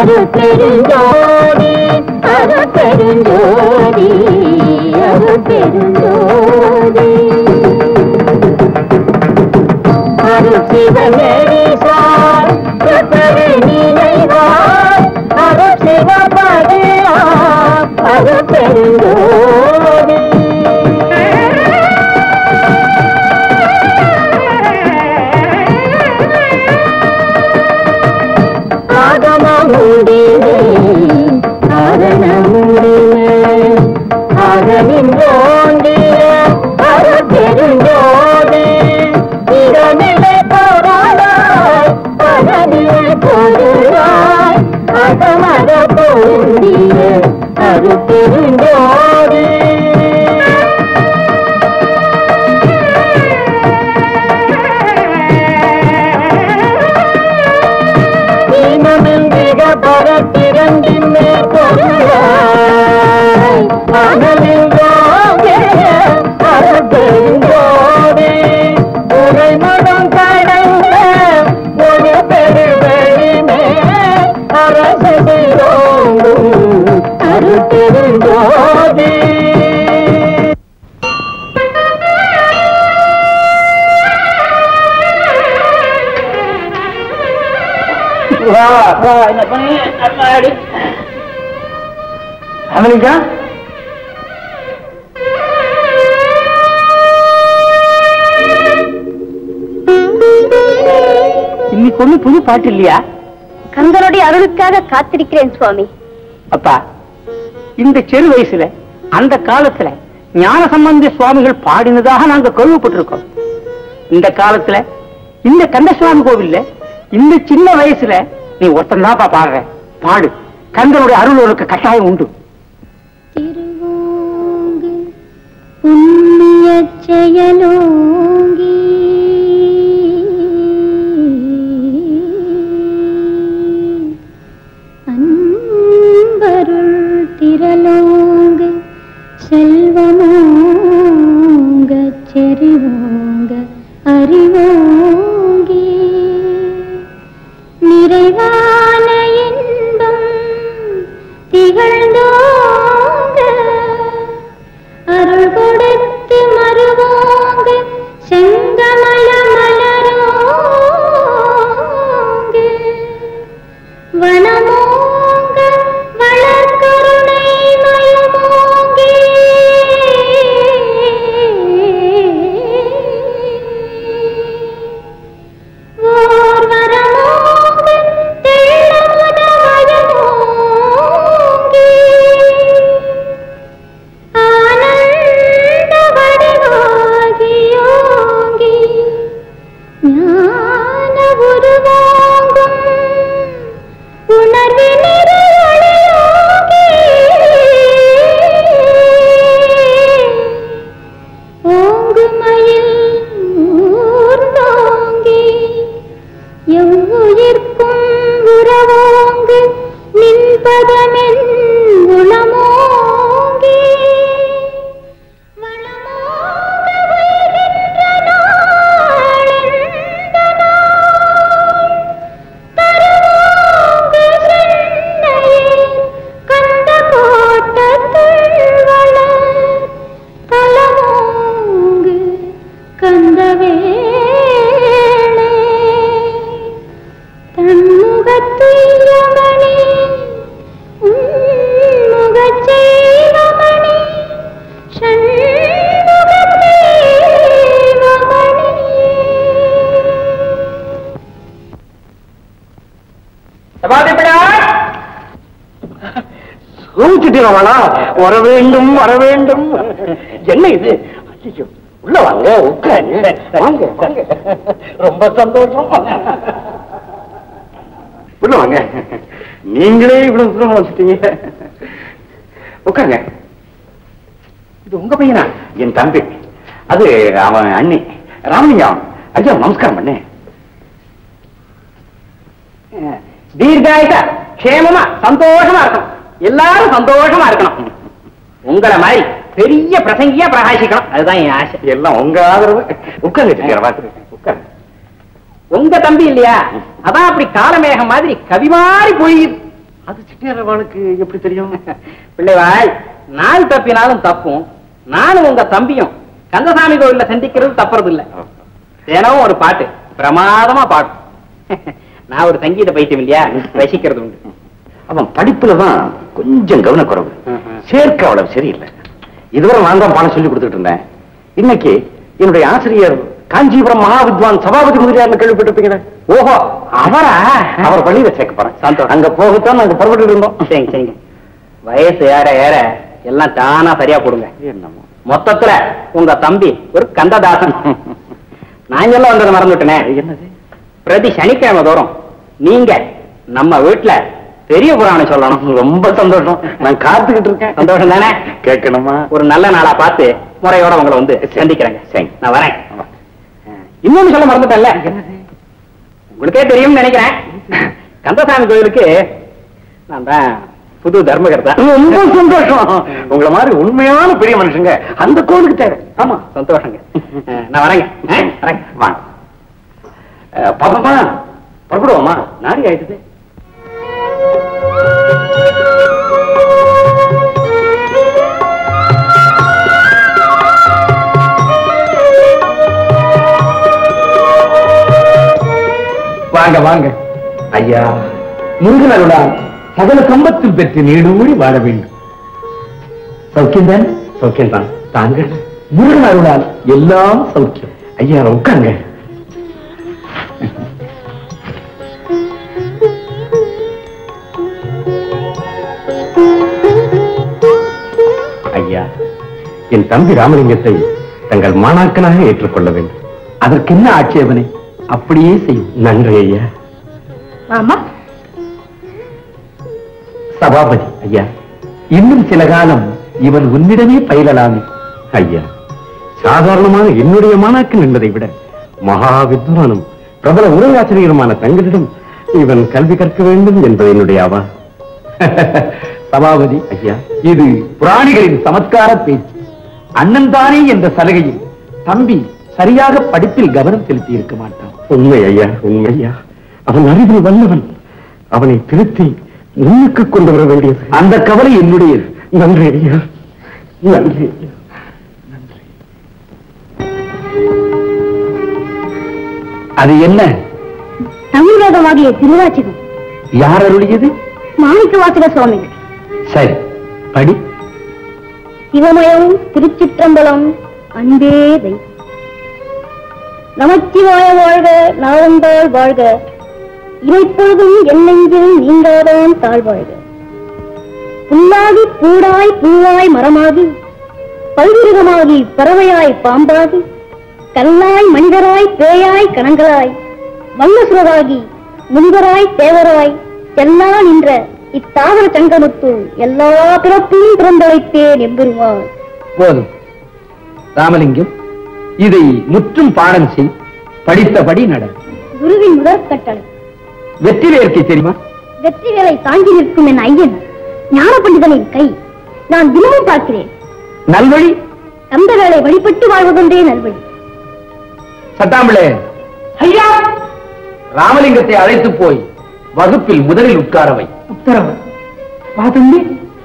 அருள் பெருஞ்சோதி அருள் பெருஞ்சோதி அருள் பெருஞ்சோதி அருள் சிவநெறிசார் சுத்தரு நினைவார் அருள் சிவபதியா அருள் பெருஞ்சோதி ஆகமமுடிவே காரணமுடிவே ஆகலின் ஓங்கிய அருள் பெருஞ்சோதி இடநிலை போராடாய் பதவியை பொருளாய் அகமத பொருந்திய அருள் பெருஞ்சோதி தீனமிந்திக பரத்திரண்டின் மேற்கொள்ளாய் அகலில் யோகே அருபெருங்கோடி உரை மனம் கடந்த ஒரு பெருவெளிமே அரசு சிரோங்கும் அருபெருங்கோடி வா வா என்ன பண்ணி அம்மாடி அமெரிக்கா இன்னைக்கு ஒண்ணு புது பாட்டு இல்லையா கந்தனுடைய அருளுக்காக காத்திருக்கிறேன் சுவாமி அப்பா இந்த சிறு வயசுல அந்த காலத்துல ஞான சம்பந்த சுவாமிகள் பாடினதாக நாங்க கேள்விப்பட்டிருக்கோம் இந்த காலத்துல இந்த கந்தசுவாமி கோவில்ல இந்த சின்ன வயசுல நீ ஒருத்தன் தான்ப்பா பாடுற பாடு கந்தனுடைய அருள் உனக்கு கட்டாயம் உண்டு திருவோங்கு புண்ணிய செயலோங்கி அன்பருள் திரளோங்கு செல்வமோங்க செறிவோங்க அறிவோங்கி நிறைவான இன்பம் திகழ்ந்தோங்க அருள் கொடுத்து மறுவோங்க செங்கமல மலரோங்க வனமோங்க வளர்கருணை மயமோங்கி ஓர் வரமோங்க தெள்ளமுத வயமோங்கி ஆனந்த வடிவாகியோங்கி ஞான உருவாங்கும் உணர்வு நிறைவொளியோங்கி ஓங்குமயில் ஊர்ந்தோங்கி எவ்வுயிர்க்கும் உறவோங்கு நின்பதமென் உளமோங்கி வளமோங்க உய்கின்ற நாளெந்த நாள் தருவோங்கு சென்னையில் கந்த கோட்டத்துள் வளர் தலமோங்கு கந்தவேளே தன்முகத்துயமணி உன்முகச்செய்வமணி சூழ்ச்சிட்டீங்களா வர வேண்டும் வர வேண்டும் என்ன இது ஐயோ உள்ள வாங்க உட்காருங்க வாங்க வாங்க ரொம்ப சந்தோஷம் உள்ள வாங்க நீங்களே இவ்வளவு தூரம் வந்துட்டீங்க உட்காருங்க இது உங்க பையனா என் தம்பி அது அவன் அண்ணி ராமலிங்கம் ஐயா நமஸ்காரம் பண்ணு தீர்காயுசா க்ஷேமமா சந்தோஷமா இருக்கணும் எல்லாரும் சந்தோஷமா இருக்கணும் உங்களை மாதிரி பெரிய பிரசங்கியா பிரகாசிக்கணும் அதுதான் என் ஆசை எல்லாம் உங்க ஆதரவு உட்கார்ந்து உட்கார்ந்து உங்க தம்பி இல்லையா அதான் அப்படி காலமேகம் மாதிரி கவி மாதிரி பொழியுது அது சிட்டியாரவாளுக்கு எப்படி தெரியும் பிள்ளைவாய் நாள் தப்பினாலும் தப்பும் நானும் உங்க தம்பியும் கந்தசாமி கோவில்ல சந்திக்கிறது தப்புறது இல்ல தினமும் ஒரு பாட்டு பிரமாதமா பாடும் நான் ஒரு சங்கீத பைத்தியம் இல்லையா ரசிக்கிறது உண்டு அவன் படிப்புல தான் கொஞ்சம் கவனக்குறைவு ம்ஹும். சேர்க்க அவ்வளவு சரியில்லை இதுவரை நான் தான் பாடம் சொல்லி கொடுத்துட்டு இருந்தேன் இன்னைக்கு என்னுடைய ஆசிரியர் காஞ்சிபுரம் மகா வித்வான் சபாபதி முதலியார்னு கேள்விப்பட்டிருப்பீங்களே ஓஹோ அவரா அவர் பள்ளியில சேர்க்க போறேன் சந்தோஷம். அங்க போகத்தான் நாங்க புறப்பட்டு இருந்தோம் சரிங்க சரிங்க வயசு ஏற ஏற எல்லாம் தானா சரியா போடுங்க என்னமோ மொத்தத்துல உங்க தம்பி ஒரு கந்ததாசன் நான் சொல்ல வந்ததை மறந்துட்டேனே என்னது பிரதி சனிக்கிழமை தோறும் நீங்க நம்ம வீட்டுல பெரிய புராணம் சொல்லணும் ரொம்ப சந்தோஷம் நான் காத்துக்கிட்டு இருக்கேன் சந்தோஷம் தானே கேட்கணுமா ஒரு நல்ல நாளா பார்த்து முறையோட உங்களை வந்து சந்திக்கிறேங்க சரி. நான் வரேன் இன்னொன்னு சொல்ல மறந்துட்டேன்ல உங்களுக்கே தெரியும்னு நினைக்கிறேன் கந்தசாமி கோயிலுக்கு நான் தான் புது தர்மகர்த்தா ரொம்ப சந்தோஷம் உங்கள மாதிரி உண்மையான பெரிய மனுஷங்க அந்த கோவிலுக்கு தேவை ஆமா சந்தோஷங்க அஹ், நான் வரேங்க அஹ், வரேங்க வாங்க அஹ், பாப்பமா புறப்படுவோமா நாடி ஆயிடுது வாங்க வாங்க ஐயா முருகன் அருளால் சகல சம்பத்தில் பெற்று நீடூடி வாழ வேண்டும் சௌக்கியம்தான் சௌக்கியம் தான் தாங்கள் முருகன் அருளால் எல்லாம் சௌக்கியம் ஐயா உட்காருங்க ஐயா என் தம்பி ராமலிங்கத்தை தங்கள் மாணாக்கனாக ஏற்றுக்கொள்ள வேண்டும் அதற்கு என்ன ஆட்சேபனை அப்படியே செய்யும் நன்றி ஐயா ஆமா சபாபதி ஐயா இன்னும் சில காலம் இவன் உன்னிடமே பயிலலாமே ஐயா சாதாரணமாக என்னுடைய மாணாக்கன் என்பதை விட மகா வித்வானும் பிரபல உரையாசிரியருமான தங்களிடம் இவன் கல்வி கற்க வேண்டும் என்பது என்னுடைய அவா சபாபதி ஐயா இது புராணிகளின் சமத்கார பேச்சு அண்ணன் தானே என்ற சலுகையில் தம்பி சரியாக படிப்பில் கவனம் செலுத்தி இருக்க மாட்டான் உண்மை ஐயா உண்மை ஐயா அவன் அறிவில் வல்லவன் அவனை திருத்தி முன்னுக்கு கொண்டு வர வேண்டியது அந்த கவலை என்னுடையது நன்றி ஐயா நன்றி ஐயா அது என்ன தமிழகமாகிய திருவாச்சகம் யார் அருளியது மாணிக்க வாசக சுவாமிகள் சரி படி சிவமயம் திருச்சிற்றம்பலம் அன்பே தெய்வம் நமச்சிவாய வாழ்க நாளந்தாள் வாழ்க இமைப்பொழுதும் என்னெஞ்சில் நீங்காதான் தாழ்வாழ்க புல்லாகி பூடாய் பூவாய் மரமாகி பல்விருகமாகி பறவையாய் பாம்பாகி கல்லாய் மனிதராய் பேயாய் கணங்களாய் வல்லசுரராகி முனிவராய் தேவராய் எல்லா நின்ற இத்தாவர சங்கமுத்துள் எல்லா பிறப்பும் பிறந்தழைத்தேன் எம்பெருமான் போதும் ராமலிங்கம் இதை முற்றும் பாடம் செய் படித்தபடி நட குருவின் முதற் கட்டளை வெற்றி வேர்க்கை தெரியுமா வெற்றி வேலை தாங்கி நிற்கும் என் ஐயன் ஞான பண்டிதனின் கை நான் தினமும் பார்க்கிறேன் நல்வழி கந்த வேலை வழிபட்டு வாழ்வதொன்றே நல்வழி சட்டாம்பிளே ஐயா ராமலிங்கத்தை அழைத்து போய் வகுப்பில் முதலில் உட்காரவை உத்தரவு வா தம்பி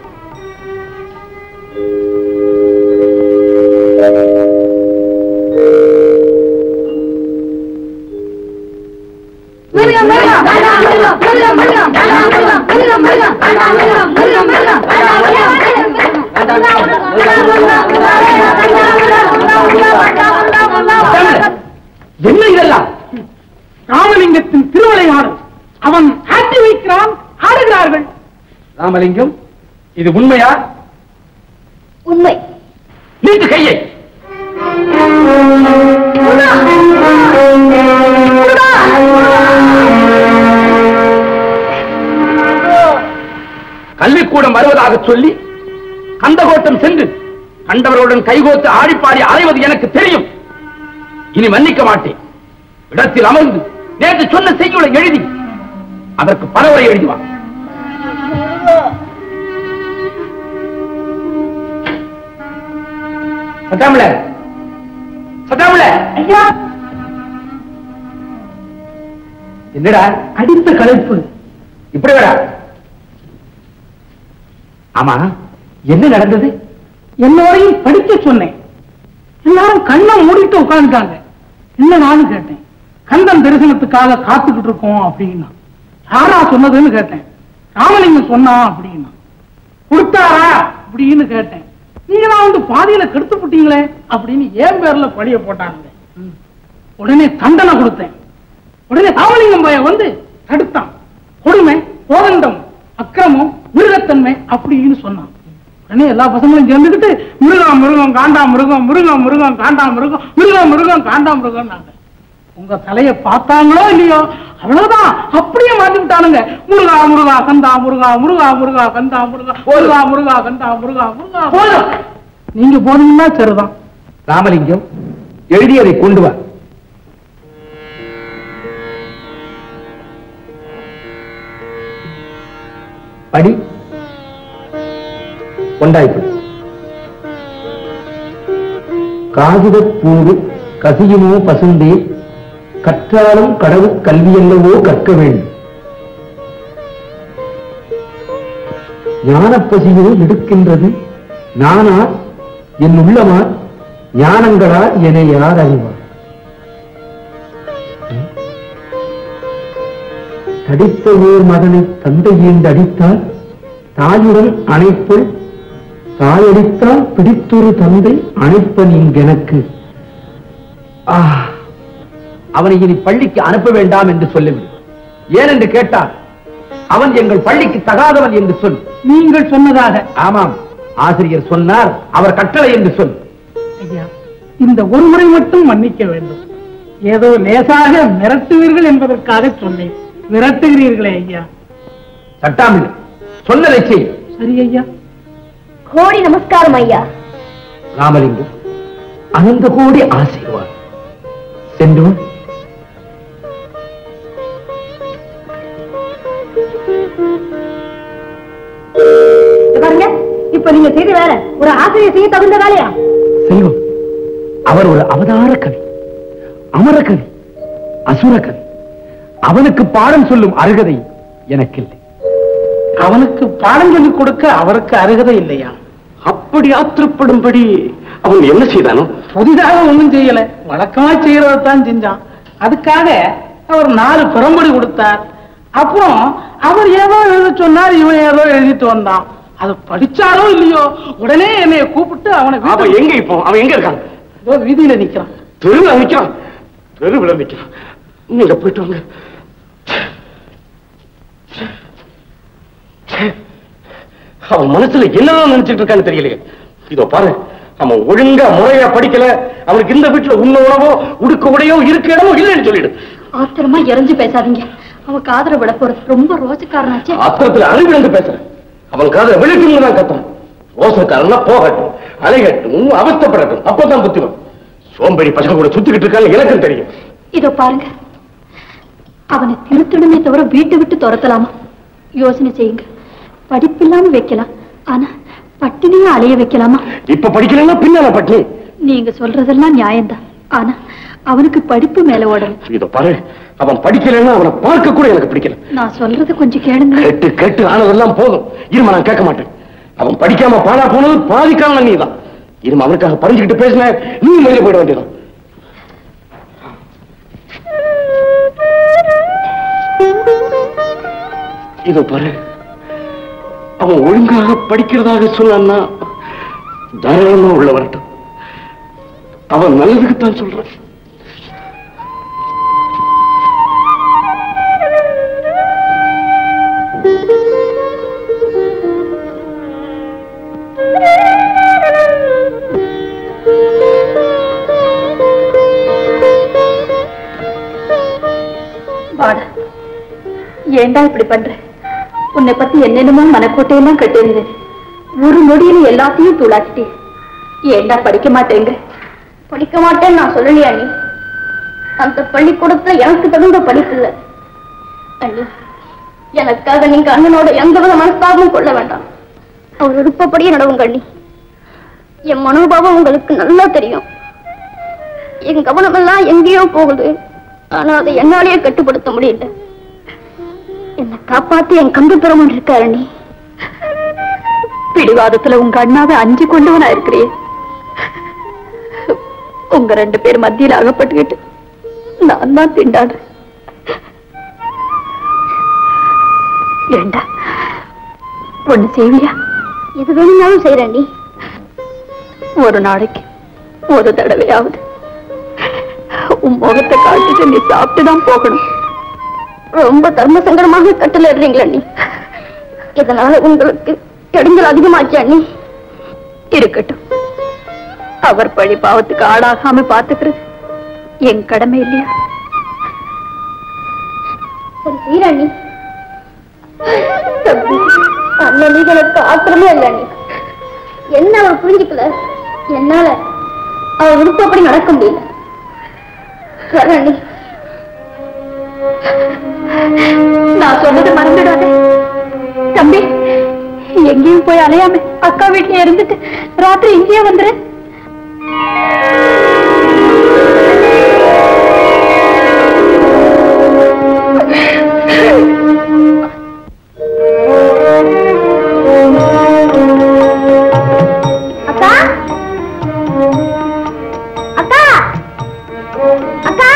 என்ன இதெல்லாம் ராமலிங்கத்தின் திருவிளையாடல் அவன் ஆட்டி வைக்கிறான் ஆடுகிறார்கள் ராமலிங்கம் இது உண்மையா உண்மை நீட்டு கையை கல்விக்கூடம் வருவதாக சொல்லி கந்தகோட்டம் சென்று கண்டவர்களுடன் கைகோத்து ஆடிப்பாடி அலைவது எனக்கு தெரியும் இனி மன்னிக்க மாட்டேன் இடத்தில் அமர்ந்து நேற்று சொன்ன செய்யுளை எழுதி அதற்கு பலவரை எழுதி வா சதாமல சதாமல ஐயா என்னடா அடித்த கலைப்பு இப்படி வரா ஆமா என்ன நடந்தது எல்லோரையும் படிக்க சொன்னேன் எல்லாரும் கண்ணை மூடிட்டு உட்கார்ந்துட்டாங்க என்ன நானும் கேட்டேன் கந்தன் தரிசனத்துக்காக காத்துக்கிட்டு இருக்கோம் அப்படின்னா யாரா சொன்னதுன்னு கேட்டேன் ராமலிங்கம் சொன்னா அப்படின்னா கொடுத்தாரா அப்படின்னு கேட்டேன் நீங்க தான் வந்து பாதியில கெடுத்து போட்டீங்களே அப்படின்னு ஏன் பேர்ல பழிய போட்டாங்க உடனே தண்டனை கொடுத்தேன் உடனே ராமலிங்கம் பையன் வந்து தடுத்தான் கொடுமை கோதண்டம் அக்கிரமம் மிருகத்தன்மை அப்படின்னு சொன்னான் உடனே எல்லா பசங்களும் சேர்ந்துக்கிட்டு மிருகம் மிருகம் காண்டா மிருகம் மிருகம் மிருகம் காண்டா மிருகம் மிருகம் மிருகம் காண்டா மிருகம் உங்க தலைய பார்த்தாங்களோ இல்லையோ அவ்வளவுதான் அப்படியே மாத்தி விட்டானுங்க முருகா முருகா கந்தா முருகா முருகா முருகா கந்தா முருகா முருகா முருகா கந்தா முருகா முருகா போதும் நீங்க போனீங்கன்னா சரிதான் ராமலிங்கம் எழுதியதை கொண்டு வா படி கொண்டாய்ப்படி காகிதப் பூடு கசியுமோ பசுந்தே கற்றாலும் கடவுள் கல்வியல்லவோ கற்க வேண்டும் ஞானப்பசியோ எடுக்கின்றது நானா என் உள்ளமா ஞானங்களா என யார் அறிவார் தடித்த ஓர் மகனை தந்தை ஈண்டு அடித்தால் தாயுடன் அணைப்புள் தாயடித்தால் பிடித்தொரு தந்தை அணைப்பன் இங்கெனக்கு ஆ, அவனை இனி பள்ளிக்கு அனுப்ப வேண்டாம் என்று சொல்லிவிடு ஏனென்று கேட்டால் அவன் எங்கள் பள்ளிக்கு தகாதவன் என்று சொல் நீங்கள் சொன்னதாக ஆமாம் ஆசிரியர் சொன்னார் அவர் கட்டளை என்று சொல் ஐயா இந்த ஒரு முறை மட்டும் மன்னிக்க வேண்டும் ஏதோ லேசாக மிரட்டுவீர்கள் என்பதற்காக சொன்னேன் மிரட்டுகிறீர்களே ஐயா சட்டாமில்லை சொன்னதை செய் சரி ஐயா கோடி நமஸ்காரம் ஐயா ராமலிங்கம் அனந்த கோடி ஆசீர்வாதம் சென்று வா. இங்க பாருங்க இப்ப நீங்க செய்த வேலை ஒரு ஆசிரியர் செய்ய தகுந்த வேலையா செல்வம் அவர் ஒரு அவதார கவி அமர கவி அசுர கவி அவனுக்கு பாடம் சொல்லும் அருகதை எனக்கில்லை அவனுக்கு பாடம் சொல்லிக் கொடுக்க அவருக்கு அருகதை இல்லையா அப்படி ஆத்திரப்படும்படி அவன் என்ன செய்தானோ புதிதாக ஒண்ணும் செய்யல வழக்கமா செய்யறதான் செஞ்சான் அதுக்காக அவர் நாலு பிறம்படி கொடுத்தார் அப்புறம் அவர் ஏதோ எழுத சொன்னார் இவன் ஏதோ எழுதிட்டு வந்தான் அது படிச்சாரோ இல்லையோ உடனே என்னைய கூப்பிட்டு அவனை அவன் வீட்டுக்கு- எங்க இப்போ அவன் எங்க இருக்கான் இதோ வீதியில நிக்கிறான் தெருவில் நிக்கிறான் தெருவில் நிக்கிறான் நீங்க போயிட்டு வாங்க அவன் மனசுல என்னதான் நினைச்சிட்டு இருக்கான்னு தெரியலையே இதோ பாரு அவன் ஒழுங்கா முறையா படிக்கல அவனுக்கு இந்த வீட்டுல உண்ண உணவோ உடுக்க உடையோ இருக்க இடமோ இல்லைன்னு சொல்லிடு ஆத்திரமா இறஞ்சு பேசாதீங்க அவ காதல விட போறது ரொம்ப ரோசக்காரனாச்சே அத்தத்துல அறிவிழந்து பேசுறேன் அவன் காதல விழுக்குன்னு தான் கத்தான் ரோசக்காரனா போகட்டும் அலைகட்டும் அவஸ்தப்படட்டும் அப்பதான் புத்தி வரும் சோம்பேறி பசங்க கூட சுத்திக்கிட்டு இருக்கான்னு எனக்கும் தெரியும் இதோ பாருங்க அவனை திருத்தணுமே தவிர வீட்டை விட்டு துரத்தலாமா யோசனை செய்யுங்க படிப்பில்லாம வைக்கலாம் ஆனா பட்டினியா அலைய வைக்கலாமா இப்ப படிக்கலன்னா பின்னால பட்டினி நீங்க சொல்றதெல்லாம் நியாயம்தான் ஆனா அவனுக்கு படிப்பு மேல ஓடணும் இதோ பாரு அவன் படிக்கலைன்னா அவனை பார்க்க கூட எனக்கு பிடிக்கல நான் சொல்றத கொஞ்சம் கேளுங்க கேட்டு கேட்டு ஆனதெல்லாம் போதும் இருமா நான் கேட்க மாட்டேன் அவன் படிக்காம பாழா போனது பாதிக்காம நீதான் இருமா அவனுக்காக பறிஞ்சுக்கிட்டு பேசின நீ மேலே போயிட வேண்டியதான் இதோ பாரு அவன் ஒழுங்காக படிக்கிறதாக சொன்னான்னா தாராளமா உள்ள வரட்டும் அவன் நல்லதுக்குத்தான் சொல்றான் வாடா ஏண்டா இப்படி பண்ற உன்னை பத்தி என்னென்னமோ மனக்கோட்டையெல்லாம் கட்டியிருந்தேன் ஒரு நொடியில எல்லாத்தையும் தூளாக்கிட்டே ஏண்டா படிக்க மாட்டேங்க படிக்க மாட்டேன்னு நான் சொல்லலையா நீ அந்த பள்ளிக்கூடத்துல எனக்கு தகுந்த படிப்பு இல்லை அண்ணி எனக்காக நீங்க அண்ணனோட எந்த வித மனஸ்தாபமும் கொள்ள வேண்டாம் அவர் விருப்பப்படியே நடவுங்க அண்ணி என் மனோபாவம் உங்களுக்கு நல்லா தெரியும் என் கவனமெல்லாம் எங்கேயோ போகுது ஆனா அதை என்னாலேயே கட்டுப்படுத்த முடியல என்னை காப்பாத்தி என் கம்பி பெருமன் இருக்காரு நீ பிடிவாதத்துல உங்க அண்ணாவை அஞ்சு கொண்டவனா இருக்கிறியே உங்க ரெண்டு பேர் மத்தியில் அகப்பட்டுக்கிட்டு நான் தான் திண்டாடுறேன் ஏண்டா ஒண்ணு செய்வியா எது வேணும்னாலும் செய்யறேன்டி ஒரு நாளைக்கு ஒரு தடவையாவது உன் முகத்தை காட்டிட்டு நீ சாப்பிட்டுதான் போகணும் ரொம்ப தர்ம சங்கடமாக கட்டல இடுறீங்களா நீ இதனால உங்களுக்கு கெடுங்கள் அதிகமாச்சு அண்ணி இருக்கட்டும் அவர் பழி பாவத்துக்கு ஆளாகாம பாத்துக்கிறது என் கடமை இல்லையா சரி செய்யற அண்ணி அண்ணன் நீ எனக்கு ஆத்திரமே இல்லை அண்ணி என்ன அவர் புரிஞ்சுக்கல என்னால அவர் விருப்பப்படி நடக்க முடியல வர அண்ணி நான் சொன்னது மறந்துடாதே தம்பி எங்கேயும் போய் அலையாம அக்கா வீட்லயே இருந்துட்டு ராத்திரி இங்கேயே வந்துரு அக்கா அக்கா அக்கா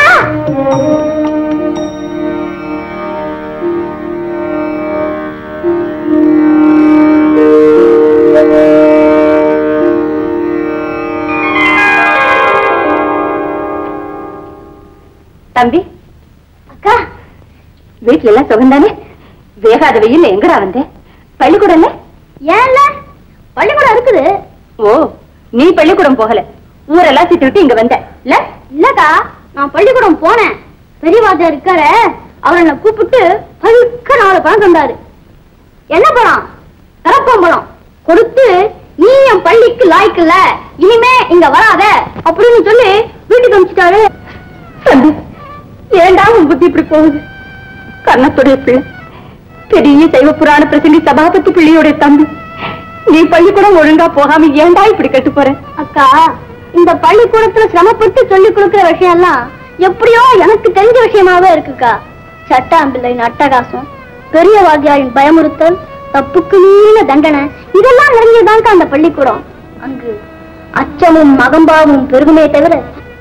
தம்பி அக்கா வீட்ல எல்லாம் சுகந்தானே வேகாத வெயில் எங்கடா வந்தேன் பள்ளிக்கூடம் இல்ல ஏன்ல பள்ளிக்கூடம் இருக்குது ஓ நீ பள்ளிக்கூடம் போகல ஊரெல்லாம் சுத்தி விட்டு இங்க வந்த இல்ல இல்லக்கா நான் பள்ளிக்கூடம் போனேன் பெரியவாஜா இருக்காரு அவர் என்ன கூப்பிட்டு பழுக்க நாலு பழம் தந்தாரு என்ன பழம் கரப்பம் பழம் கொடுத்து நீ என் பள்ளிக்கு லாய்க்கல இனிமே இங்க வராத அப்படின்னு சொல்லி வீட்டுக்கு அனுப்பிச்சிட்டாரு தம்பி ஏண்டா உன் புத்தி இப்படி போகுது கர்ணத்துடைய பிள்ளை பெரிய சைவ புராண பிரசங்கி சபாபதி பிள்ளையோட தம்பி நீ பள்ளிக்கூடம் ஒழுங்கா போகாம ஏண்டா இப்படி கெட்டு போற அக்கா இந்த பள்ளிக்கூடத்துல சிரமப்பட்டு சொல்லி கொடுக்கிற விஷயம் எல்லாம் எப்படியோ எனக்கு தெரிஞ்ச விஷயமாவே இருக்குக்கா சட்டாம்பிள்ளையின் அட்டகாசம் பெரிய வாத்தியாரின் பயமுறுத்தல் தப்புக்கு மீறின தண்டனை இதெல்லாம் நிறைஞ்சதான்க்கா அந்த பள்ளிக்கூடம் அங்கு அச்சமும் மகம்பாவும் பெருகுமே தவிர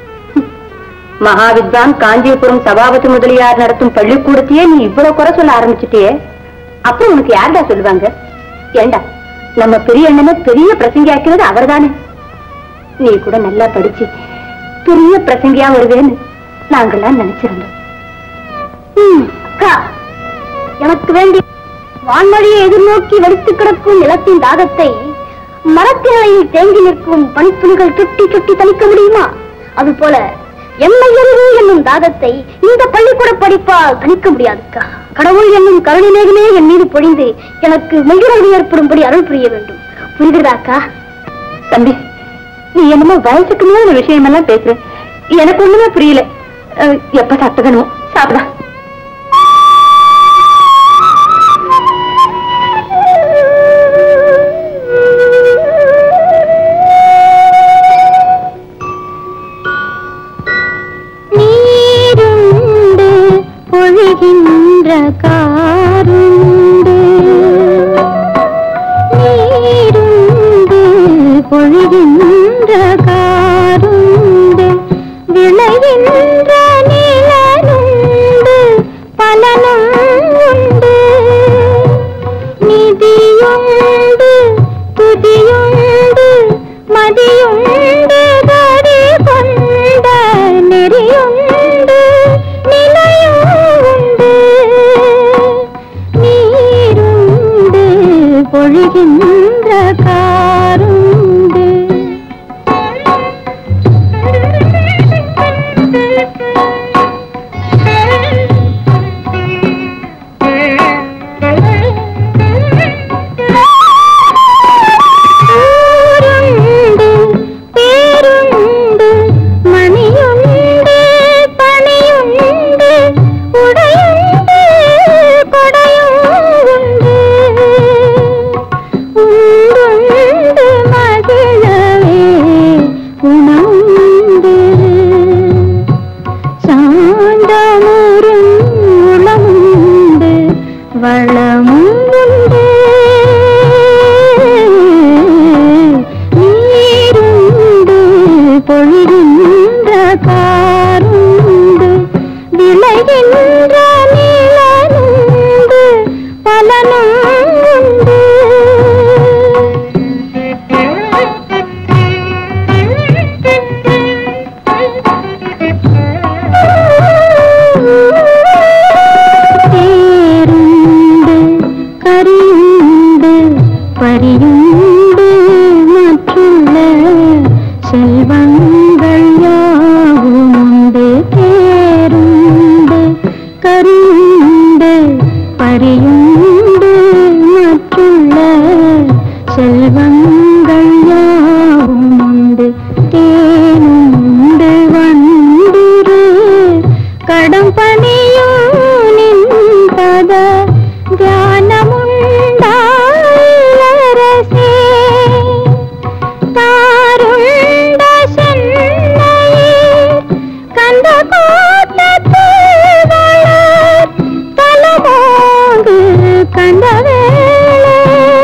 மகாவித்வான் காஞ்சிபுரம் சபாபதி முதலியார் நடத்தும் பள்ளிக்கூடத்தையே நீ இவ்வளவு குறை சொல்ல ஆரம்பிச்சிட்டியே அப்புறம் உனக்கு யார்டா சொல்லுவாங்க ஏண்டா நம்ம பெரிய அண்ணனை பெரிய பிரசங்கி ஆக்கிறது அவர்தானே நீ கூட நல்லா படிச்சு பெரிய பிரசங்கியா வருவேன்னு நாங்கெல்லாம் நினைச்சிருந்தோம் ம், அக்கா எனக்கு வேண்டி வான்மொழியை எதிர்நோக்கி வெடித்து கிடக்கும் நிலத்தின் தாகத்தை மரத்தினையில் தேங்கி நிற்கும் பனிப்புண்கள் சுட்டி சுட்டி தணிக்க முடியுமா அது போல எம்மையறிவு என்னும் தாகத்தை இந்த பள்ளிக்கூட படிப்பால் தணிக்க முடியாதுக்கா கடவுள் என்னும் கருணை மேகமே என் மீது பொழிந்து எனக்கு மெய்யுறவு ஏற்படும்படி அருள் புரிய வேண்டும் புரிகிறதாக்கா தம்பி நீ என்னமோ வயசுக்கு மேல விஷயம் எல்லாம் பேசுற எனக்கு ஒண்ணுமே புரியல அஹ், எப்ப சாப்பிட்டுக்கணும் சாப்பிடா நீருண்டு பொழிகின்ற காருண்டு நீருண்டு பொழிகின்ற காருண்டு விளைகின்ற நிலனுண்டு பலனும் உண்டு நிதியுண்டு துதியுண்டு மதியுண்டு கரி கொண்ட நெறியுண்டு நிலையும் உண்டு நீருண்டு பொழிகின்ற காருண்டு தேருண்டு கரியுண்டு பரியுண்டு மற்றுள்ள செல்வங்கள் யாவும் உண்டு தேருண்டு கரியுண்டு பரியுண்டு மற்றுள்ள செல்வங்கள் யாவும் உண்டு தேனுண்டு வண்டிரு கடம் பணியும் நின்பத தியானமுண்டாயிலரசே தாருண்ட சென்னையில் கந்த கோட்டத்தில் வளர் தலமோங்கு கண்டவேளே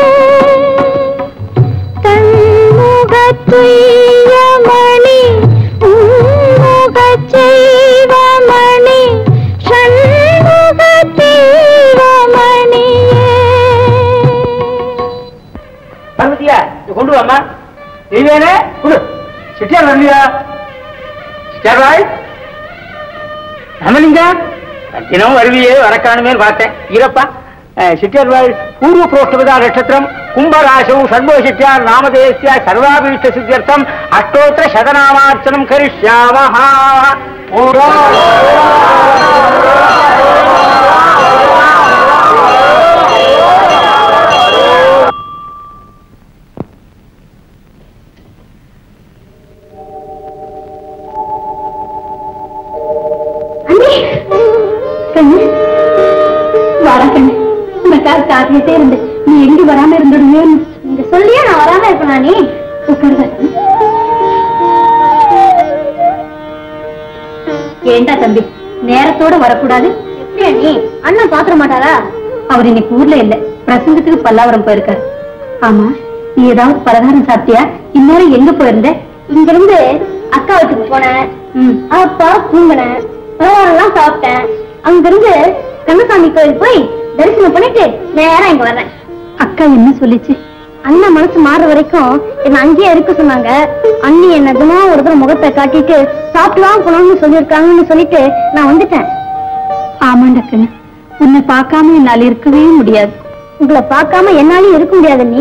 தன்முகத்துய்யமணி உன்முகச் செய்வமணி ஷண்முகத்தீவமணியே பார்வதியா இது கொண்டு வாமா நீ வேணே கொடு சிட்டியார் வரலையா சிட்டியார் ராய் ரமலிங்க தினம் வருவியே வரக்காணுமே பார்த்தேன் ஈரப்பா சிட்டியார் ராய் பூர்வ புரோஷ்டபதா நட்சத்திரம் கும்பராசௌ சர்வ சிட்டியார் நாமதேசிய சர்வாபீஷ்ட சித்தியர்த்தம் அஷ்டோத்திர சதநாமார்ச்சனம் கரிஷ்யாமஹா பூர்வ அண்ணி கண்ணு வாடா கண்ணு உனக்காக காத்துக்கிட்டே இருந்தேன் நீ எங்க வராம இருந்துடுவேன்னு நீங்க சொல்லியே நான் வராம இருப்பேனா நீ உட்காருங்க ஏண்டா தம்பி நேரத்தோட வரக்கூடாது எப்படி நீ அண்ணன் பாத்திர மாட்டாரா அவர் இன்னைக்கு ஊர்ல இல்ல பிரசங்கத்துக்கு பல்லாவரம் போயிருக்காரு ஆமா நீ ஏதாவது பலகாரம் சாப்பிட்டியா இந்நேரம் எங்க போயிருந்த இங்க இருந்து அக்கா வீட்டுக்கு போனேன் அப்பா தூங்கினேன் பலகாரம்லாம் சாப்பிட்டேன் அங்கிருந்து கண்ணசாமி கோயில் போய் தரிசனம் பண்ணிட்டு நேரா இங்க வர்றேன் அக்கா என்ன சொல்லிச்சு அண்ணன் மனசு மாறுற வரைக்கும் என்ன அங்கேயே இருக்க சொன்னாங்க அண்ணி என்ன தினம் ஒரு தடவை முகத்தை காட்டிட்டு சாப்பிட்டுலாம் போனோம்னு சொல்லியிருக்காங்கன்னு சொல்லிட்டு நான் வந்துட்டேன் ஆமாண்டா கண்ணு உன்னை பார்க்காம என்னால இருக்கவே முடியாது உங்களை பார்க்காம என்னாலும் இருக்க முடியாது நீ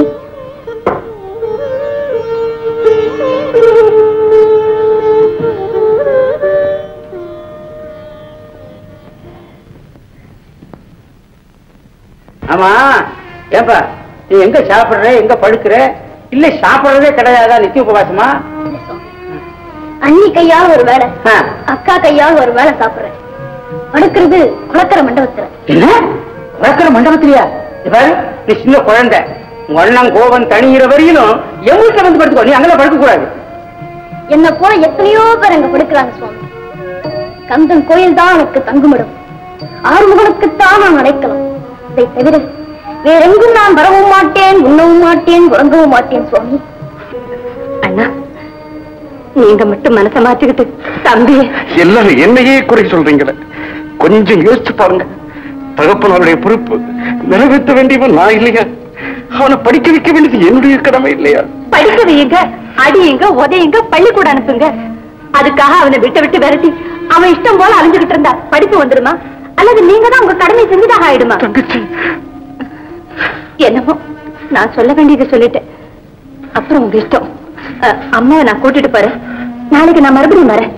ஆமா ஏப்பா நீ எங்க சாப்பிடுற எங்க படுக்கிற இல்ல சாப்பிடுறதே கிடையாதா நித்திய உபவாசமா அண்ணி கையால் ஒரு வேலை ஆ. அக்கா கையால் ஒரு வேலை சாப்பிடுறேன் படுக்கிறது குளக்கர மண்டபத்துல என்ன வளர்க்கிற மண்டபத்திலயா இது பாரு நீ சின்ன குழந்தை உங்க அண்ணன் கோபம் தணிகிற வரையிலும் என் வீட்டுல வந்து படுத்துக்கோ நீ அங்கெல்லாம் படுக்க கூடாது என்ன போல எத்தனையோ பேர் அங்க படுக்கிறாங்க சுவாமி கந்தன் கோயில் தான் எனக்கு தங்குமிடம் ஆறுமுகனுக்குத்தான் நான் அடைக்கலாம் இதை தவிர வேறெங்கும் நான் வரவும் மாட்டேன் உண்ணவும் மாட்டேன் உறங்கவும் மாட்டேன் சுவாமி அண்ணா நீங்க மட்டும் மனசை மாற்றிக்கிட்டு தம்பியை எல்லாரும் என்னையே குறை சொல்றீங்களே கொஞ்சம் யோசிச்சு பாருங்க தகப்பனருடைய பொறுப்பு நிறைவேற்ற வேண்டியவன் நான் இல்லையா அவனை படிக்க வைக்க வேண்டியது என்னுடைய கடமை இல்லையா படிக்க வையுங்க அடியுங்க உதையுங்க பள்ளிக்கூடம் அனுப்புங்க அதுக்காக அவனை விட்டு விட்டு விரட்டி அவன் இஷ்டம் போல அழிஞ்சுகிட்டு இருந்தா படிப்பு வந்துருமா அல்லது நீங்க தான் உங்க கடமை செஞ்சதாக ஆயிடுமா தங்கச்சி என்னமோ நான் சொல்ல வேண்டியதை சொல்லிட்டேன் அப்புறம் உங்க இஷ்டம் அஹ், அம்மாவை நான் கூட்டிட்டு போறேன் நாளைக்கு நான் மறுபடியும் வரேன்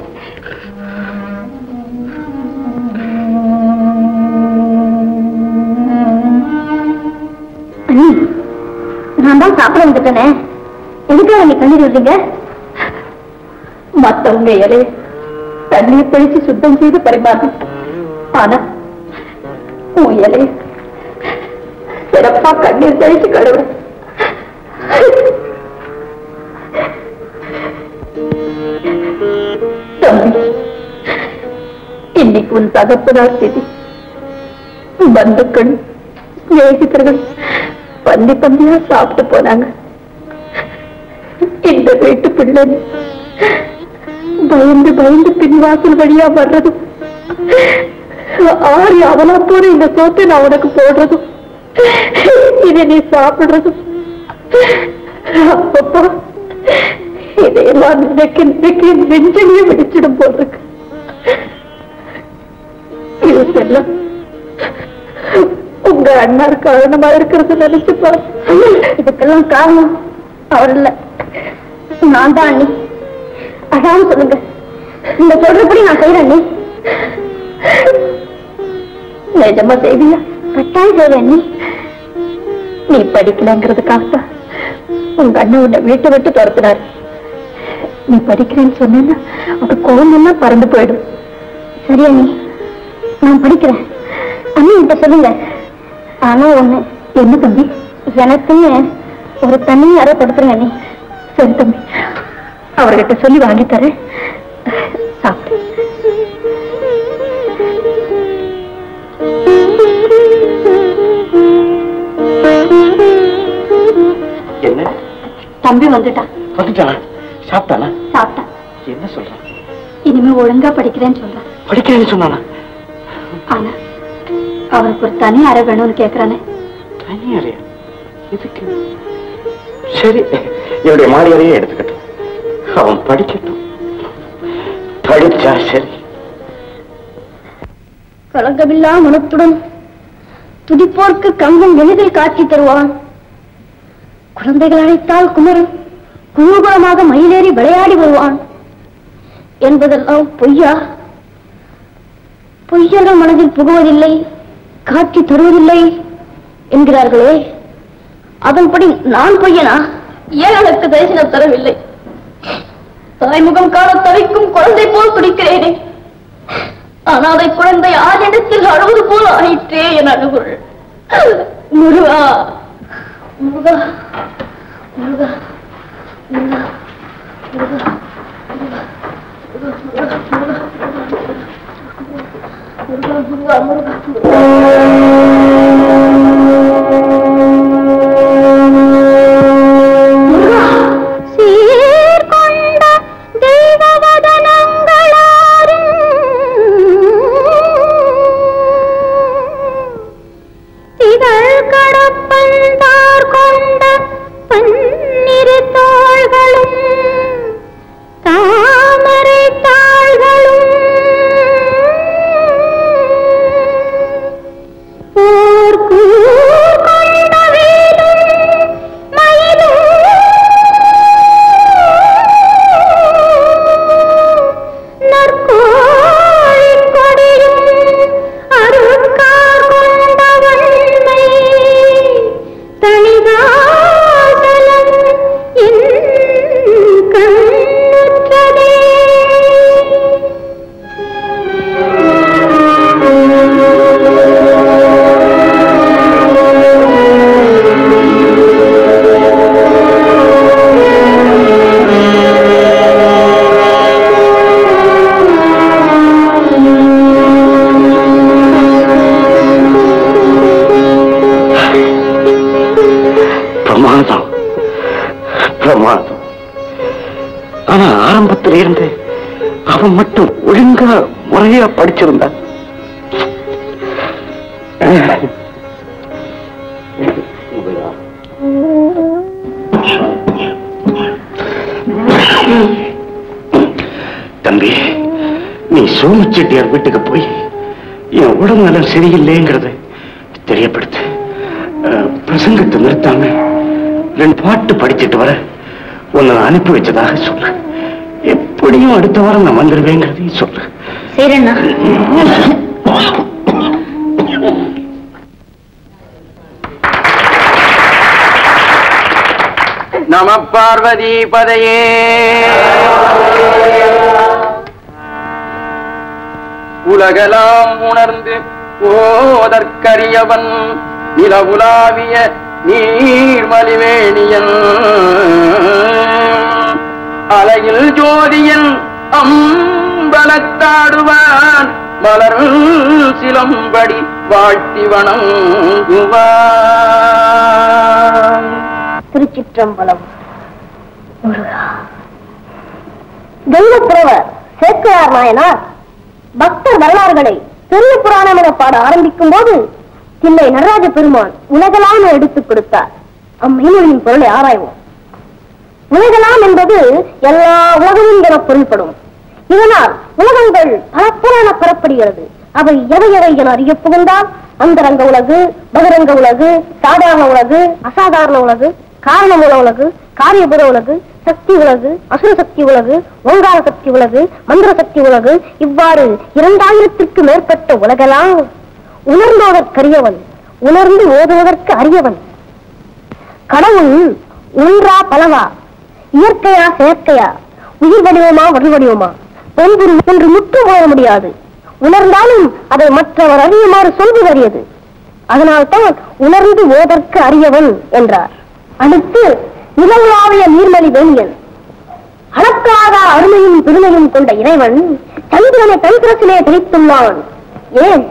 அண்ணி நான் தான் சாப்பிட வந்துட்டேனே எதுக்காக நீ கண்ணீர் விடுறீங்க மத்தவங்க இலைய தண்ணீர் தெளிச்சு சுத்தம் செய்து பரிமாறும் ஆனா உன் இலைய சிறப்பா கண்ணீர் தெளிச்சு கழுவு தம்பி இன்னைக்கு உன் தகப்பனார் திதி பந்துக்கள் சிநேகிதர்கள் பந்தி பந்தியா சாப்பிட்டு போனாங்க இந்த வீட்டு பிள்ளை பயந்து பயந்து பின்வாசல் வழியா வர்றதும் ஆறி அவனா போற இந்த சோத்தை நான் உனக்கு போடுறதும் இதை நீ சாப்பிடுறதும் அப்பப்பா இதையெல்லாம் நினைக்க நினைக்க நெஞ்சலையே வெடிச்சிடும் போல் இருக்கு எல்லாம் உங்க அண்ணா காரணமா இருக்கிறது நினைச்சுப்பா இதுக்கெல்லாம் காரணம் அவர் இல்ல நான் தான் அண்ணி அதான் சொல்லுங்க நீங்க சொல்றபடி நான் செய்யறேன் அண்ணி நிஜமா செய்தியா கட்டாயம் செய்வேன் அண்ணி நீ படிக்கலங்கிறதுக்காகத்தான் உங்க அண்ணன் உன்னை வீட்டை விட்டு துரத்துனாரு நீ படிக்கிறேன்னு சொன்னேன்னா அவர் கோவம் எல்லாம் பறந்து போயிடும் சரி அண்ணி நான் படிக்கிறேன் அண்ணி கிட்ட சொல்லுங்க ஆனா ஒண்ணு என்ன தம்பி எனக்குன்னு ஒரு தனி அறை கொடுத்துருங்க அண்ணி சரி தம்பி அவர்கிட்ட சொல்லி வாங்கி தரேன் சாப்பிட்டு என்ன தம்பி வந்துட்டான் வந்துட்டானா சாப்பிட்டானா சாப்பிட்டான் என்ன சொல்றான் இனிமே ஒழுங்கா படிக்கிறேன்னு சொல்றான் படிக்கிறேன்னு சொன்னானா ஆனா அவருக்கு ஒரு தனி அறை வேணும்னு கேக்குறானே தனி அறையா எதுக்கு சரி என்னுடைய மாடி அறையே எடுத்துக்கட்டும் அவன் படிக்கட்டும் படிச்சா சரி களங்கமில்லா மனத்துடன் துடிப்போர்க்கு கங்கம் எளிதில் காட்சி தருவான் குழந்தைகள் அழைத்தால் குமரன் குழுகுலமாக மயிலேறி விளையாடி வருவான் என்பதெல்லாம் பொய்யா பொய்யர்கள் மனதில் புகுவதில்லை காட்சி தருவதில்லை என்கிறார்களே அதன்படி நான் பொய்யனா ஏன் எனக்கு தரிசனம் தரவில்லை தாய்முகம் காண தவிக்கும் குழந்தை போல் துடிக்கிறேனே அனாதை குழந்தை ஆரிடத்தில் அழுவது போல ஆயிற்றே என் அழுகுள் முருகா முருகா முருகா முருகா முருகா முருகா முருகா சீர்கொண்ட தெய்வவதனங்களாரும் திகழ் கடப்பந்தார் கொண்ட பன்னிரு தோள்களும் தாமரை தாள்களும் போர்க்கூர் கொண்ட வேலும் மயிலும் நற்கோழிக் கொடியும் அருட்கார் கொண்ட வன்மை தணிகாசலம் என் கண்ணுற்றதே பிரமாதம் பிரமாதம் ஆனா ஆரம்பத்துல இருந்து அவன் மட்டும் ஒழுங்கா முறையா படிச்சிருந்தான் தம்பி நீ சோமச்செட்டியார் வீட்டுக்கு போய் என் உடம்பு நலம் சரியில்லைங்கிறத தெரியப்படுத்து அஹ், பிரசங்கத்தை நிறுத்தாம ரெண்டு பாட்டு படிச்சிட்டு வர உன்னை அனுப்பி வச்சதாக சொல்லு எப்படியும் அடுத்த வாரம் நான் வந்துடுவேங்கிறதையும் சொல்லு சரிண்ணா நம பார்வதி பதையே உலகலாம் உணர்ந்து ஓதற்கரியவன் நிலவுலாவிய நீர்மலிவேணியன் அலையில் ஜோதியன் அம்பலத்தாடுவான் மலர் சிலம்படி வாழ்த்தி வணங்குவான் திருச்சிற்றம்பலம் முருகா தெய்வப்புறவர் சேக்கரார் நாயனார் பக்தர் வரலாறுகளை பெரிய புராணம் என பாட ஆரம்பிக்கும் போது தில்லை நடராஜ பெருமான் உலகலாம் எடுத்துக் கொடுத்தார் அம்மையின் பொருளை ஆராய்வோம் உலகலாம் என்பது எல்லா உலகமும் என பொருள்படும் இதனால் உலகங்கள் பலப்புற என பெறப்படுகிறது அவை எவை எவை என அறிய புகுந்தால் அந்தரங்க உலகு பகிரங்க உலகு சாதாரண உலகு அசாதாரண உலகு காரணமூல உலகு காரியபுர உலகு சக்தி உலகு அசுர சக்தி உலகு ஓங்கார சக்தி உலகு மந்திர சக்தி உலகு இவ்வாறு இரண்டாயிரத்திற்கு மேற்பட்ட உலகெல்லாம் உணர்ந்தோதற்கரியவன் உணர்ந்து ஓதுவதற்கு அறியவன் கடவுள் ஒன்றா பலவா இயற்கையா செயற்கையா உயிர் வடிவமா வடி வடிவமா ஒன்று என்று முற்று போக முடியாது உணர்ந்தாலும் அதை மற்றவர் அறியுமாறு சொல்வது அறியது அதனால்தான் உணர்ந்து ஓதற்கு அறியவன் என்றார் அடுத்து நிலவுலாவிய நீர்மலி வேணியன் அளக்காத அருமையும் பெருமையும் கொண்ட இறைவன் சந்திரனை தந்திரத்திலே திணித்துள்ளான் ஏன்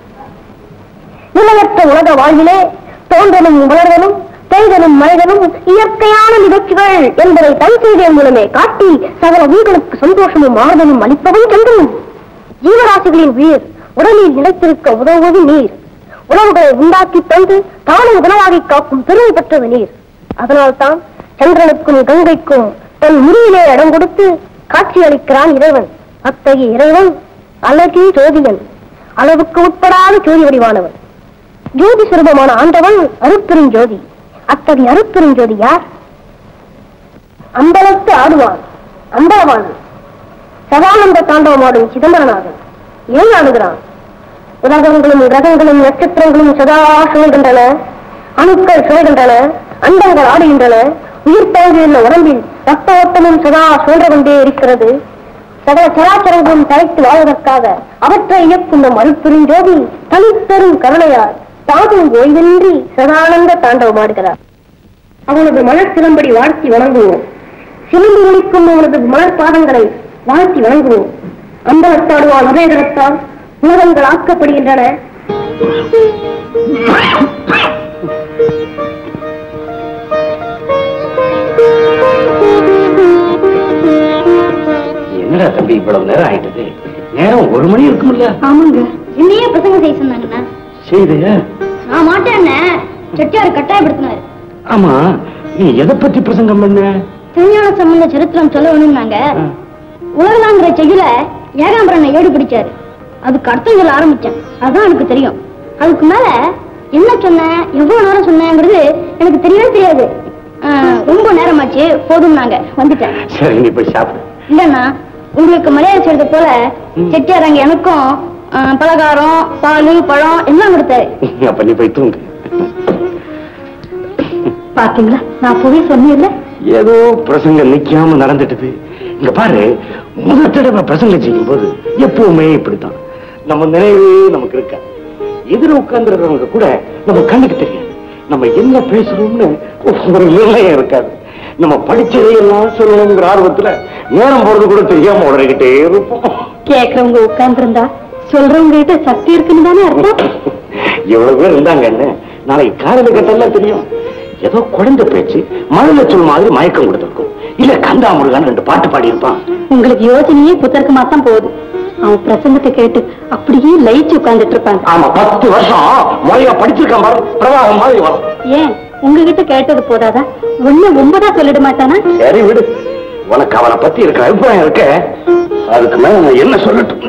நிலையற்ற உலக வாழ்விலே தோன்றலும் வளர்தலும் பெய்தலும் மழைதலும் இயற்கையான நிகழ்ச்சிகள் என்பதை தன் செய்தியின் மூலமே காட்டி சகல உயிர்களுக்கு சந்தோஷமும் ஆறுதலும் அளிப்பவன் சந்திரன் ஜீவராசிகளின் உயிர் உடலில் நிலைத்திருக்க உதவுவது நீர் உணவுகளை உண்டாக்கி தந்து தானும் உணவாகி காக்கும் பெருமை பெற்றது நீர் அதனால்தான் சந்திரனுக்கும் கங்கைக்கும் தன் முடிவிலே இடம் கொடுத்து காட்சியளிக்கிறான் இறைவன் அத்தகைய இறைவன் அழகிய ஜோதியன் அளவுக்கு உட்படாத ஜோதி வடிவானவன் ஜோதி சுரூபமான ஆண்டவன் அருப்பெருஞ்சோதி அத்தகைய அருப்பெருஞ்சோதி யார் அம்பலத்து ஆடுவான் அம்பலவான் சதானந்த தாண்டவமாடும் சிதம்பரநாதன் ஏன் ஆடுகிறான் உலகங்களும் கிரகங்களும் நட்சத்திரங்களும் சதா சுழல்கின்றன அணுக்கள் சுழல்கின்றன அண்டங்கள் ஆடுகின்றன உயிர் தழுவியுள்ள உடம்பில் ரத்த ஓட்டமும் சதா சுழன்று கொண்டே இருக்கிறது சகல சராச்சரங்களும் தலைத்து வாழ்வதற்காக அவற்றை இயக்கும் நம் அருட்பெருஞ்சோதி தனிப்பெரும் கருணையால் தாதும் ஓய்வின்றி சதானந்த தாண்டவமாடுகிறார் அவனது மலர் சிலம்படி வாழ்த்தி வணங்குவோம் சிலம்பு ஒழிக்கும் அவனது மலர் பாதங்களை வாழ்த்தி வணங்குவோம் அம்பலத்தாடுவான் உதயகரத்தால் உலகங்கள் ஆக்கப்படுகின்றன என்னடா தம்பி இவ்வளவு நேரம் ஆயிட்டது நேரம் ஒரு மணி இருக்கும்ல ஆமாங்க என்னையே பிரசங்கம் செய்ய சொன்னாங்கண்ணா செய்தையா நான் மாட்டேன்னு செட்டியார் கட்டாயப்படுத்தினாரு ஆமா நீ எதை பத்தி பிரசங்கம் பண்ண திருஞான சம்பந்த சரித்திரம் சொல்ல வேணும்னாங்க உலகலாங்கிற செய்யுல ஏகாம்பரனை ஏடு பிடிச்சாரு அதுக்கு அர்த்தம் சொல்ல ஆரம்பிச்சேன் அதான் எனக்கு தெரியும் அதுக்கு மேல என்ன சொன்னேன் எவ்வளவு நேரம் சொன்னேங்கிறது எனக்கு தெரியவே தெரியாது ஆஹ், ரொம்ப நேரமாச்சு போதும் நாங்க வந்துட்டேன் சரி நீ போய் சாப்பிடு இல்லண்ணா உங்களுக்கு மரியாதை செய்யறது போல செட்டியார் அங்க எனக்கும் ஆஹ், பலகாரம் பால் பழம் எல்லாம் கொடுத்தாரு அப்ப நீ போய் தூங்கு பாத்தீங்களா நான் போய் சொன்னேன்ல ஏதோ பிரசங்கம் நிக்காம நடந்துட்டுது இங்க பாரு முதல் தடவை பிரசங்கம் செய்யும் போது எப்பவுமே இப்படித்தான் நம்ம நினைவே நமக்கு இருக்கா எதிர உட்கார்ந்துருக்கிறவங்க கூட நம்ம கண்ணுக்கு தெரியாது நம்ம என்ன பேசுறோம்னு ஒரு நிர்ணயம் இருக்காது நம்ம படிச்சதையெல்லாம் சொல்லணுங்கிற ஆர்வத்துல நேரம் போறது கூட தெரியாம உடனே இருப்போம் கேக்குறவங்க உட்கார்ந்து இருந்தா சொல்றவங்க கிட்ட சக்தி இருக்குன்னு தானே அர்த்தம் எவ்வளவு பேர் இருந்தாங்க என்ன நாளைக்கு காதல கட்டெல்லாம் தெரியும் ஏதோ குழந்தை பேச்சு மழலை சொல் மாதிரி மயக்கம் கொடுத்திருக்கும் இல்ல கந்தா முருகான்னு ரெண்டு பாட்டு பாடி இருப்பான் உங்களுக்கு யோசனையே புத்தர்க்கமா தான் போகுது அவன் பிரசங்கத்தை கேட்டு அப்படியே லயிச்சு உட்கார்ந்துட்டு இருப்பாங்க ஆமா பத்து வருஷம் மொழியா படிச்சிருக்கான் பாரு பிரவாகம் மாதிரி வரும் ஏன் உங்ககிட்ட கேட்டது போதாதா ஒண்ணு ஒன்பதா சொல்லிட மாட்டானா சரி விடு உனக்கு அவனை பத்தி இருக்கிற அபிப்பிராயம் இருக்க அதுக்கு மேல நான் என்ன சொல்லட்டும்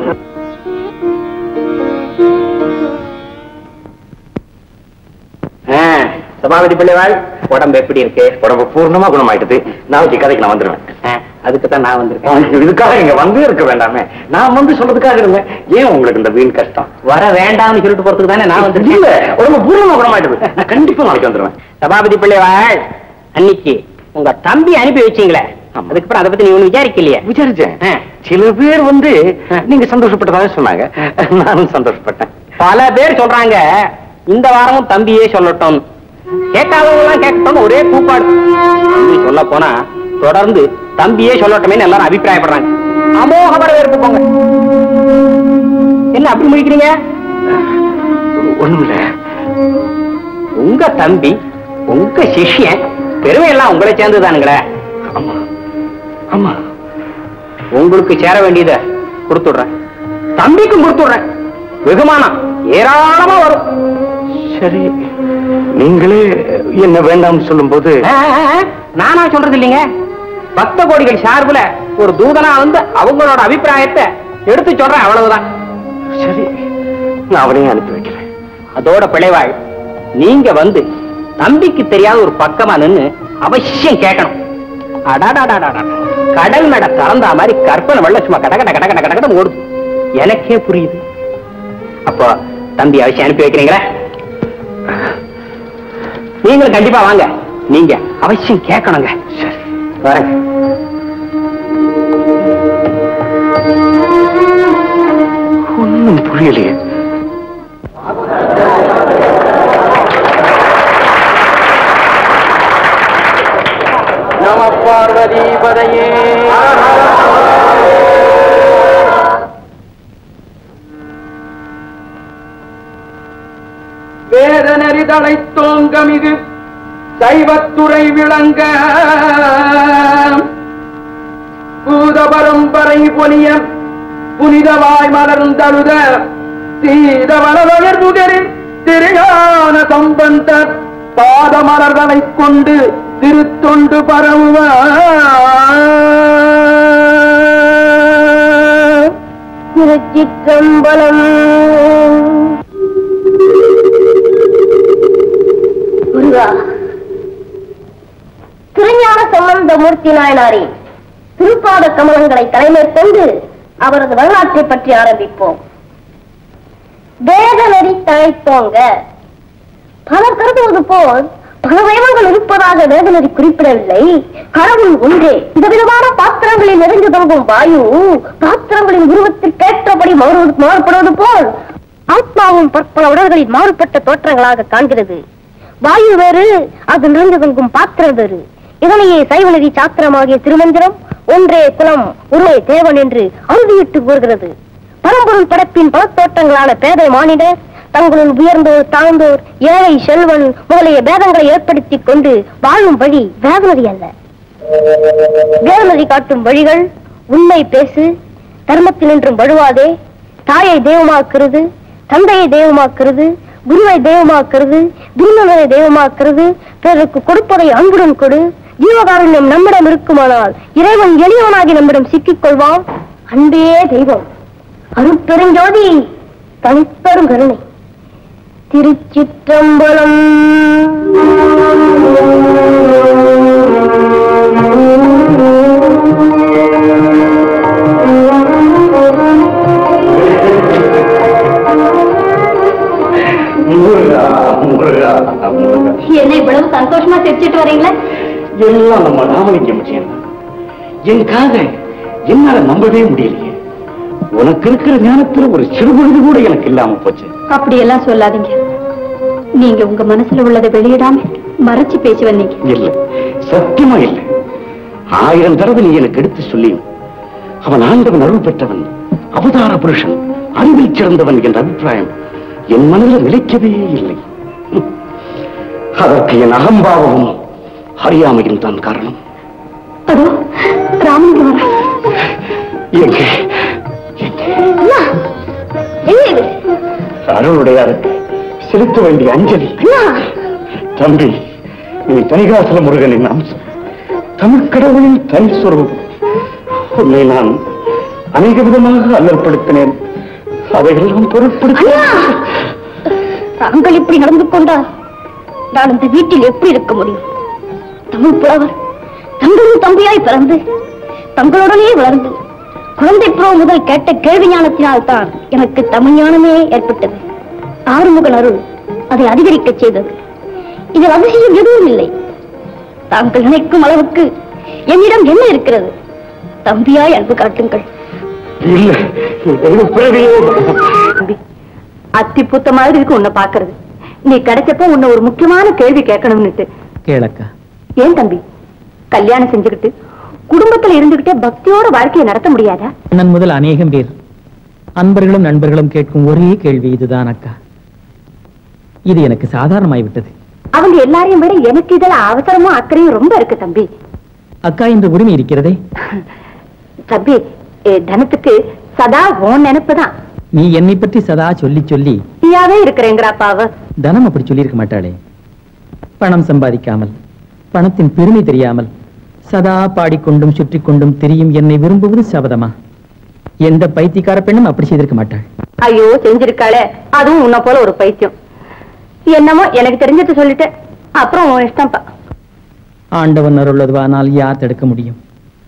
சபாபதி பிள்ளைவாள் உடம்பு எப்படி இருக்கு உடம்பு பூர்ணமா குணமாயிட்டது நாளைக்கு கதைக்கு நான் வந்துடுவேன் அதுக்கு தான் நான் வந்திருக்கேன் இதுக்காக இங்க வந்து இருக்க வேண்டாமே நான் வந்து சொல்றதுக்காக இருந்தேன் ஏன் உங்களுக்கு இந்த வீண் கஷ்டம் வர வேண்டாம்னு சொல்லிட்டு போறதுக்கு தானே நான் இல்ல வந்திருக்கேன் உடம்பு பூர்ணமா குணமாயிட்டது நான் கண்டிப்பா நாளைக்கு வந்துடுவேன் சபாபதி பிள்ளைவாள் அன்னைக்கு உங்க தம்பி அனுப்பி வச்சீங்களே ஆமா. அதுக்கப்புறம் அதை பத்தி நீ ஒண்ணு விசாரிக்கலையே விசாரிச்சேன் ஆ. சில பேர் வந்து ஆ. நீங்க சந்தோஷப்பட்டதாக சொன்னாங்க நானும் சந்தோஷப்பட்டேன் பல பேர் சொல்றாங்க இந்த வாரமும் தம்பியே சொல்லட்டும் கேட்காதவங்க எல்லாம் கேட்கட்டும் ஒரே கூப்பாடு தம்பி சொல்ல போனா தொடர்ந்து தம்பியே சொல்லட்டுமே எல்லாரும் அபிப்பிராயப்படுறாங்க அமோக வரவேற்பு போங்க என்ன அப்படி முடிக்கிறீங்க ஒண்ணும் இல்ல உங்க தம்பி உங்க சிஷ்யன் பெருமை எல்லாம் உங்களை சேர்ந்துதானுங்களே ஆமா ஆமா உங்களுக்கு சேர வேண்டியத கொடுத்துடுறேன் தம்பிக்கும் கொடுத்துடுறேன் வெகுமானம் ஏராளமா வரும் சரி நீங்களே என்ன வேண்டாம்னு சொல்லும்போது ஆ, ஆ, ஆ, நானா சொல்றது இல்லைங்க பக்த கோடிகள் சார்புல ஒரு தூதனா வந்து அவங்களோட அபிப்பிராயத்தை எடுத்து சொல்றேன் அவ்வளவுதான் சரி நான் அவனையும் அனுப்பி வைக்கிறேன் அதோட பிழைவாள் நீங்க வந்து தம்பிக்கு தெரியாத ஒரு பக்கமா நின்னு அவசியம் கேட்கணும் அடாடாடாடாடா கடல் நட திறந்தா மாதிரி கற்பனை வெள்ள சும்மா கட கட கட கட கட கடன்னு ஓடுது எனக்கே புரியுது அப்போ தம்பி அவசியம் அனுப்பி வைக்கிறீங்களா நீங்களும் கண்டிப்பா வாங்க நீங்க அவசியம் கேட்கணுங்க சரி வரேங்க ஒன்னும் புரியலையே நம பார்வதி பதையே வேதனரி தழைத்தோங்க மிகு சைவத்துறை விளங்க பூத பரம்பரை பொலிய புனிதவாய் மலர்ந்தழுத சீத வளவலர் முகரின் திருஞான சம்பந்தர் பாத மலர்களைக் கொண்டு திருத்தொண்டு பரவுவார் திருச்சிற்றம்பலம் முருகா திருஞான சம்பந்த மூர்த்தி நாயனாரின் திருப்பாத கமலங்களை தலைமைக்கொண்டு அவரது வரலாற்றை பற்றி ஆரம்பிப்போம் வேதநெறி தழைத்தோங்க பலர் கருதுவது போல் பல வயவங்கள் இருப்பதாக வேதநெறி குறிப்பிடவில்லை கடவுள் ஒன்றே விதவிதமான பாத்திரங்களில் நிறைந்து தொங்கும் வாயு பாத்திரங்களின் உருவத்திற்கேற்றபடி மாறுவது மாறுபடுவது போல் ஆத்மாவும் பற்பல உடல்களில் மாறுபட்ட தோற்றங்களாக காண்கிறது வாயு வேறு அது நிறைந்து தொங்கும் பாத்திரம் வேறு இதனையே சைவநெறி சாத்திரமாகிய திருமந்திரம் ஒன்றே குலம் ஒரே தேவன் என்று அறுதியிட்டு கூறுகிறது பரம்பொருள் படைப்பின் பல தோற்றங்களான பேதை மானிடர் தங்களுள் உயர்ந்தோர் தாழ்ந்தோர் ஏழை செல்வன் முதலிய பேதங்களை ஏற்படுத்திக் கொண்டு வாழும் வழி வேதநதி அல்ல வேதநதி காட்டும் வழிகள் உண்மை பேசு தர்மத்தில் நின்றும் வழுவாதே தாயை தெய்வமாக்குறது தந்தையை தெய்வமாக்குறது குருவை தெய்வமாக்குறது குருநரை தெய்வமாக்குறது பிறருக்கு கொடுப்பதை அன்புடன் கொடு ஜீவகாருண்யம் நம்மிடம் இருக்குமானால் இறைவன் எளியவனாகி நம்மிடம் சிக்கிக் கொள்வான் அன்பே தெய்வம் அருட்பெருஞ்சோதி தனிப்பெரும் கருணை திருச்சிற்றம்பலம் முருகா முருகா முருகா என்ன இவ்வளவு சந்தோஷமா சிரிச்சிட்டு வரீங்களா எல்லாம் நம்ம ராமலிங்கம் விஷயம் என் காதை என்னால நம்பவே முடியலையே உனக்கு இருக்கிற ஞானத்துல ஒரு சிறுபொழுது கூட எனக்கு இல்லாம போச்சு அப்படியெல்லாம் சொல்லாதீங்க நீங்க உங்க மனசுல உள்ளதை வெளியிடாம மறைச்சு பேசி வந்தீங்க இல்ல சத்தியமா இல்ல ஆயிரம் தடவை நீ எனக்கு எடுத்து சொல்லி அவன் ஆண்டவன் அருள் பெற்றவன் அவதார புருஷன் அறிவில் சிறந்தவன் என்ற அபிப்பிராயம் என் மனதில் நிலைக்கவே இல்லை ஹம். அதற்கு என் அகம்பாவமும் அறியாமையும் தான் காரணம் அதோ ராமலிங்கம் வர எங்கே எங்கே அண்ணா என்ன இது அருளுடையாருக்கு செலுத்த வேண்டிய அஞ்சலி அண்ணா தம்பி நீ தனிகாசல முருகனின் அம்சம் தமிழ் கடவுளின் தனி சொரூபம் உன்னை நான் அநேக விதமாக அல்லற்படுத்தினேன் அதையெல்லாம் பொருட்படுத்தி அண்ணா தாங்கள் இப்படி நடந்து கொண்டால் நான் இந்த வீட்டில் எப்படி இருக்க முடியும் தமிழ் புலவர் தங்களும் தம்பியாய் பிறந்து தங்களுடனே வளர்ந்து குழந்தை புறவு முதல் கேட்ட கேள்வி ஞானத்தினால் தான் எனக்கு தமிழ் ஞானமே ஏற்பட்டது ஆறுமுகன் அருள் அதை அதிகரிக்க செய்தது இதில் அதிசயம் எதுவும் இல்லை தாங்கள் நினைக்கும் அளவுக்கு என்னிடம் என்ன இருக்கிறது தம்பியாய் அன்பு காட்டுங்கள் இல்லை நீ தெய்வ பிறவியே தம்பி அத்தி புத்த மாதிரி இருக்கு உன்னை பாக்குறது நீ கிடைச்சப்போ உன்னை ஒரு முக்கியமான கேள்வி கேட்கணும்னுட்டு கேளக்கா ஏன் தம்பி கல்யாணம் செஞ்சுக்கிட்டு குடும்பத்துல இருந்துகிட்டே பக்தியோட வாழ்க்கையை நடத்த முடியாதா அண்ணன் முதல் அநேகம் பேர் அன்பர்களும் நண்பர்களும் கேட்கும் ஒரே கேள்வி இதுதான் அக்கா இது எனக்கு சாதாரணமாய் விட்டது அவங்க எல்லாரையும் விட எனக்கு இதுல அவசரமும் அக்கறையும் ரொம்ப இருக்கு தம்பி அக்கா என்ற உரிமை இருக்கிறதே தம்பி ஏ, தனத்துக்கு சதா உன் நினைப்புதான் நீ என்னை பற்றி சதா சொல்லி சொல்லி நீயாவே இருக்கிறேங்கிறாப்பா அவ தனம் அப்படி சொல்லியிருக்க மாட்டாளே பணம் சம்பாதிக்காமல் பணத்தின் பெருமை தெரியாமல் சதா பாடிக்கொண்டும் சுற்றி கொண்டும் திரியும் என்னை விரும்புவது சபதமா எந்த பைத்தியக்கார பெண்ணும் அப்படி செய்திருக்க மாட்டாள் ஐயோ செஞ்சிருக்காளே அதுவும் உன்னை போல ஒரு பைத்தியம் என்னமோ எனக்கு தெரிஞ்சது சொல்லிட்டேன் அப்புறம் உன் இஷ்டம்ப்பா ஆண்டவன் அருள்ளதுவானால் யார் தடுக்க முடியும்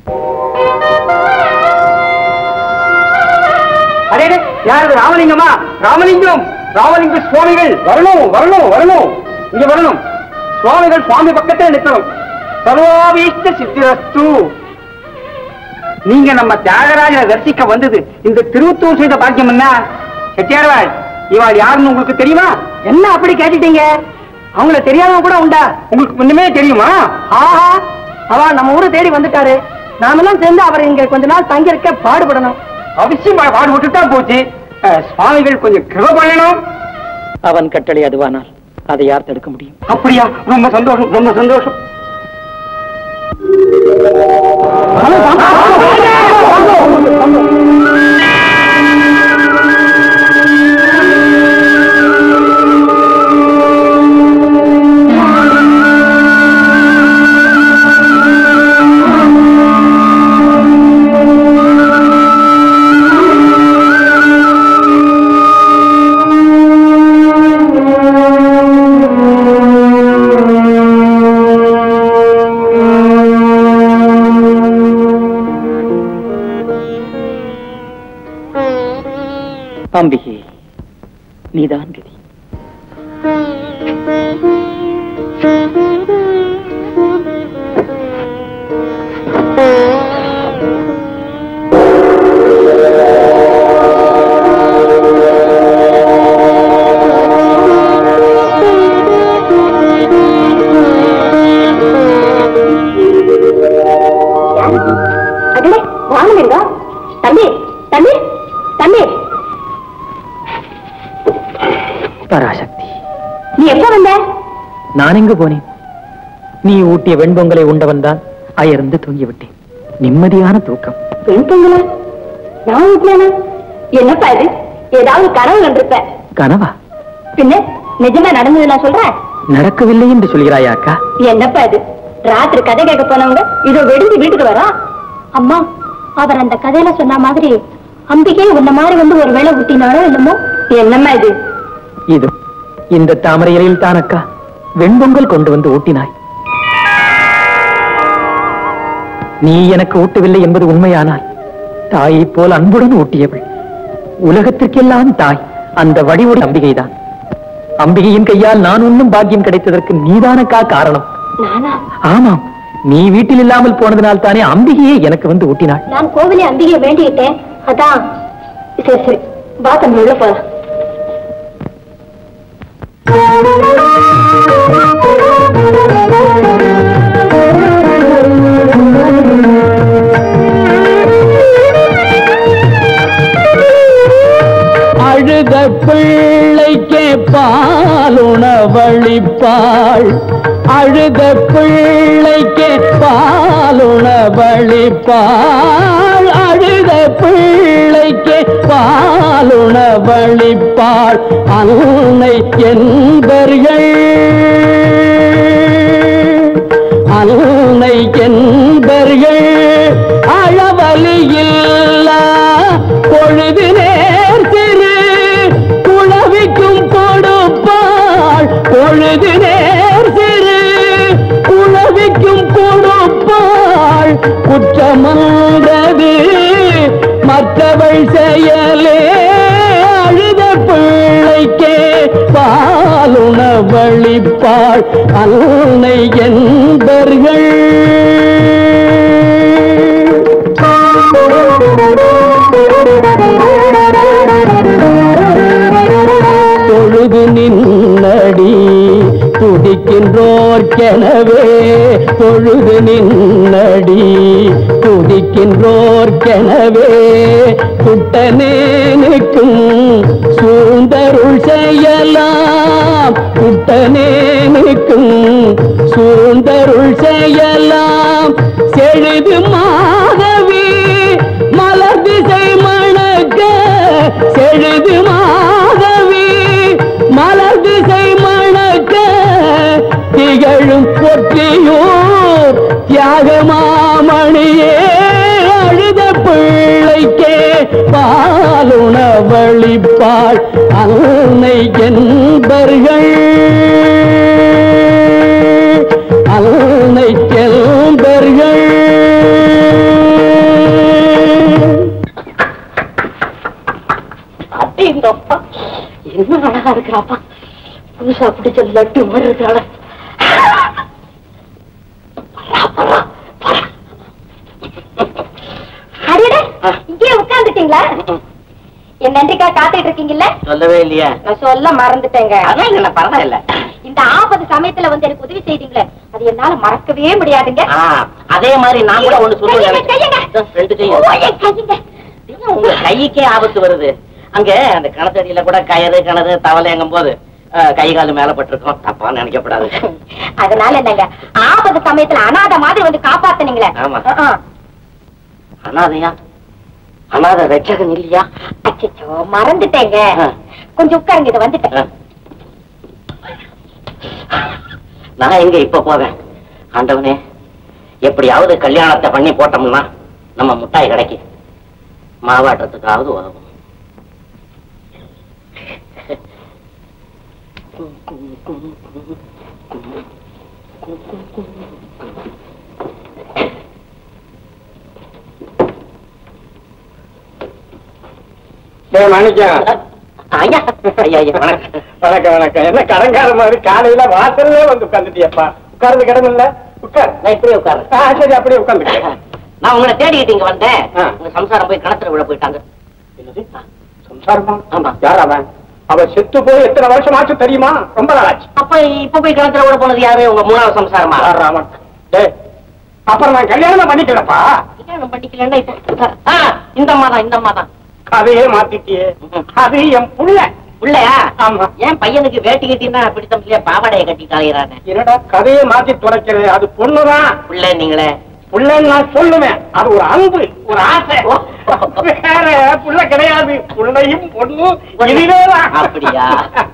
அரே யாரு ராமலிங்கமா ராமலிங்கம் ராமலிங்க சுவாமிகள் வரணும் வரணும் வரணும் இங்க வரணும் சுவாமிகள் சுவாமி பக்கத்துல நிக்கணும் சர்வாபீஷ்ட சித்திரஸ்து நீங்க நம்ம தியாகராஜனை தரிசிக்க வந்தது இந்த திருவத்தூர் செய்த பாக்கியம் என்ன செட்டியார்வாள் இவாள் யாருன்னு உங்களுக்கு தெரியுமா என்ன அப்படி கேட்டுட்டீங்க அவங்கள தெரியாம கூட உண்டா உங்களுக்கு முன்னமே தெரியுமா ஆஹா அவ நம்ம ஊரை தேடி வந்துட்டாரு நாமெல்லாம் சேர்ந்து அவர் இங்க கொஞ்ச நாள் தங்கியிருக்க பாடுபடணும் அவசியம் பாடுபட்டு தான் போச்சு அஹ், சுவாமிகள் கொஞ்சம் கிருப பண்ணணும் அவன் கட்டளை அதுவானால் அதை யார் தடுக்க முடியும் அப்படியா ரொம்ப சந்தோஷம் ரொம்ப சந்தோஷம் அம்பிகே நீதான் கதி அடடே வானலிங்கா தம்பி தம்பி தம்பி பராசக்தி நீ எப்ப வந்த நான் எங்கு போனேன் நீ ஊட்டிய வெண்பொங்கலை உண்டவன் தான் அயர்ந்து தூங்கிவிட்டேன் நிம்மதியான தூக்கம் பெண் பொங்கலா நான் வீட்டுலனா என்னப்பா இது ஏதாவது கனவு கண்டிருப்ப கனவா பின்ன நிஜமா நடந்தது நான் சொல்றேன் நடக்கவில்லை என்று சொல்கிறாயா அக்கா என்னப்பா இது ராத்திரி கதை கேட்க போனவங்க இதோ வெடிஞ்சு வீட்டுக்கு வரா அம்மா அவர் அந்த கதையில சொன்ன மாதிரி அம்பிகை உன்ன மாதிரி வந்து ஒரு வேலை ஊட்டினாரோ என்னமோ என்னம்மா இது இது இந்த தாமரை இலையில் தான் அக்கா வெண்பொங்கல் கொண்டு வந்து ஊட்டினாய் நீ எனக்கு ஊட்டவில்லை என்பது உண்மையானால் தாயைப் போல் அன்புடன் ஊட்டியவள் உலகத்திற்கெல்லாம் தாய் அந்த வடிவுடைய அம்பிகைதான் அம்பிகையின் கையால் நான் உண்ணும் பாக்கியம் கிடைத்ததற்கு நீதானக்கா காரணம் நானா ஆமாம் நீ வீட்டில் இல்லாமல் போனதினால் தானே அம்பிகையே எனக்கு வந்து ஊட்டினாள் நான் கோவிலை அம்பிகையை வேண்டிக்கிட்டேன் அதான் சரி சரி வா தம்பி உள்ள போலாம் அழுத பிள்ளைக்கே பாலுணவழிப்பாள் அழுத பிள்ளைக்கே பாலுணவழிப்பாள் அழுத பிள்ளைக்கே பாலுணவழிப்பாள் அன்னை என்பர்கள் அன்னை என்பர்கள் அழவலியில்லா பொழுது நேர் திரு குளவிக்கும் கொடுப்பாள் பொழுது நேர் திரு குளவிக்கும் கொடுப்பாள் குற்றமன்றது மற்றவள் செயலே அழுத பிள்ளைக்கே பாலுணவழிப்பாள் அன்னை என்பர்கள் தொழுது நின்னடி துதிக்கின்றோர்க்கெனவே தொழுது நின்னடி துதிக்கின்றோர்க்கெனவே குட்டனேனுக்கும் சூந்தருள் செய்யலாம் குட்டனேனுக்கும் சூந்தருள் செய்யலாம் செழுது மாதவி மலர் திசை மணக்க செழுது மாதவி மலர் திசை மணக்க திகழும் அளிப்பாள் அன்னை என்பர்கள் அன்னை என்பர்கள் அப்படி இந்த அப்பா என்ன அழகா இருக்கிறாப்பா புதுசா பிடிச்ச லட்டு மாதிரி இருக்கிறாள அடடே இங்கே உட்கார்ந்துட்டீங்களா என் நன்றிக்கா காத்துட்டு இருக்கீங்கல்ல சொல்லவே இல்லையா நான் சொல்ல மறந்துட்டேங்க அதான் இல்ல பரவாயில்ல இந்த ஆபத்து சமயத்துல வந்து எனக்கு உதவி செய்தீங்களே அது என்னால மறக்கவே முடியாதுங்க ஆ, அதே மாதிரி நான் கூட ஒண்ணு கையுங்க, கையுங்க. சொல்லுவேன் ரெண்டு ஓ, செய்யும் என் கையுங்க. உங்க கைக்கே ஆபத்து வருது அங்க அந்த கணத்தடியில கூட கயறு கிணறு தவளை எங்கும் போது அஹ், கை கால் மேல பட்டிருக்கோம் தப்பா நினைக்கப்படாது அதனால என்னங்க ஆபத்து சமயத்துல அனாதை மாதிரி வந்து காப்பாத்துனீங்களே ஆமா. ஆ, ஆ. அனாதையா அனாதை ரட்சகன் இல்லையா அச்சச்சோ மறந்துட்டேங்க ஆ. கொஞ்சம் உட்காருங்க இதை வந்துட்டேன் அஹ். நான் எங்க இப்ப போவேன் ஆண்டவனே எப்படியாவது கல்யாணத்தை பண்ணி போட்டோம்னா நம்ம முட்டாய் கிடைக்கு மாவாட்டத்துக்காவது உதவும் டேய் மாணிக்கம் ஐயா ஐயா ஐயா வணக்கம் வணக்கம் வணக்கம் என்ன கடங்கார மாதிரி காலையில வாசல்லே வந்து உட்காந்துட்டியப்பா உட்கார்ந்து கிடமில்ல உட்கார் நான் இப்படியே உட்கார்றேன் ஆ, சரி அப்படியே உட்காந்துக்க நான் உங்களை தேடிக்கிட்டு இங்க வந்தேன் ஆ. உங்க சம்சாரம் போய் கிணத்துல விழ போயிட்டாங்க சம்சாரமா ஆமா. யார் அவன் அவ செத்து போய் எத்தனை வருஷம் ஆச்சு தெரியுமா ரொம்ப நாள் ஆச்சு அப்ப இப்ப போய் கிணத்துல விழ போனது யாரு உங்க மூணாவது சம்சாரமா யார் அவன் டேய் அப்புறம் நான் கல்யாணம் பண்ணிக்கலப்பா கல்யாணம் பண்ணிக்கலன்னா இப்போ ஆ, இந்த அம்மா தான் இந்த அம்மா தான் கதையே மாத்திட்டியே அது என் புள்ள பிள்ளையா ஆமா. ஏன் பையனுக்கு வேட்டி கட்டினா பிடித்தம் இல்லையா பாவாடையை கட்டி காலையிறானே என்னடா கதையை மாத்தி துடைக்கிறது அது பொண்ணுதான் பிள்ளை நீங்களே புள்ளன்னு நான் சொல்லுவேன் அது ஒரு அன்பு ஒரு ஆசை வேற புள்ள கிடையாது புள்ளையும் பொண்ணும் இதுவேதான் அப்படியா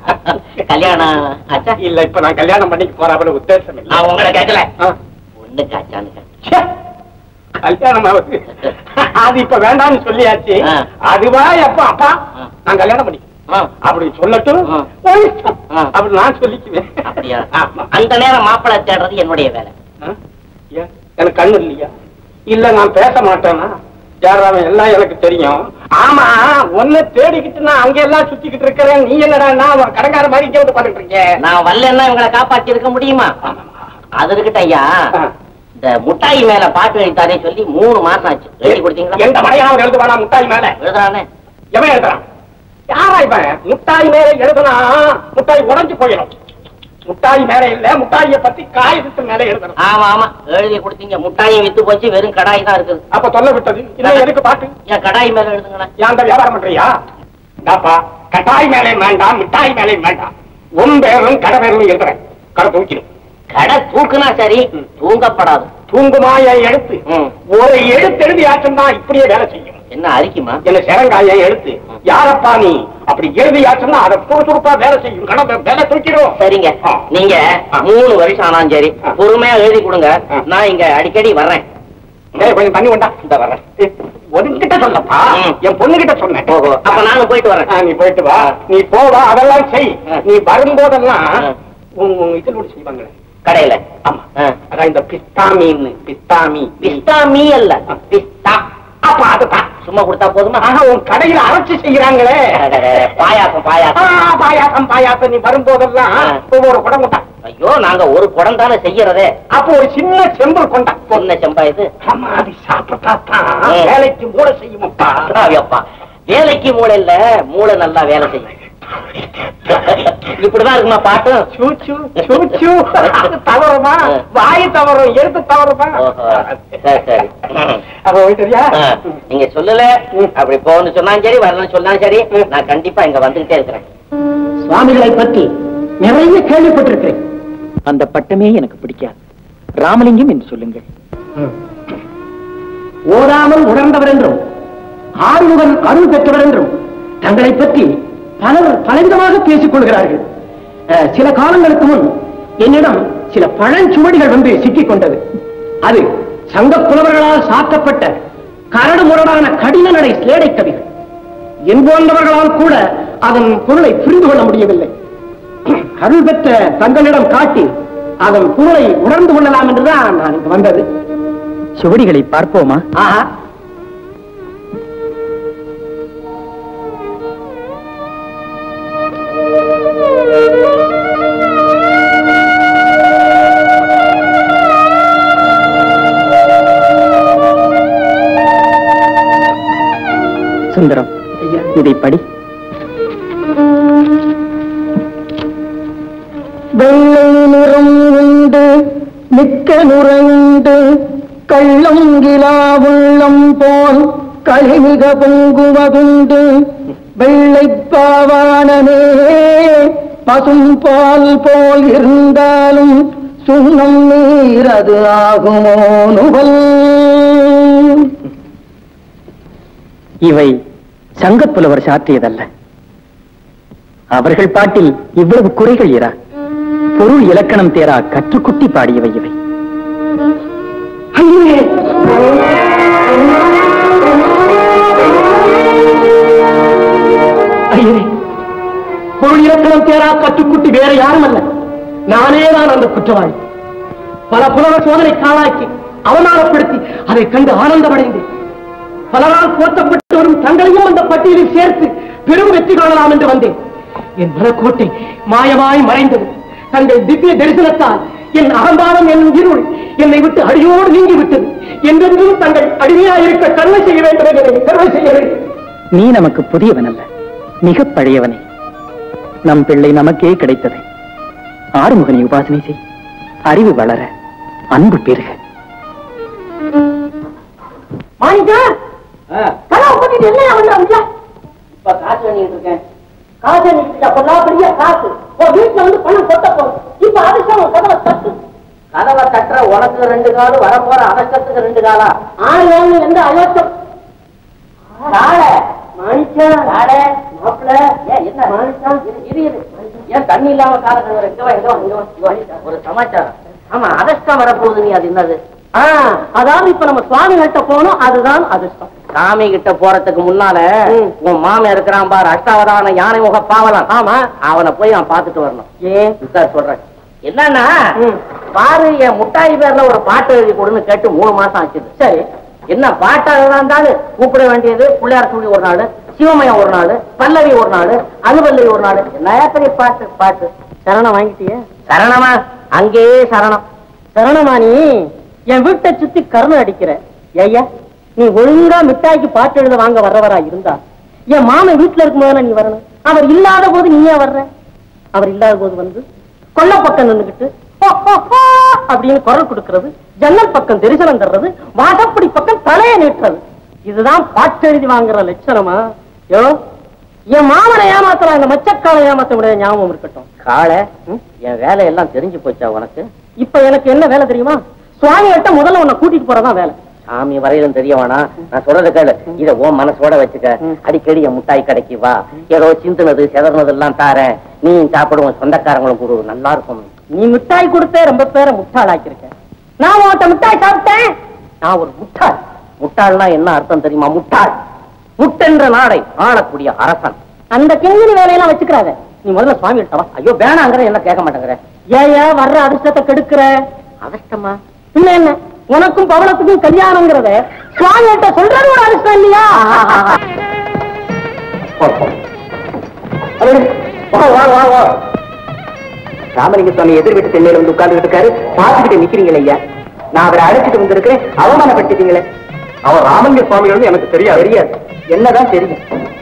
கல்யாணம் ஆச்சா இல்ல இப்ப நான் கல்யாணம் பண்ணிக்க போறாப்புல உத்தேசம் இல்ல நான் உங்களை கேட்கல ஆ. ஒண்ணுக்கு ஆச்சான்னு கேட்டேன். ச்சே, கல்யாணம் ஆகுது அது இப்ப வேண்டாம்னு சொல்லியாச்சு ஆ. அதுவா எப்ப அப்பா ஆ. நான் கல்யாணம் பண்ணி ஆ, அப்படி சொல்லட்டும் ஆ. உன் இஷ்டம். ஆ. அப்படி நான் சொல்லிக்குவேன் அப்படியா ஆமா. அந்த நேரம் மாப்பிள்ளை தேடுறது என்னுடைய வேலை ஆ? ஏன்? எனக்கு கண்ணு இல்லையா இல்ல நான் பேச மாட்டேனா யாராவன் எல்லாம் எனக்கு தெரியும் ஆமா ஒன்னு தேடிக்கிட்டு நான் அங்க எல்லாம் சுத்திக்கிட்டு இருக்கிறேன் நீ என்னடா நான் ஒரு கடங்கார மாதிரி இங்க வந்து உட்கார்ந்துட்டு இருக்கேன் நான் வரலன்னா இவங்களை காப்பாத்தி இருக்க முடியுமா அது இருக்கட்டும் ஐயா ஆ. இந்த முட்டாய் மேல பாட்டு எழுத்தாரே சொல்லி மூணு மாசம் ஆச்சு எழுதி கொடுத்தீங்களா எந்த மலையாளம் எழுதுவானா முட்டாய் மேல எழுதுறானே எவன் எழுதுறான் யாரா இவன் முட்டாய் மேல எழுதுனா முட்டாய் உடைஞ்சு போயிடும் முட்டாய் மேல இல்ல முட்டாய பத்தி காயத்து மேல எழுதணும் ஆமா ஆமா எழுதி கொடுத்தீங்க முட்டாயும் வித்து போச்சு வெறும் கடாய் தான் இருக்குது அப்ப தொல்லை விட்டது இன்னும் எதுக்கு பாட்டு ஏன் கடாய் மேல எழுதுங்களேன் ஏன் அந்த வியாபாரம் பண்றியா இந்தாப்பா கட்டாய் மேலே வேண்டாம் மிட்டாய் மேலே வேண்டாம் உன் பேரும் கடை பேரும் எழுதுறேன் கடை தூக்கிடும் கடை தூக்குனா சரி ம். தூங்கப்படாது தூங்குமா என் எழுத்து ம். ஒரு எழுத்து எழுதி ஆச்சுன்னா இப்படியே வேலை செய்யும் என்ன அரிக்குமா என்ன சிறங்காய எழுத்து யாரப்பா நீ அப்படி எழுதி ஆச்சுன்னா அதை சுறுசுறுப்பா வேலை செய்யும் கடை வேலை தூக்கிடும் சரிங்க ஆ. நீங்க ஆ. மூணு வருஷம் ஆனாலும் சரி ஆ. பொறுமையா எழுதி கொடுங்க ஆ. நான் இங்க அடிக்கடி வர்றேன் ஏய், கொஞ்சம் தண்ணி கொண்டா இந்த வர்றேன் ஒதுங்கிட்ட சொல்லப்பா ம். என் பொண்ணுகிட்ட சொன்னேன் ஓஹோ அப்ப நானும் போயிட்டு வரேன் ஆ, நீ போயிட்டு வா நீ போவா அதெல்லாம் செய் ஆ. நீ வரும்போதெல்லாம் ஆ. உன் உன் இதில் ஒன்று செய்வாங்களே கடையில ஆமா ஆ. அதான் இந்த பிஸ்தா மீன் பிஸ்தா மீன் பிஸ்தா மீ அல்ல பிஸ்தா அப்ப அதுதான் சும்மா கொடுத்தா போதுமா ஆஹா உன் கடையில அரைச்சு செய்யறாங்களே அடடே, பாயாசம் ஆ, பாயாசம் பாயாசம் பாயாசம் நீ வரும்போதெல்லாம் ஆ. ஒவ்வொரு குடம் கொண்டா ஐயோ நாங்க ஒரு குடம் தானே செய்யறதே அப்போ ஒரு சின்ன செம்பு கொண்டா பொண்ணு செம்பா இது ஆமா அது சாப்பிட்டா தான் ம். வேலைக்கு மூட செய்யுமப்பா அப்பா வேலைக்கு மூளை இல்ல மூளை நல்லா வேலை செய்யும் இப்படிதான் இருக்குமா பாட்டும் சூச்சு சூச்சு அது தவறுமா ஆ. வாய் தவறும் எழுத்து தவறுமா ஓஹோ சரி சரி அப்ப போயிட்டுறியா ஆ, நீங்க சொல்லல அப்படி போகணும்னு சொன்னாலும் சரி வரணும்னு சொன்னாலும் சரி நான் கண்டிப்பா இங்க வந்துகிட்டே இருக்கிறேன் சுவாமிகளை பற்றி நிறைய கேள்விப்பட்டிருக்கிறேன் அந்த பட்டமே எனக்கு பிடிக்காது ராமலிங்கம் என்று சொல்லுங்கள் ஓடாமல் உணர்ந்தவர் என்றும் ஆறுமுகன் அருள் பெற்றவர் என்றும் தங்களை பற்றி பலர் பலவிதமாக பேசிக் கொள்கிறார்கள் அஹ், சில காலங்களுக்கு முன் என்னிடம் சில பழஞ்சுவடிகள் வந்து சிக்கிக் கொண்டது அது சங்க புலவர்களால் சாத்தப்பட்ட கரடு முரடான கடின நடை சிலேடை கவிகள் என் போன்றவர்களால் கூட அதன் பொருளை புரிந்து கொள்ள முடியவில்லை அருள் பெற்ற தங்களிடம் காட்டி அதன் பொருளை உணர்ந்து கொள்ளலாம் என்றுதான் நான் இங்கு வந்தது சுவடிகளை பார்ப்போமா ஆஹா சுந்தரம் இதை படி வெள்ளை நிறம் உண்டு மிக்க நுரையுண்டு கள்ளம் கிலா உள்ளம் போல் களிமிக பொங்குவதுண்டு வெள்ளை பாவானனே பசும் பால் போல் இருந்தாலும் சுண்ணம் நீர் அது ஆகுமோ நுவல் இவை சங்கப்புலவர் சாற்றியதல்ல அவர்கள் பாட்டில் இவ்வளவு குறைகள் இரா பொருள் இலக்கணம் தேரா கற்றுக்குட்டி பாடியவை இவை ஐயரே பொருள் இலக்கணம் தேரா கற்றுக்குட்டி வேற யாரும் அல்ல நானே தான் அந்த குற்றவாளி பல புலவர் சோதனை காலாக்கி அவமானப்படுத்தி அதை கண்டு ஆனந்தமடைந்தேன் பலரால் போற்றப்பட்டு வரும் தங்களையும் அந்த பட்டியலில் சேர்த்து பெரும் வெற்றி காணலாம் என்று வந்தேன் என் மனக்கோட்டை மாயமாய் மறைந்தது தங்கள் திவ்ய தரிசனத்தால் என் அகம்பாவம் என்னும் இருள் என்னை விட்டு அடியோடு நீங்கி விட்டது என்றென்றும் தங்கள் அடிமையாயிருக்க கருணை செய்ய வேண்டும் என்று என்னை கருணை செய்ய வேண்டும் நீ நமக்கு புதியவன் அல்ல மிக பழையவனே நம் பிள்ளை நமக்கே கிடைத்தது ஆறுமுகனை உபாசனை செய் அறிவு வளர அன்பு பெருக மாணிக்கா கனவு பண்ணிட்டு என்ன அவன் இப்ப காசு பண்ணிட்டு இருக்கேன் காசை நிறுத்திட்டா பொல்லாப்படியா காசு உன் வீட்டுல வந்து பணம் கொட்ட போகுது இப்ப அதிர்ஷ்டம் கதவை தட்டு கதவை தட்டுற உனக்கு ரெண்டு காலு வரப்போற அவசரத்துக்கு ரெண்டு காலா ஆறு ஏழு எந்த அயோத்தம் காலை மாணிக்கா காலை மாப்பிள்ள ஏன் என்ன மாணிக்கா இரு, இரு, இரு. ஏன் தண்ணி இல்லாம கால கழுவுற இங்க வா, இங்க வா, இங்க வா, இங்க வா. ஒரு சமாச்சாரம் ஆமா அதிர்ஷ்டம் வரப்போகுது நீ அது என்னது ஆ, அதாவது இப்ப நம்ம சுவாமிகள்கிட்ட போனோம் அதுதான் அதிர்ஷ்டம் சாமி கிட்ட போறதுக்கு முன்னால ம். உன் மாமன் இருக்கிறான் பாரு அஷ்டாவதான யானை முக பாவலாம் ஆமா அவனை போய் அவன் பார்த்துட்டு வரணும் ஏன் சார் சொல்றேன் என்னன்னா ம். பாரு என் முட்டாய் பேர்ல ஒரு பாட்டு எழுதி கொடுன்னு கேட்டு மூணு மாசம் ஆச்சுது சரி என்ன பாட்டாக இருந்தாலும் கூப்பிட வேண்டியது பிள்ளையார் சொல்லி ஒரு நாள் சிவமயம் ஒரு நாள் பல்லவி ஒரு நாள் அனுபல்லவி ஒரு நாள் என்ன பெரிய பாட்டு பாட்டு சரணம் வாங்கிட்டியே சரணமா அங்கேயே சரணம் சரணமா நீ என் வீட்டை சுத்தி கருணை அடிக்கிற ஐயா நீ ஒழுங்கா மிட்டாய்க்கு பாட்டு எழுத வாங்க வர்றவரா இருந்தா என் மாமன் வீட்டுல இருக்கும்போது நீ வரணும் அவர் இல்லாத போது நீ ஏன் வர்ற அவர் இல்லாத போது வந்து கொல்ல பக்கம் நின்னுகிட்டு "ஹோ, ஹோ, ஹோ" அப்படின்னு குரல் கொடுக்கிறது ஜன்னல் பக்கம் தரிசனம் தர்றது வாசப்படி பக்கம் தலையை நீட்டுறது இதுதான் பாட்டு எழுதி வாங்குற லட்சணமா யோ என் மாமனை ஏமாத்தலாம் இந்த மச்சக்காலை ஏமாத்த முடியாத ஞாபகம் இருக்கட்டும் காளை என் வேலையெல்லாம் தெரிஞ்சு போச்சா உனக்கு இப்ப எனக்கு என்ன வேலை தெரியுமா சுவாமிகிட்ட முதல்ல உன்னை கூட்டிட்டு போறதான் வேலை சாமி வரையிலும் தெரிய வேணாம் நான் சொல்றத கேளு இத உன் மனசோட வச்சுக்க அடிக்கடி என் முட்டாய் கடைக்கு வா ஏதோ சிந்துனது செதறினது எல்லாம் தாரேன் நீ சாப்பிடுவோம் சொந்தக்காரங்களும் கொடு நல்லா இருக்கும் நீ மிட்டாய் கொடுத்தே ரொம்ப பேரை முட்டாளாக்கியிருக்க நான் உன்கிட்ட மிட்டாய் சாப்பிட்டேன் நான் ஒரு முட்டாள் முட்டாள்னா என்ன அர்த்தம் தெரியுமா முட்டாள் முட்டென்ற நாடை ஆளக்கூடிய அரசன் அந்த கிங்கினி வேலையெல்லாம் வச்சுக்கிறாத நீ முதல்ல சுவாமி கிட்ட வா ஐயோ வேணாங்கிற என்ன கேட்க மாட்டேங்கிற ஏயா வர்ற அதிர்ஷ்டத்தை கெடுக்கிற அவஸ்தமா பின்ன என்ன உனக்கும் பவளத்துக்கும் கல்யாணங்கிறத சுவாமி கிட்ட சொல்றது ஒரு அதிர்ஷ்டம் இல்லையா வா வா வா வா ராமலிங்க சுவாமி எதிர் வீட்டு தென்னையில வந்து உட்கார்ந்துட்டு இருக்காரு பார்த்துக்கிட்டு நிக்கிறீங்களே ஐயா நான் அவரை அழைச்சிட்டு வந்திருக்கிறேன் அவமானப்படுத்திட்டீங்களே அவர் ராமலிங்க சுவாமிகள் எனக்கு தெரியாது தெரியாது என்னதான் தெரியும்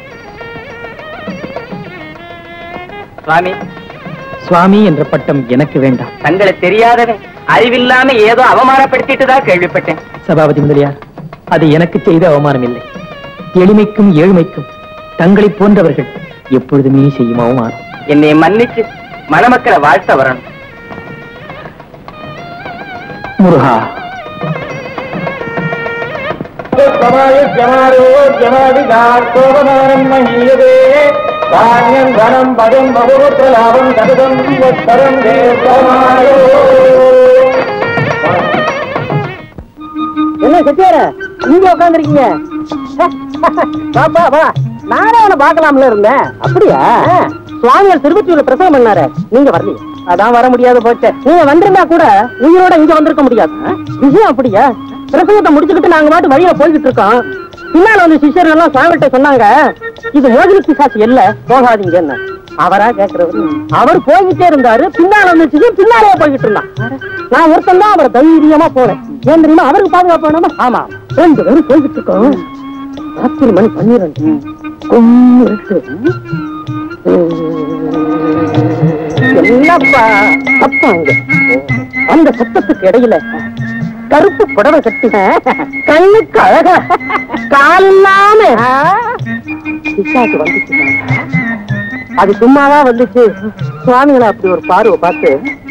சுவாமி சுவாமி என்ற பட்டம் எனக்கு வேண்டாம் தங்களை தெரியாதவன் அறிவில்லாம ஏதோ அவமானப்படுத்திட்டு தான் கேள்விப்பட்டேன் சபாபதி முதலியார் அது எனக்கு செய்த அவமானம் இல்லை எளிமைக்கும் ஏழ்மைக்கும் தங்களைப் போன்றவர்கள் எப்பொழுதுமே செய்யும் அவமானம் என்னை மன்னிச்சு மணமக்களை வாழ்த்த வரணும் முருகா என்ன செட்டியார நீங்க உட்காந்துருக்கீங்க வாப்பா வா நானே அவனை பார்க்கலாம்ல இருந்தேன் அப்படியா சுவாமியார் திருப்பத்தூர்ல பிரசவம் பண்ணாரு நீங்க வரலையே அதான் வர முடியாது போச்சு நீங்க வந்திருந்தா கூட உயிரோட இங்க வந்திருக்க முடியாது விஷயம் அப்படியா பிரசவத்தை முடிச்சுக்கிட்டு நாங்க பாட்டு வழியில போய்கிட்டு இருக்கோம் பின்னால வந்து சிஷ்யர்கள் எல்லாம் சுவாமிகிட்ட சொன்னாங்க இது மோகினி பிசாசு இல்ல போகாதீங்கன்னு அவரா கேக்குறது அவர் போய்கிட்டே இருந்தாரு பின்னால வந்து சிஷ்யன் பின்னாலே போய்கிட்டு இருந்தான் நான் ஒருத்தன் தான் அவரை தைரியமா போனேன் ஏன் தெரியுமா அவருக்கு பாதுகாப்பு வேணாமா ஆமா ரெண்டு பேரும் போய்கிட்டு இருக்கோம் ராத்திரி மணி பன்னிரண்டு கொம்மு இருக்கு என்னப்பா அப்பா அங்க அந்த சத்தத்துக்கு இடையில கருப்பு புடவை கட்டி கண்ணுக்கு அழகா கால் இல்லாம பிசாசு வந்துச்சு அது சும்மாவா வந்துச்சு சுவாமிகளை அப்படி ஒரு பார்வை பார்த்து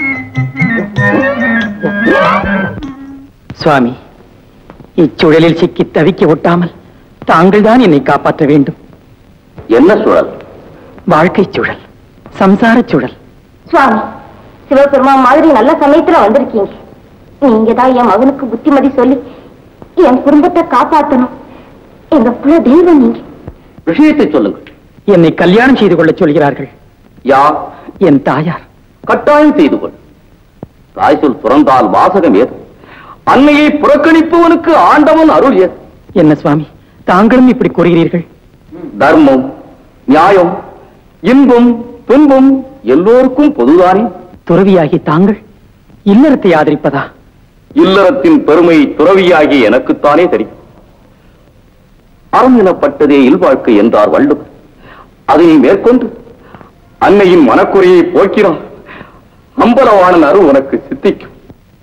சுவாமி இச்சூழலில் சிக்கி தவிக்க விட்டாமல் தாங்கள் தான் என்னை காப்பாற்ற வேண்டும் என்ன சூழல் வாழ்க்கை சூழல் சம்சார சூழல் சுவாமி சிவபெருமான் மாதிரி நல்ல சமயத்துல வந்திருக்கீங்க நீங்க தான் என் மகனுக்கு புத்திமதி சொல்லி என் குடும்பத்தை காப்பாத்தணும் எங்க குல தெய்வம் நீங்க விஷயத்தை சொல்லுங்கள் என்னை கல்யாணம் செய்து கொள்ளச் சொல்கிறார்கள் யார் என் தாயார் கட்டாயம் செய்து கொள் தாய் சொல் துறந்தால் வாசகம் ஏது அன்னையை புறக்கணிப்பவனுக்கு ஆண்டவன் அருள் ஏது என்ன சுவாமி தாங்களும் இப்படி கூறுகிறீர்கள் தர்மம் நியாயம் இன்பம் துன்பம் எல்லோருக்கும் பொதுதானே துறவியாகி தாங்கள் இல்லறத்தை ஆதரிப்பதா இல்லறத்தின் பெருமை துறவியாகி எனக்குத்தானே தெரியும் அறம் எனப்பட்டதே இல்வாழ்க்கை என்றார் வள்ளுவர் அதனை மேற்கொண்டு அன்னையின் மனக்குறையை போக்கினார் அம்பலவாணன் அருள் உனக்கு சித்திக்கும்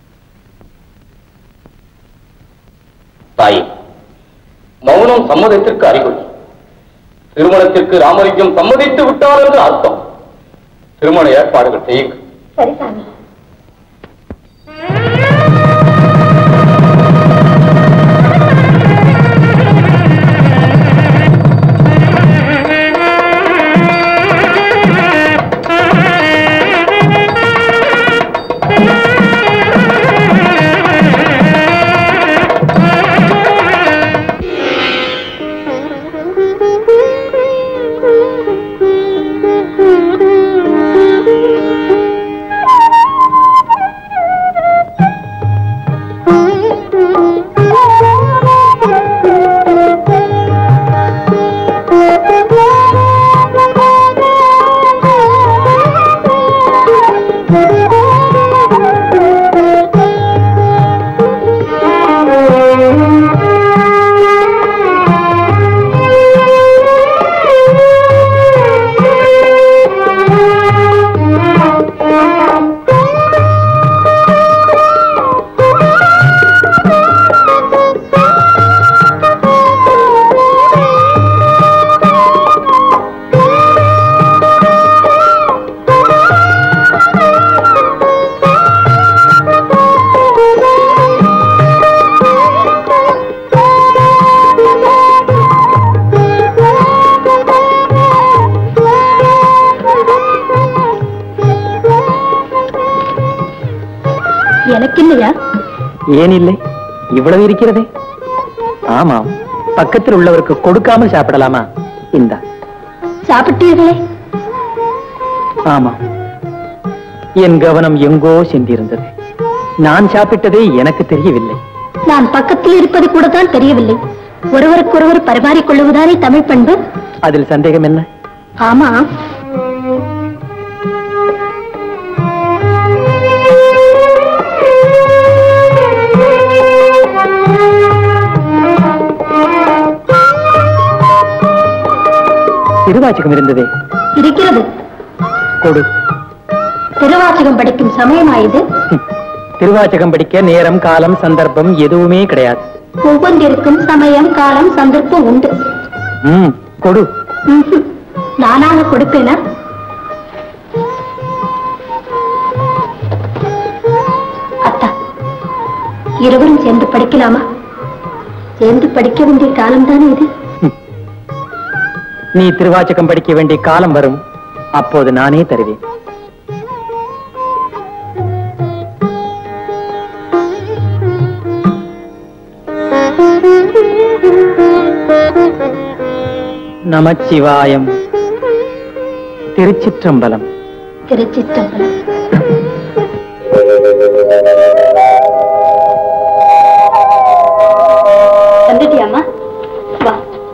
தாயே மௌனம் சம்மதத்திற்கு அறிகுறி திருமணத்திற்கு ராமலிங்கம் சம்மதித்து விட்டார் என்று அர்த்தம் திருமண ஏற்பாடுகள் செய்யுங்கள் சரி சாமி எனக்கு இல்லையா ஏன் இல்லை இவ்வளவு இருக்கிறதே ஆமாம் பக்கத்தில் உள்ளவருக்கு கொடுக்காமல் சாப்பிடலாமா இந்த சாப்பிட்டீர்களே ஆமாம் என் கவனம் எங்கோ சென்றிருந்தது நான் சாப்பிட்டதே எனக்கு தெரியவில்லை நான் பக்கத்தில் இருப்பது கூட தான் தெரியவில்லை ஒருவருக்கொருவர் பரிமாறிக் கொள்ளுவதானே தமிழ் பண்பு அதில் சந்தேகம் என்ன ஆமா திருவாச்சகம் இருந்ததே இருக்கிறது கொடு திருவாசகம் படிக்கும் சமயமாயுது ஹம். திருவாச்சகம் படிக்க நேரம் காலம் சந்தர்ப்பம் எதுவுமே கிடையாது ஒவ்வொன்றிற்கும் சமயம் காலம் சந்தர்ப்பம் உண்டு ம் கொடு ம்ஹும். நானாக கொடுப்பேனா அத்தா இருவரும் சேர்ந்து படிக்கலாமா சேர்ந்து படிக்க வேண்டிய காலம்தானே இது நீ திருவாச்சகம் படிக்க வேண்டிய காலம் வரும் அப்போது நானே தருவேன் நமச்சிவாயம் திருச்சிற்றம்பலம் திருச்சிற்றம்பலம் வந்துட்டியாமா வா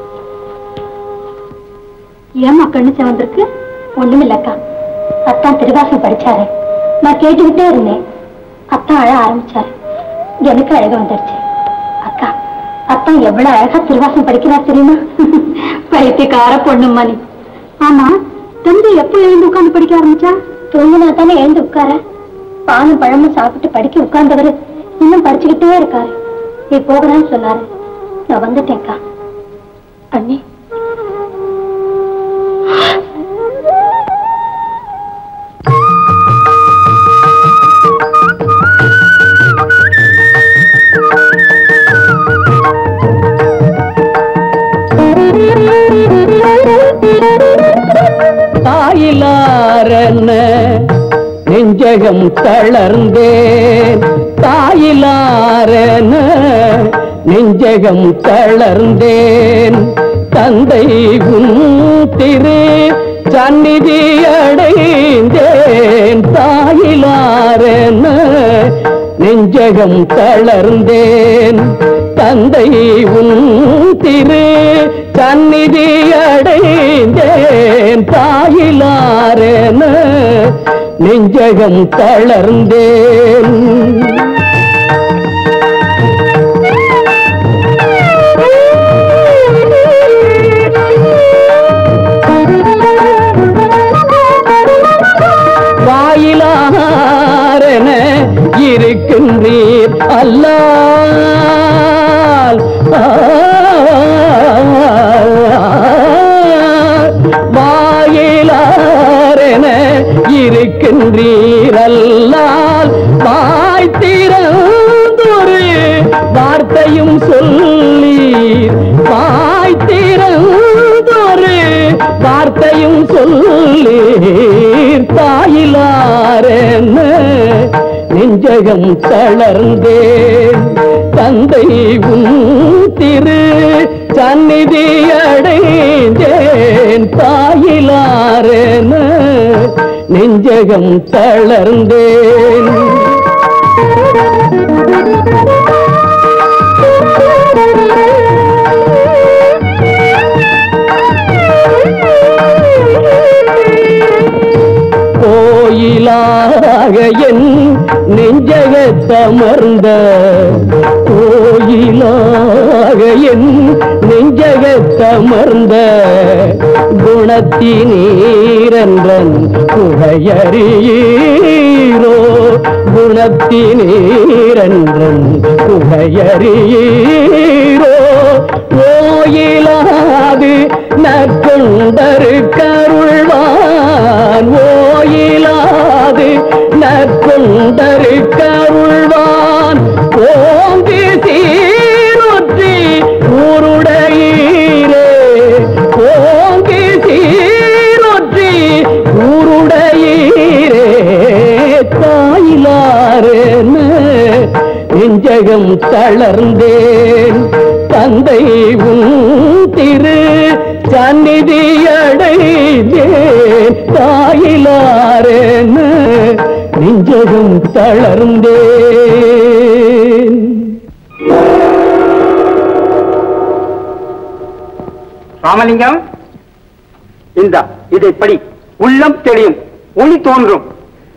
ஏம்மா கண்ணு வந்திருக்கு ஒண்ணுமில்லக்கா அத்தான் திருவாசம் படிச்சாரு நான் கேட்டுக்கிட்டே இருந்தேன் அத்தான் அழ ஆரம்பிச்சாரு எனக்கு அழக வந்துருச்சு அக்கா அத்தான் எவ்வளவு அழகா திருவாசம் படிக்கிறார் தெரியுமா பைத்தியக்கார பொண்ணும்மா நீ ஆமா தம்பி எப்ப எழுந்து உட்கார்ந்து படிக்க ஆரம்பிச்சா தூங்கினா தானே எழுந்து உட்கார பாலும் பழமும் சாப்பிட்டு படிக்க உட்கார்ந்தவரு இன்னும் படிச்சுக்கிட்டே இருக்காரு நீ போகலான்னு சொன்னாரு நான் வந்துட்டேன்க்கா அண்ணி தாயிலாரன நெஞ்சகம் தளர்ந்தேன் தாயிலாரன நெஞ்சகம் தளர்ந்தேன் தந்தை உன் திரு சந்நிதி அடைந்தேன் தாயிலாரன நெஞ்சகம் தளர்ந்தேன் தந்தை உன் திரு சந்நிதி அடைந்தேன் தாயிலாரென நெஞ்சகம் தளர்ந்தேன் வாயிலாரென இருக்கின்றீர் அல்லால் வாயிலாரென இருக்கின்றீர் அல்லால் வாய் திறந்தொரு வார்த்தையும் சொல்லீர் வாய் திறந்தொரு வார்த்தையும் சொல்லீர் தாயிலாரென நெஞ்சகம் தளர்ந்தேன் தந்தை உன் திரு சந்நிதி அடைந்தேன் தாயிலாரென நெஞ்சகம் தளர்ந்தேன் கோயிலாக என் நெஞ்சகத்தமர்ந்த கோயிலாக என் நெஞ்சகத்தமர்ந்த குணத்தினீரன்றன் குகையறியீரோ குணத்தினீரன்றன் குகையறியீரோ கோயிலாது நற்கொண்டரு கருள்வான் ஓயிலாது நற்கொண்டரு கருள்வான் ஓங்கி சீருற்றி ஊருடையீரே ஓங்கி சீருற்றி ஊருடையீரே தாயிலாரேன நெஞ்சகம் தளர்ந்தேன் தந்தை உன் திரு சந்நிதி அடைந்தேன் தாயிலாரேன நெஞ்சகம் தளர்ந்தேன் ராமலிங்கம் இந்த இதை படி உள்ளம் தெளியும் ஒளி தோன்றும்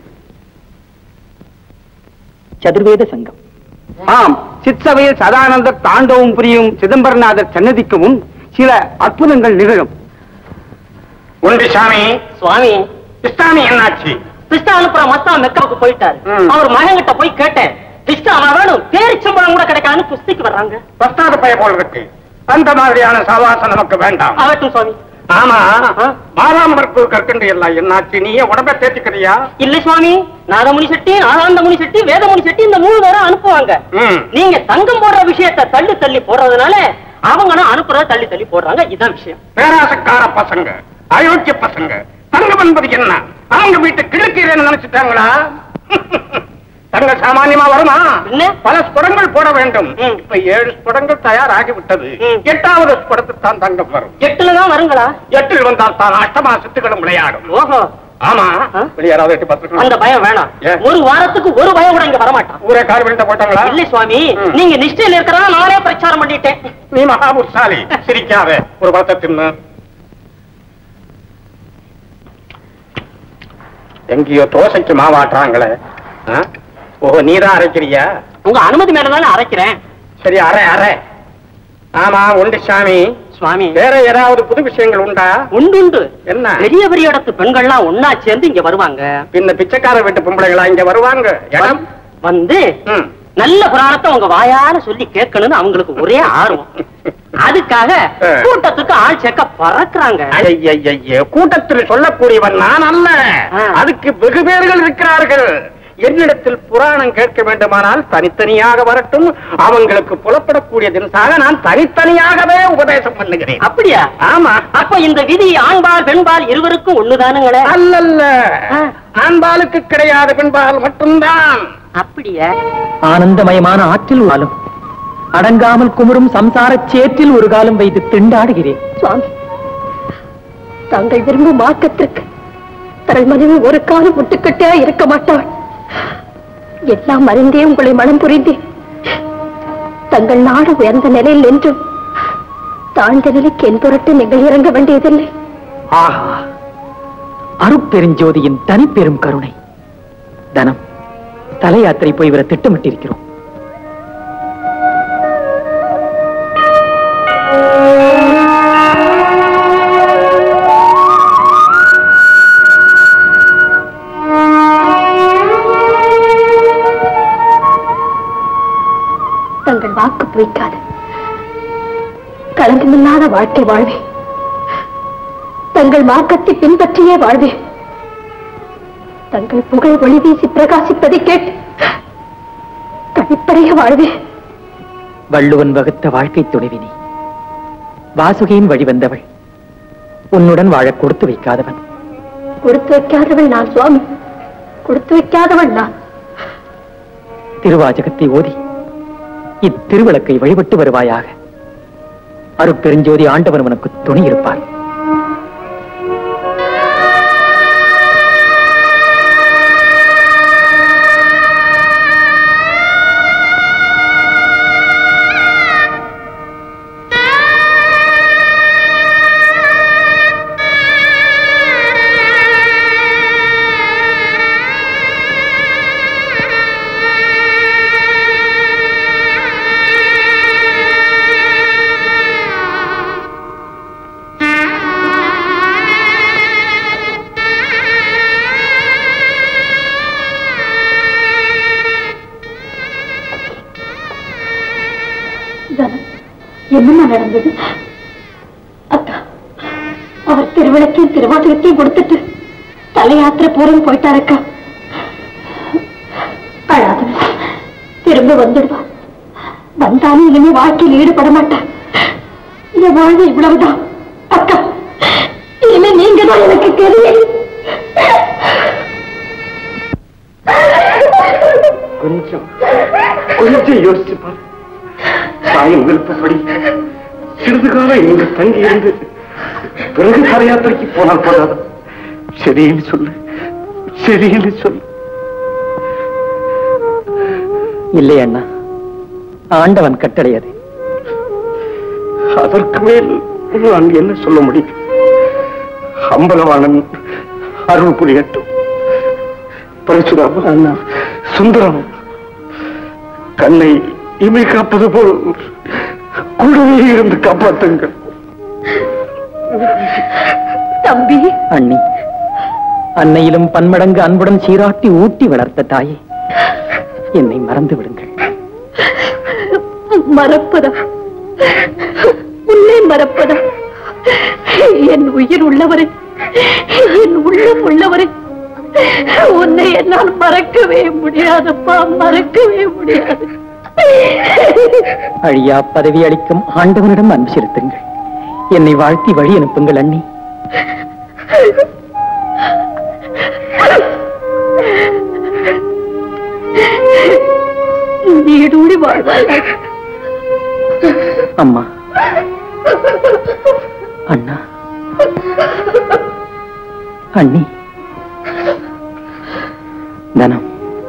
சதுர்வேத சங்கம் ஆம் சிற்சபையில் சதானந்த தாண்டவம் புரியும் சிதம்பரநாதர் சன்னதிக்கு முன் சில அற்புதங்கள் நிகழும் ஒன்று சாமி சுவாமி இஸ்லாமி என்னாச்சு கிருஷ்ணா அனுப்புற மத்தா மெக்காவுக்கு போயிட்டாரு ம். அவர் மகன்கிட்ட போய் கேட்டேன் கிருஷ்ணா வேணும் பேரிச்சம்பழம் கூட கிடைக்காதுன்னு குஸ்திக்கு வர்றாங்க பஸ்தாத பய போல் இருக்கு அந்த மாதிரியான சவாசம் நமக்கு வேண்டாம் ஆகட்டும் சுவாமி ஆமா மாராம்பரப்பு கற்கண்டு எல்லாம் என்னாச்சு நீயே உடம்ப தேத்திக்கிறியா இல்ல சுவாமி நாதமுனி செட்டி ஆனந்த முனி செட்டி வேதமுனி செட்டி இந்த மூணு பேரும் அனுப்புவாங்க ம். நீங்க தங்கம் போடுற விஷயத்த தள்ளி தள்ளி போடுறதுனால அவங்க அனுப்புறத தள்ளி தள்ளி போடுறாங்க இதான் விஷயம் பேராசக்கார பசங்க அயோக்கிய பசங்க தங்கம் என்பது என்ன அவங்க வீட்டு கிழக்கீரன்னு நினைச்சிட்டாங்களா தங்க சாமானியமா வருமா என்ன? பல ஸ்புடங்கள் போட வேண்டும் இப்ப ஏழு ஸ்புடங்கள் தயாராகி விட்டது எட்டாவது ஸ்புடத்துக்கு தான் தங்கம் வரும் எட்டுல தான் வருங்களா எட்டில் வந்தால் தான் அஷ்டமா சித்துக்களும் விளையாடும் ஓஹோ ஆமா ஆ? வெளியாராவது எட்டி அந்த பார்த்துக்கலாம் பயம் வேணாம் ஏன்? ஒரு வாரத்துக்கு ஒரு பயம் கூட இங்க வரமாட்டான் ஊரே கார் வெளியிட்ட போட்டாங்களா இல்ல சுவாமி ம். நீங்க நிஷ்டையில இருக்கிறதா நானே பிரச்சாரம் பண்ணிட்டேன் நீ மகாபுருஷாலி சிரிக்காத ஒரு பழத்தை தின்னு எங்கேயோ தோசைக்கு மாவாட்டுறாங்களே ஆ? ஓ நீதான் அரைக்கிறியா உங்க அனுமதி மேலதானே அரைக்கிறேன் சரி அரை அரை ஆமா உண்டு சாமி சுவாமி வேற ஏதாவது புது விஷயங்கள் உண்டா உண்டு உண்டு என்ன பெரிய பெரிய இடத்து பெண்கள்லாம் ஒன்னா சேர்ந்து இங்க வருவாங்க பின்ன பிச்சைக்கார வீட்டு பொம்பளைகளா இங்க வருவாங்க இடம் வந்து ம். நல்ல புராணத்தை உங்க வாயால சொல்லி கேட்கணும்னு அவங்களுக்கு ஒரே ஆர்வம் அதுக்காக ஆ. கூட்டத்துக்கு ஆள் சேர்க்க பறக்குறாங்க ஐயையையே, கூட்டத்தில் சொல்லக்கூடியவன் நான் அல்ல ஆ. அதுக்கு வெகு பேர்கள் இருக்கிறார்கள் என்னிடத்தில் புராணம் கேட்க வேண்டுமானால் தனித்தனியாக வரட்டும் அவங்களுக்கு புலப்படக்கூடிய தினசாக நான் தனித்தனியாகவே உபதேசம் பண்ணுகிறேன் அப்படியா ஆமா அப்ப இந்த விதி ஆண்பால் பெண்பால் இருவருக்கும் ஒண்ணுதானுங்களே அல்லல்ல ஆ. ஆண்பாலுக்கு கிடையாது பெண்பால் மட்டும்தான் அப்படியா ஆனந்தமயமான ஆற்றில் வாழும் அடங்காமல் குமுறும் சம்சாரச் சேற்றில் ஒரு காலம் வைத்து திண்டாடுகிறேன் சுவாமி தாங்கள் விரும்பும் மார்க்கத்திற்கு தங்கள் மனைவி ஒரு காலம் முட்டுக்கட்டையா இருக்க மாட்டாள் எல்லாம் அறிந்தே உங்களை மனம் புரிந்தேன் தங்கள் நாடு உயர்ந்த நிலையில் என்றும் தாழ்ந்த நிலைக்கு என் பொருட்டு நீங்கள் இறங்க வேண்டியதில்லை ஆஹா அருட்பெருஞ்சோதியின் தனிப்பெரும் கருணை தனம் தல யாத்திரை போய் வர திட்டமிட்டிருக்கிறோம் தங்கள் வாக்கு பொய்க்காது களங்கமில்லாத வாழ்க்கை வாழ்வேன் தங்கள் மார்க்கத்தை பின்பற்றியே வாழ்வேன் தங்கள் புகழ் ஒளி வீசி பிரகாசிப்பதை கேட்டு கழிப்பறைய வாழ்வேன் வள்ளுவன் வகுத்த வாழ்க்கை துணைவினி வாசுகியின் வழி வந்தவள் உன்னுடன் வாழ கொடுத்து வைக்காதவன் கொடுத்து வைக்காதவள் நான் சுவாமி கொடுத்து வைக்காதவள் நான் திருவாசகத்தை ஓதி இத்திருவிளக்கை வழிபட்டு வருவாயாக அருட்பெருஞ்சோதி ஆண்டவன் உனக்கு துணை இருப்பான் தனம், என்னம்மா நடந்தது அக்கா அவர் திருவிளக்கையும் திருவாசகத்தையும் கொடுத்துட்டு தலை யாத்திரை போறேன்னு போயிட்டாரு அக்கா அழாதவ திரும்ப வந்துடுவா வந்தாலும் இனிமே வாழ்க்கையில் ஈடுபட மாட்டா என் வாழ்வு இவ்வளவுதான் அக்கா இனிமே நீங்க தான் எனக்கு தெரியும் கொஞ்சம் கொஞ்சம் யோசிச்சு பாரு தாயின் விருப்பப்படி சிறிது காலம் இங்க தங்கி இருந்து பிறகு கரையாத்திரைக்கு போனால் போதாது சரின்னு சொல்லு சரின்னு சொல்லு இல்லை அண்ணா ஆண்டவன் கட்டளை அது அதற்கு மேல் நான் என்ன சொல்ல முடியும் அம்பலவாணன் அருள் புரியட்டும் பரசுராம சுந்தரம் கண்ணை இமை காப்பது போல் கூடவே இருந்து காப்பாற்றுங்கள் தம்பி அண்ணி அன்னையிலும் பன்மடங்கு அன்புடன் சீராட்டி ஊட்டி வளர்த்த தாயே என்னை மறந்து விடுங்கள் மறப்பதா உன்னை மறப்பதா என் உயிர் உள்ளவரை என் உள்ளம் உள்ளவரை உன்னை என்னால் மறக்கவே முடியாதப்பா மறக்கவே முடியாது அழியா பதவி அளிக்கும் ஆண்டவனிடம் அன்பு செலுத்துங்கள் என்னை வாழ்த்தி வழி அனுப்புங்கள் அண்ணி கூடி வாழ்வாயாக அம்மா அண்ணா அண்ணி தனம்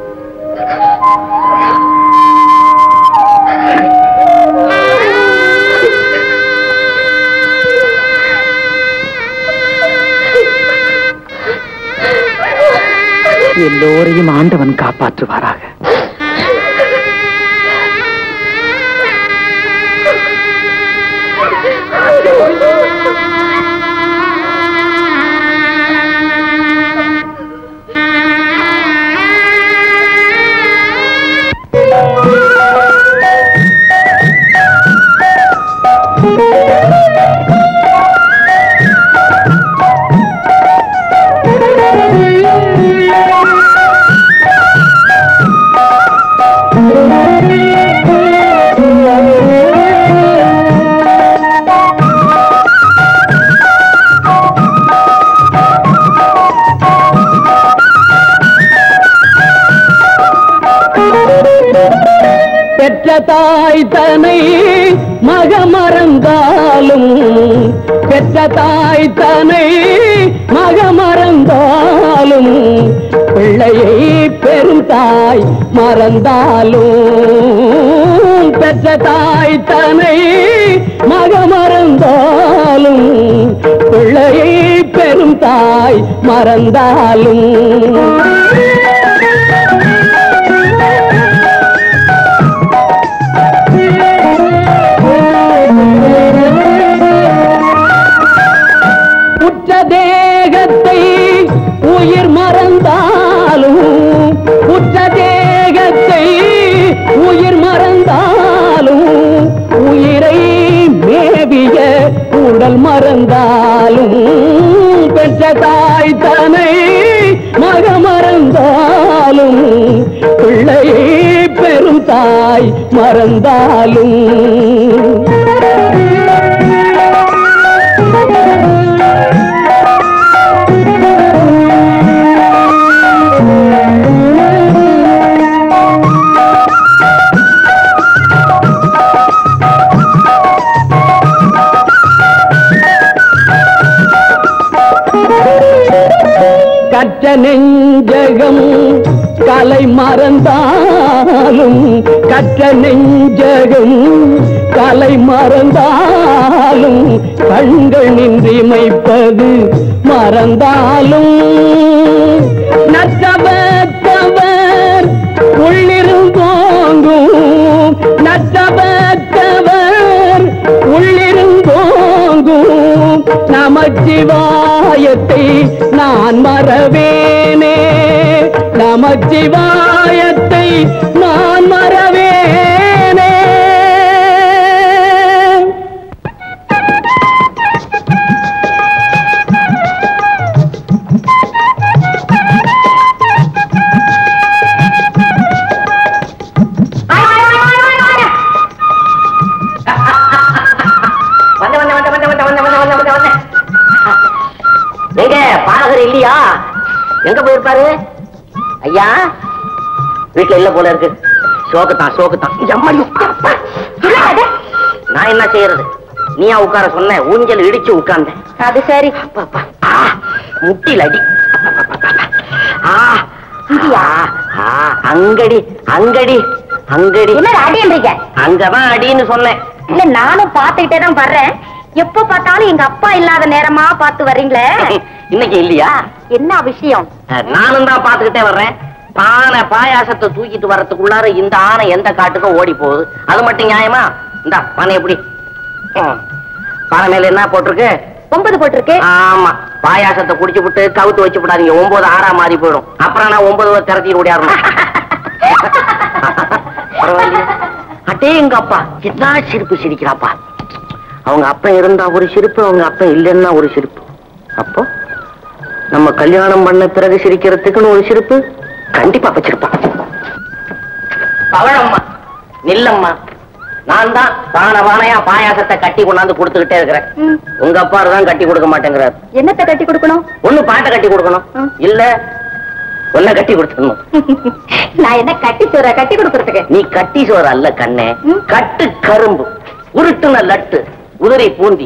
எல்லோரையும் ஆண்டவன் காப்பாற்றுவாராக பெற்ற தாய் தனை மகமறந்தாலும் பெற்ற தாய் தனை மகமறந்தாலும் பிள்ளையை பெரும் தாய் மறந்தாலும் பெற்ற தாய் தனை மகமறந்தாலும் பிள்ளையை பெரும் தாய் மறந்தாலும் உற்ற தேகத்தை உயிர் மறந்தாலும் உற்ற தேகத்தை உயிர் மறந்தாலும் உயிரை மேவிய உடல் மறந்தாலும் பெற்ற தாய் தனை மக மறந்தாலும் பிள்ளையை பெரும் தாய் மறந்தாலும் கற்ற நெஞ்சகம் கலை மறந்தாலும் கற்ற நெஞ்சகம் கலை மறந்தாலும் கண்கள் நின்றிமைப்பது மறந்தாலும் நற்றவர் உள்ளிருந்தோங்கும் நற்றவர் உள்ளிருந்தோங்கும் நமச்சிவாயத்தை நான் மறவேனே நமச்சிவாயத்தை நான் மறவேனே வந்த வந்த வந்த வந்த வந்த வந்த வந்த வந்த வந்த எங்க பாலகர் இல்லையா எங்க போயிருப்பாரு ஐயா வீட்டுல இல்ல போல இருக்கு சோக்குத்தான் சோக்குத்தான் எம்மாடி, அப்பா. நான் என்ன செய்யறது நீயா உட்கார சொன்ன ஊஞ்சல் இடிச்சு உட்கார்ந்தேன் அது சரி அப்பா, அப்பா. ஆ, முட்டில அடி ஆ, ஆ, ஆ, அங்கடி அங்கடி அங்கடி என்ன அடின்றீங்க அங்கதான் அடின்னு சொன்னேன் இல்ல நானும் பாத்துக்கிட்டே தான் வர்றேன் எப்ப பார்த்தாலும் எங்க அப்பா இல்லாத நேரமா பார்த்து வர்றீங்களே இன்னைக்கு இல்லையா என்ன விஷயம் நானும் தான் பாத்துக்கிட்டே வர்றேன் பானை பாயாசத்தை தூக்கிட்டு வர்றதுக்குள்ளார இந்த ஆனை எந்த காட்டுக்கும் ஓடி போகுது அது மட்டும் நியாயமா இந்த பானை எப்படி ம். பானை மேல என்ன போட்டிருக்கு ஒன்பது போட்டிருக்கு ஆமா பாயாசத்தை குடிச்சு விட்டு கவுத்து வச்சு விடாதீங்க ஒன்பது ஆறா மாறி போயிடும் அப்புறம் நான் ஒன்பது திறத்திட்டு ஓடியாரணும் பரவாயில்லையே அட்டே எங்க அப்பா என்ன சிரிப்பு சிரிக்கிறாப்பா அவங்க அப்பன் இருந்தா ஒரு சிரிப்பு அவங்க அப்பன் இல்லைன்னா ஒரு சிரிப்பு அப்போ நம்ம கல்யாணம் பண்ண பிறகு சிரிக்கிறதுக்குன்னு ஒரு சிரிப்பு கண்டிப்பா வச்சிருப்பான் பவழம்மா நில்லம்மா நான் தான் பானை பானையா பாயாசத்தை கட்டி கொண்டாந்து கொடுத்துக்கிட்டே இருக்கிறேன் ம். உங்க அப்பா தான் கட்டி கொடுக்க மாட்டேங்கிறார் என்னத்தை கட்டி கொடுக்கணும் ஒண்ணு பாட்டை கட்டி கொடுக்கணும் ம். இல்ல உன்னை கட்டி கொடுத்துடணும் நான் என்ன கட்டி சோற கட்டி கொடுக்கறதுக்கு நீ கட்டி சோறு அல்ல கண்ணே ம். கட்டு கரும்பு உருட்டுன லட்டு உதிரி பூந்தி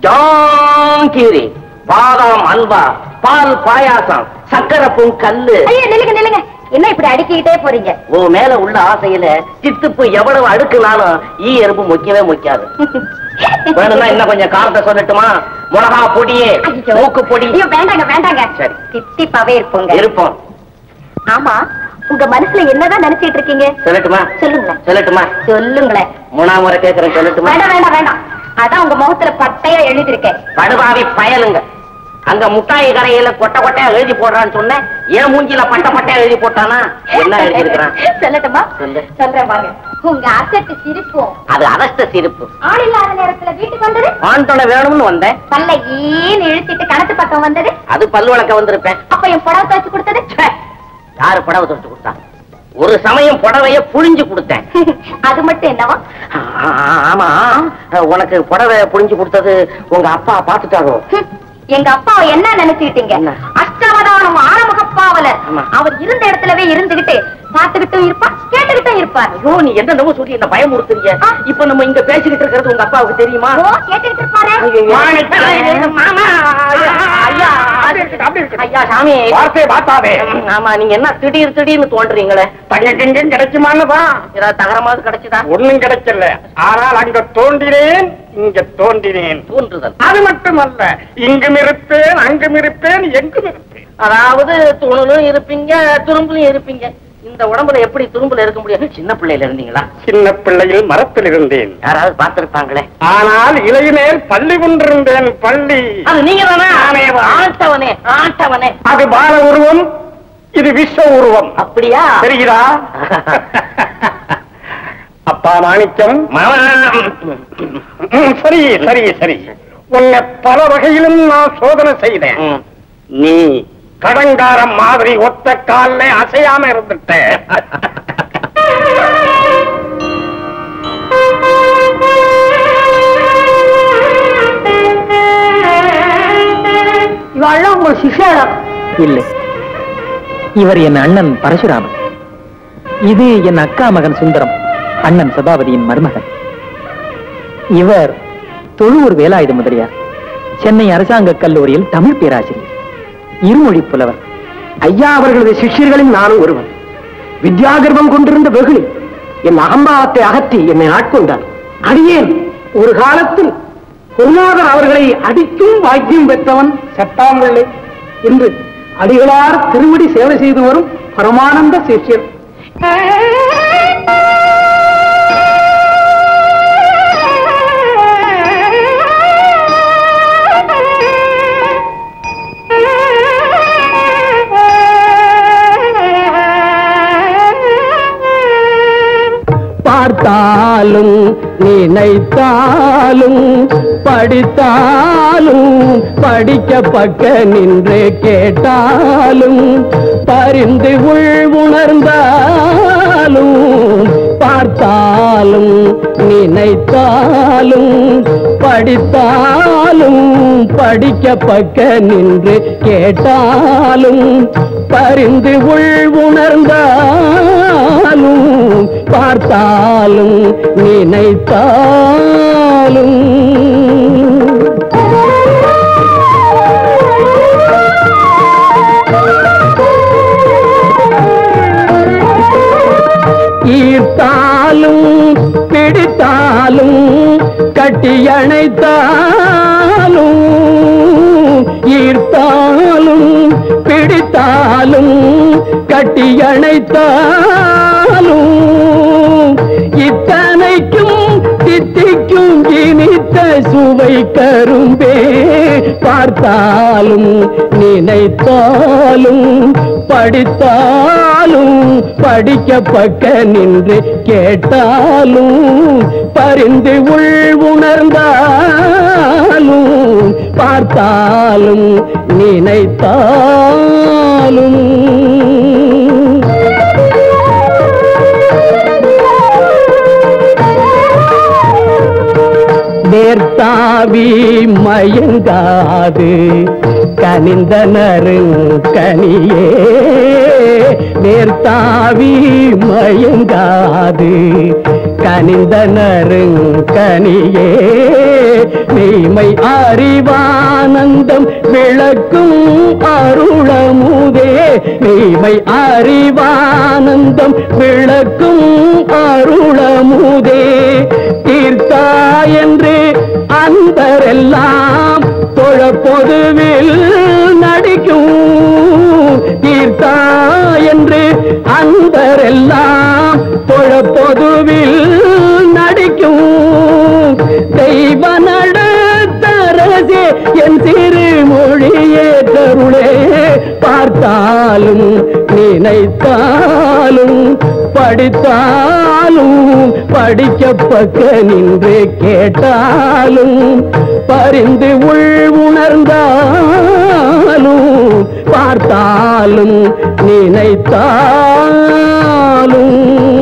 ஜாங்கீரி பாதாம் அல்வா பால் பாயாசம் சக்கரை பூ கல்லு ஐயோ நில்லுங்க நில்லுங்க என்ன இப்படி அடுக்கிக்கிட்டே போறீங்க உன் மேல உள்ள ஆசையில சித்துப்பு எவ்வளவு அடுக்குனாலும் ஈ எறும்பு முக்கியவே முக்கியாது வேணும்னா இன்னும் கொஞ்சம் காரத்தை சொல்லட்டுமா மிளகா பொடியே ஐயோ. மூக்கு பொடி ஐயோ வேண்டாங்க வேண்டாங்க சரி. தித்திப்பாவே இருப்போங்க இருப்போம் ஆமா உங்க மனசுல என்னதான் நினைச்சிட்டு இருக்கீங்க சொல்லட்டுமா சொல்லுங்களேன் சொல்லட்டுமா சொல்லுங்களேன் மூணாம் முறை கேட்கறேன் சொல்லட்டுமா வேண்டாம் வேண்டாம் வேண்டாம் அதான் உங்க முகத்துல பட்டையா எழுதிருக்கேன் படுபாவி பயலுங்க அங்க முட்டாய் கரையில கொட்டை கொட்டையா எழுதி போடுறான்னு சொன்னேன் ஏன் மூஞ்சில பட்ட பட்டையா எழுதி போட்டானா என்ன எழுதி இருக்கிறான் சொல்லட்டுமா சொல்லு. சொல்றேன் வாங்க உங்க அசட்டு சிரிப்பும் அது அவஸ்த சிரிப்பு ஆள் இல்லாத நேரத்துல வீட்டுக்கு வந்தது ஆண் துணை வேணும்னு வந்தேன் பல்ல ஈன்னு இழுத்திட்டு கணத்து பக்கம் வந்தது அது பல் வளர்க்க வந்திருப்பேன் அப்ப என் புடவை துவச்சு கொடுத்தது ச்சே, யாரு புடவை தொட்டு கொடுத்தா ஒரு சமயம் புடவைய புழிஞ்சு கொடுத்தேன் அது மட்டும் என்னவா ஆ, ஆ, ஆமா உனக்கு புடவை புழிஞ்சு கொடுத்தது உங்க அப்பா பாத்துட்டாரோ ஹம், எங்க அப்பாவை என்ன நினைச்சுக்கிட்டீங்க என்ன? அஷ்டவதானம் ஆரமுகப்பாவலர் ஆமா. அவர் இருந்த இடத்துலவே இருந்துகிட்டு பார்த்துக்கிட்டும் இருப்பார் கேட்டுக்கிட்டும் இருப்பார் ஐயோ நீ என்னென்னவோ சொல்லி என்ன பயமுறுத்துறீங்க ஆ. இப்ப நம்ம இங்க பேசிக்கிட்டு இருக்கிறது உங்க அப்பாவுக்கு தெரியுமா ஓ கேட்டுக்கிட்டு இருப்பாரு ஐயையோ. மாமா ஐயா, ஐயா ஐயா சாமி வார்த்தையை பார்த்தாதே ஆமா நீங்க என்ன திடீர் திடீர்னு தோன்றீங்களே தங்கெங்கெங்கும் கிடைக்குமான்னுதான் ஏதாவது தகரமாவது கிடைச்சுதா ஒண்ணும் கிடைக்கல ஆனால் அங்க தோன்றினேன் இங்க தோன்றினேன் தோன்றுதல் அது மட்டுமல்ல இங்கும் இருப்பேன் அங்கும் இருப்பேன் எங்கும் இருப்பேன் அதாவது துணுலும் இருப்பீங்க துரும்புலும் இருப்பீங்க இந்த உடம்புல எப்படி துரும்புல இருக்க முடியும் சின்ன பிள்ளையில இருந்தீங்களா சின்ன பிள்ளையில் மரத்தில் இருந்தேன் யாராவது பார்த்திருப்பாங்களே ஆனால் இலையினேல் பள்ளி கொண்டிருந்தேன் பள்ளி அது நீங்க தானே நானேதான். ஆட்டவனே ஆட்டவனே அது பால உருவம் இது விஸ்வ உருவம் அப்படியா தெரிகிறா அப்பா மாணிக்கம் ம், சரி சரி சரி உன்னை பல வகையிலும் நான் சோதனை செய்தேன் ம். நீ கடங்காரம் மாதிரி ஒத்த கால்ல அசையாம இருந்துட்ட இவாள்லாம் உங்க சிஷ்யாடா இல்லை இவர் என் அண்ணன் பரசுராமன் இது என் அக்கா மகன் சுந்தரம் அண்ணன் சபாபதியின் மருமகன் இவர் தொழுவூர் வேலாயுத முதலியார் சென்னை அரசாங்க கல்லூரியில் தமிழ் பேராசிரியர் இருமொழி புலவர் ஐயா அவர்களது சிஷ்யர்களில் நானும் ஒருவன் வித்யாகர்வம் கொண்டிருந்த வெகுளி என் அகம்பாவத்தை அகற்றி என்னை ஆட்கொண்டார் அடியேன் ஒரு காலத்தில் குருநாதர் அவர்களை அடிக்கும் வாக்கியம் பெற்றவன் செட்டாம்பிள்ளை இன்று அடிகளார் திருவடி சேவை செய்து வரும் பரமானந்த சிஷ்யர் பார்த்தாலும் நினைத்தாலும் படித்தாலும் படிக்க பக்க நின்று கேட்டாலும் பரிந்து உள் உணர்ந்தாலும் பார்த்தாலும் நினைத்தாலும் படித்தாலும் படிக்க பக்க நின்று கேட்டாலும் பரிந்து உள் உணர்ந்தாலும் பார்த்தாலும் நினைத்தாலும் ஈர்த்தாலும் பிடித்தாலும் கட்டியணைத்தாலும் ஈர்த்தாலும் பிடித்தாலும் கட்டியணைத்தாலும் இத்தனைக்கும் தித்திக்கும் இனித்த சுவை கரும்பே பார்த்தாலும் நினைத்தாலும் படித்தாலும் படிக்க பக்க நின்று கேட்டாலும் பரிந்து உள் உணர்ந்தாலும் பார்த்தாலும் நினைத்தாலும் நேர்த்தாவி மயங்காது கனிந்த நறுங்கனியே தேர்த்தாவி மயங்காது கனிந்த நறுங்கனியே மெய்மை அறிவானந்தம் விளக்கும் அருளமுதே மெய்மை அறிவானந்தம் விளக்கும் அருளமுதே தீர்த்தா என்று அன்பரெல்லாம் தொழ பொதுவில் நடிக்கும் தீர்த்தா என்று அன்பரெல்லாம் தொழ பொதுவில் நடிக்கும் தெய்வ நடத்தரசே என் திருமொழியே கருளே பார்த்தாலும் நினைத்தாலும் படித்தாலும் படிக்க பக்க நின்று கேட்டாலும் பரிந்து உள் உணர்ந்தாலும் பார்த்தாலும் நினைத்தாலும்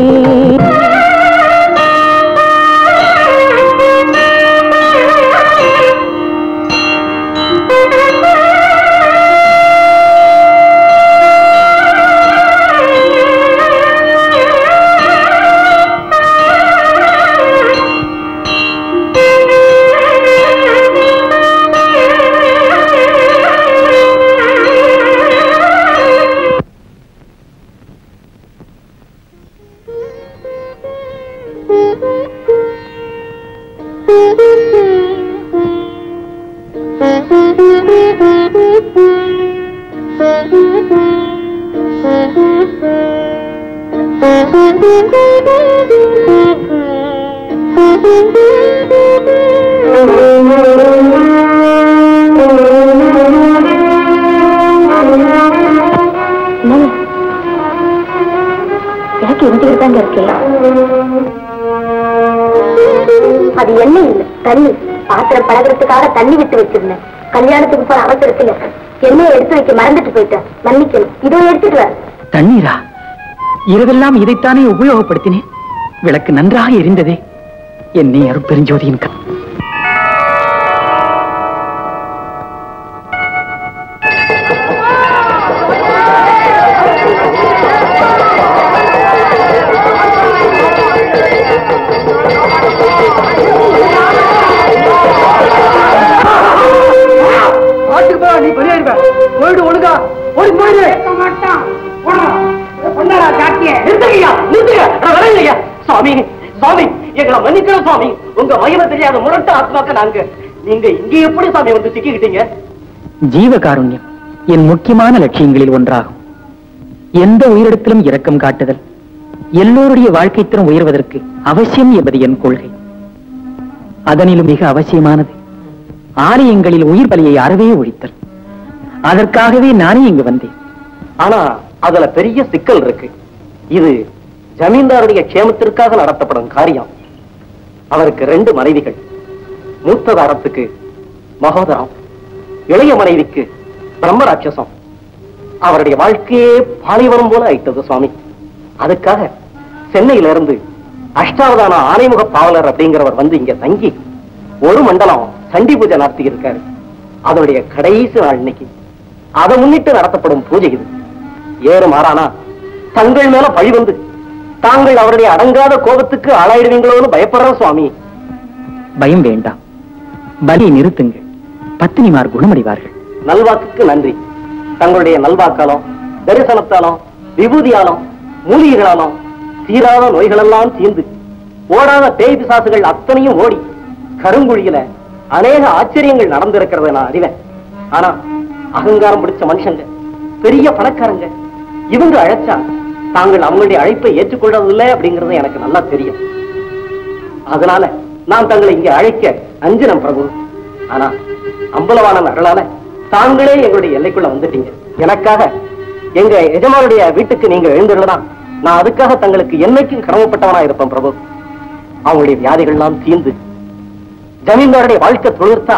எனக்கு இருந்துகிட்டு தாங்க இருக்கேன் அது எண்ணெய் இல்ல தண்ணி பாத்திரம் பழகிறதுக்காக தண்ணி விட்டு வச்சிருந்தேன் கல்யாணத்துக்கு போற அவசரத்துல எண்ணெயை எடுத்து வைக்க மறந்துட்டு போயிட்டேன் மன்னிக்கணும் இதோ எடுத்துட்டு வர தண்ணீரா இரவெல்லாம் இதைத்தானே உபயோகப்படுத்தினேன் விளக்கு நன்றாக எரிந்ததே என்னை அருட்பெருஞ்சோதியின் க ஆட்டுக்கு போ நீ வெளியேறுவ போயிடு ஒழுங்கா ஓடி போயிடு மாட்டான் பொண்ணாடா காட்டிய நிறுத்துங்கய்யா நிறுத்துங்க நான் வரலையா சுவாமி சுவாமி எங்களை மன்னிக்கணும் சுவாமி உங்க மகிமை தெரியாத முரட்டு ஆத்மாக்க நாங்க நீங்க இங்க எப்படி சாமி வந்து சிக்கிக்கிட்டீங்க ஜீவகாருண்யம் என் முக்கியமான லட்சியங்களில் ஒன்றாகும் எந்த உயிரிடத்திலும் இரக்கம் காட்டுதல் எல்லோருடைய வாழ்க்கை தரம் உயர்வதற்கு அவசியம் என்பது என் கொள்கை அதனிலும் மிக அவசியமானது ஆலயங்களில் உயிர் பலியை அறவே ஒழித்தல் அதற்காகவே நானே இங்கு வந்தேன் ஆனா அதுல பெரிய சிக்கல் இருக்கு இது ஜமீன்தாருடைய க்ஷேமத்திற்காக நடத்தப்படும் காரியம் அவருக்கு ரெண்டு மனைவிகள் மூத்ததாரத்துக்கு மகோதரம் இளைய மனைவிக்கு பிரம்மராட்சசம் அவருடைய வாழ்க்கையே பாலைவனம் போல ஆயிட்டது சுவாமி அதுக்காக சென்னையில இருந்து அஷ்டாவதான ஆனைமுக பாவலர் அப்படிங்கிறவர் வந்து இங்க தங்கி ஒரு மண்டலம் சண்டி பூஜை நடத்தி இருக்காரு அதனுடைய கடைசி நாள் இன்னைக்கு அதை முன்னிட்டு நடத்தப்படும் பூஜை இது ஏறு மாறானா தங்கள் மேல பழி வந்து தாங்கள் அவருடைய அடங்காத கோபத்துக்கு ஆளாயிடுவீங்களோன்னு பயப்படுற சுவாமி பயம் வேண்டாம் பலியை நிறுத்துங்கள் பத்தினிமார் குணமடைவார்கள் நல்வாக்குக்கு நன்றி தங்களுடைய நல்வாக்காலும் தரிசனத்தாலும் விபூதியாலும் மூலிகைகளாலும் தீராத நோய்களெல்லாம் தீர்ந்து ஓடாத பேய் பிசாசுகள் அத்தனையும் ஓடி கருங்குழியில அநேக ஆச்சரியங்கள் நடந்திருக்கிறத நான் அறிவேன் ஆனா அகங்காரம் பிடிச்ச மனுஷங்க பெரிய பணக்காரங்க இவங்க அழைச்சா தாங்கள் அவங்களுடைய அழைப்பை ஏற்றுக்கொள்றதில்லை அப்படிங்கறது எனக்கு நல்லா தெரியும் அதனால நான் தங்களை இங்க அழைக்க அஞ்சினம் பிரபு ஆனா அம்பலவாணன் அருளால தாங்களே எங்களுடைய எல்லைக்குள்ள வந்துட்டீங்க எனக்காக எங்க எஜமானுடைய வீட்டுக்கு நீங்க எழுந்துள்ளதான் நான் அதுக்காக தங்களுக்கு என்னைக்கும் கடமைப்பட்டவனா இருப்பேன் பிரபு அவங்களுடைய வியாதிகள்லாம் தீர்ந்து ஜமீன்தாருடைய வாழ்க்கை தொழிற்தா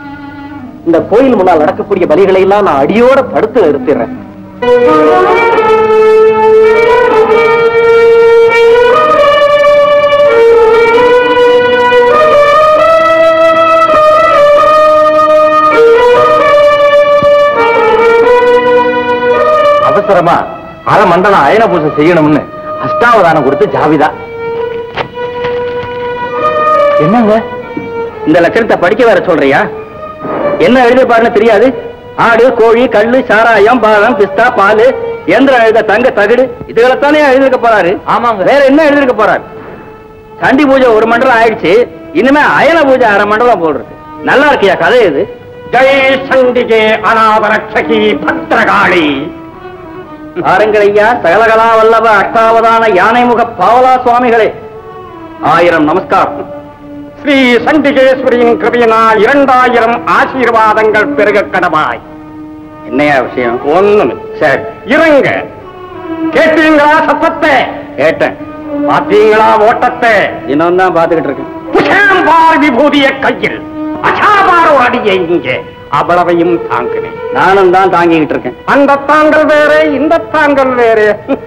இந்த கோயில் முன்னால் நடக்கக்கூடிய பலிகளை எல்லாம் நான் அடியோட தடுத்து நிறுத்திடுறேன் அவசரமா அரை மண்டலம் அயன பூஜை செய்யணும்னு அஷ்டாவதானம் கொடுத்து ஜாவிதா என்னங்க இந்த லட்சணத்தை படிக்க வேற சொல்றியா என்ன எழுதிருப்பாருன்னு தெரியாது ஆடு கோழி கல்லு சாராயம் பாதம் பிஸ்தா பால் எந்திரம் எழுத தங்க தகடு இதுகளைத்தானே எழுதிருக்க போறாரு ஆமாங்க. வேற என்ன எழுதிருக்க போறாரு சண்டி பூஜை ஒரு மண்டலம் ஆயிடுச்சு இனிமே அயன பூஜை அரை மண்டலம் போடுறது நல்லா இருக்கியா கதை இது ஜெய் சண்டிகே அநாதரட்சகி பத்ரகாளி பாருங்கள் ஐயா சகலகலா வல்லப அஷ்டாவதான யானைமுக பாவலா சுவாமிகளே ஆயிரம் நமஸ்காரம் ஸ்ரீ சண்டிகேஸ்வரியின் கிருபியினா இரண்டாயிரம் ஆசீர்வாதங்கள் பெருக கடமாய் என்னையா விஷயம் ஒண்ணுமே சரி இறங்க கேட்டீங்களா சத்தத்தை கேட்டேன் பாத்தீங்களா ஓட்டத்தை இன்னும் தான் பாத்துக்கிட்டு இருக்கேன் புஷாம்பார் விபூதிய கையில் அசாபாரோ அடிய இங்கே அவ்வளவையும் தாங்கினேன் நானும் தான் தாங்கிக்கிட்டு இருக்கேன் அந்த தாங்கள் வேற இந்த தாங்கள் வேற